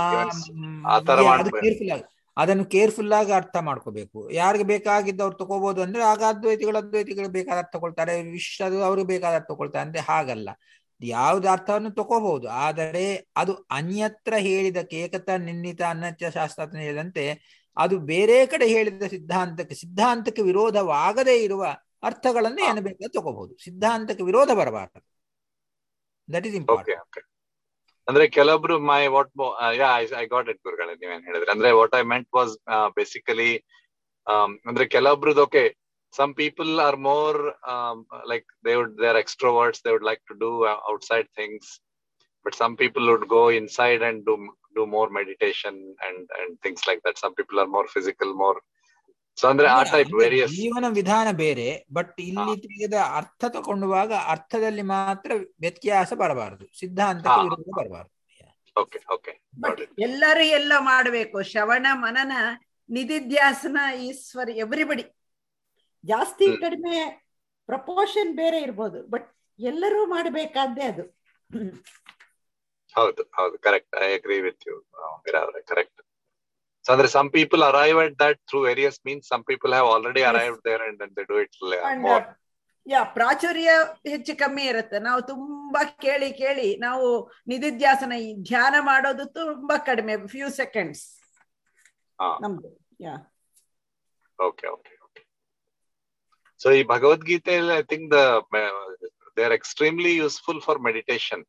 ಆ ತರ ಅದು ಮಾಡ್ಬೇಕು. ಕೇರ್ಫುಲ್ ಆಗಿ ಅದನ್ನು ಕೇರ್ಫುಲ್ ಆಗಿ ಅರ್ಥ ಮಾಡ್ಕೋಬೇಕು ಯಾರಿಗೆ ಬೇಕಾಗಿದ್ದವ್ರು ತಗೋಬಹುದು ಅಂದ್ರೆ ಆಗ ಅದ್ವೈತಿಗಳು ಅದ್ವೈತಿಗಳು ಬೇಕಾದ ತಗೊಳ್ತಾರೆ ವಿಶಿಷ್ಟ ಅದು ಅವ್ರಿಗೆ ಬೇಕಾದ ತಗೊಳ್ತಾರೆ ಅಂದ್ರೆ ಹಾಗಲ್ಲ ಯಾವ್ದು ಅರ್ಥವನ್ನು ತಗೋಬಹುದು ಆದರೆ ಅದು ಅನ್ಯತ್ರ ಹೇಳಿದ ಕೇಕತ ನಿನ್ನಿತ ಅನ್ಯತ್ಯ ಶಾಸ್ತ್ರ ಅಂತ ಹೇಳಿದಂತೆ ಅದು ಬೇರೆ ಕಡೆ ಹೇಳಿದ ಸಿದ್ಧಾಂತಕ್ಕೆ ಸಿದ್ಧಾಂತಕ್ಕೆ ವಿರೋಧವಾಗದೇ ಇರುವ ಅರ್ಥಗಳನ್ನು ಏನು ಬೇಕಾದ್ರೆ ತಗೋಬಹುದು ಸಿದ್ಧಾಂತಕ್ಕೆ ವಿರೋಧ ಬರಬಾರದು that is okay important okay ಅಂದ್ರೆ ಕೆಲವೊಬ್ರು my what yeah I got it ಗುರುಗಳೇ ನೀವೇನ್ ಹೇಳಿದ್ರೆ ಅಂದ್ರೆ what I meant was basically ಅಂದ್ರೆ ಕೆಲವೊಬ್ರದ್ದು okay some people are more um, like they would they're extroverts they would like to do uh, outside things but some people would go inside and do do more meditation and and things like that some people are more physical more so ಅಂದ್ರೆ ಆ ಅಂದ್ರೆ- type ಅಂದ್ರೆ various ಜೀವನ ವಿಧಾನ ಬೇರೆ but ಇಲ್ಲಿ ತೆಗೆದ ಅರ್ಥ ತಗೊಂಡುವಾಗ ಅರ್ಥದಲ್ಲಿ ಮಾತ್ರ ವ್ಯತ್ಯಾಸ ಬರಬಾರದು ಸಿದ್ಧಾಂತಕ್ಕೆ ಹಾ. ವಿರೋಧ ಬರಬಾರದು ಓಕೆ ಓಕೆ ಬಟ್ ಎಲ್ಲರೂ ಎಲ್ಲ ಮಾಡಬೇಕು ಶ್ರವಣ ಮನನ ನಿಧಿಧ್ಯಾಸನ ಈಶ್ವರ ಎವ್ರಿಬಡಿ ಜಾಸ್ತಿ ಹ್ಮ್. ಕಡಿಮೆ ಪ್ರಪೋರ್ಷನ್ ಬೇರೆ ಇರ್ಬೋದು ಬಟ್ ಎಲ್ಲರೂ ಮಾಡಬೇಕಾದ್ದೇ ಅದು ಹ್ಮ್. ಹೌದು ಹೌದು correct I agree with you ಅವರೇ ಕರೆಕ್ಟ್ ಸೊ ಅಂದ್ರೆ some people arrive at that through various means some people have already Yes. Arrived there and they do it And, more yeah ಪ್ರಾಚುರ್ಯ ಹೆಚ್ಚು ಕಮ್ಮಿ ಇರುತ್ತೆ ನಾವು ತುಂಬಾ ಕೇಳಿ ಕೇಳಿ ನಾವು ನಿಧಿಧ್ಯಾಸನ ಈ ಧ್ಯಾನ ಮಾಡೋದು ತುಂಬಾ ಕಡಿಮೆ ಫ್ಯೂ ಸೆಕೆಂಡ್ಸ್ ಹಾ. ನಮ್ದು yeah okay okay okay so ಈ ಭಗವದ್ಗೀತೆಯಲ್ಲಿ I think the they are extremely useful for meditation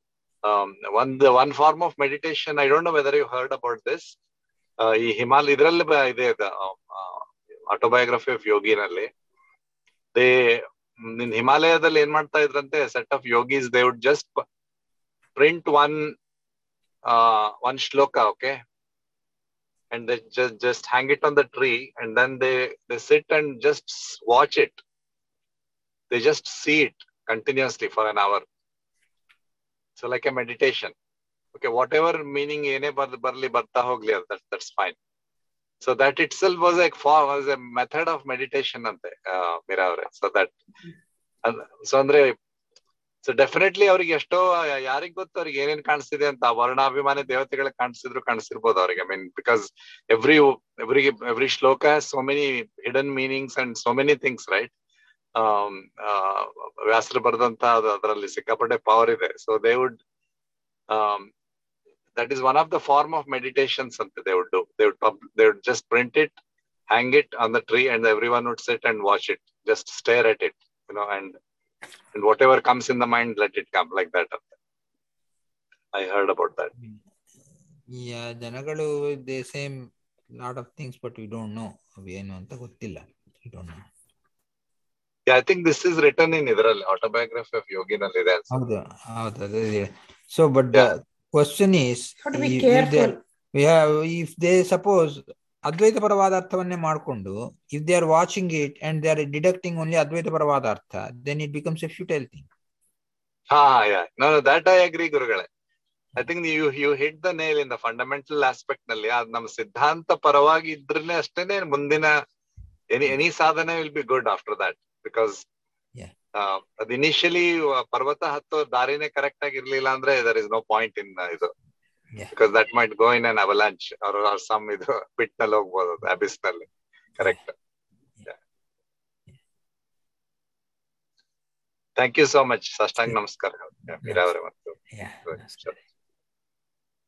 ಒಂದ್ one form of meditation I don't know whether you heard about this ಈ ಹಿಮಾಲಯ ಇದರಲ್ಲಿ ಇದೆ ಆಟೋಬಯೋಗ್ರಫಿ ಆಫ್ ಯೋಗಿನಲ್ಲಿ ದೇ ನಿನ್ ಹಿಮಾಲಯದಲ್ಲಿ ಏನ್ ಮಾಡ್ತಾ ಇದ್ರಂತೆ set of yogis they would just print one one shloka okay and they just just hang it on the tree and then they they sit and just watch it they just see it continuously for an hour so like a meditation okay whatever meaning ene bar barli barta hogli ಅದು, that that's fine so that itself was like for was a method of meditation ante uh, Meera ಅವರೇ so that so ಅಂದ್ರೆ so definitely ಅವ್ರಿಗೆ ಎಷ್ಟೋ ಯಾರಿಗ್ ಗೊತ್ತು ಅವ್ರಿಗೆ ಏನೇನ್ ಕಾಣಿಸ್ತಿದೆ ಅಂತ ಆ ವರ್ಣಾಭಿಮಾನಿ ದೇವತೆಗಳಿಗೆ ಕಾಣಿಸಿದ್ರು ಕಾಣಿಸಿರ್ಬೋದು ಅವ್ರಿಗೆ I mean because every every every shloka so many hidden meanings and so many things right ವ್ಯಾಸರು ಬರೆದಂತ ಅದರಲ್ಲಿ ಸಿಕ್ಕಾಪಟ್ಟೆ ಪವರ್ ಇದೆ so they would that is one of the form of meditations ಅಂತ they would do they would they would just print it hang it on the tree and everyone would sit and watch it just stare at it you know and and whatever comes in the mind let it come like that i heard about that ಈ ಜನಗಳು they same lot of things but we don't know ಏನು ಅಂತ ಗೊತ್ತಿಲ್ಲ we don't know yeah i think this is written in idರಲ್ಲಿ autobiography of yogi ನಲ್ಲಿ ಇದೆ ಅನ್ಸುತ್ತೆ. ಹೌದು ಹೌದು ಅದೇ so but the question is Have to be careful. If they suppose Advaita ಪರವಾದ ಅರ್ಥವನ್ನೇ ಮಾಡಿಕೊಂಡು if they are watching it and they are deducting only Advaita ಪರವಾದ ಅರ್ಥ then it becomes a futile thing ಹಾ yeah no that I agree ಗುರುಗಳೇ I think you you hit the nail in the fundamental aspect ನಲ್ಲಿ ಅದ್ ನಮ್ಮ ಸಿದ್ಧಾಂತ ಪರವಾಗಿ ಇದ್ರೇನೆ ಅಷ್ಟೇನೆ ಮುಂದಿನ ಎನಿ ಎನಿ ಸಾಧನೆ will be good after that because Yeah. ಅದ್ ಇನಿಷಿಯಲಿ ಪರ್ವತ ಹತ್ತೋ ದಾರಿನೇ ಕರೆಕ್ಟ್ ಆಗಿ ಇರ್ಲಿಲ್ಲ ಅಂದ್ರೆ there is no point in ಇದು Yeah. Because that might go in an avalanche ಅವ್ರ ಸಮ್ ಇದು ಪಿಟ್ ನಲ್ಲಿ ಹೋಗ್ಬೋದು ಅಬಿಸ್ ನಲ್ಲಿ correct thank you so much ಸಾಷ್ಟಾಂಗ ನಮಸ್ಕಾರ ಮೀರಾ ಅವರೇ ಮತ್ತು Yeah. Good. Sure.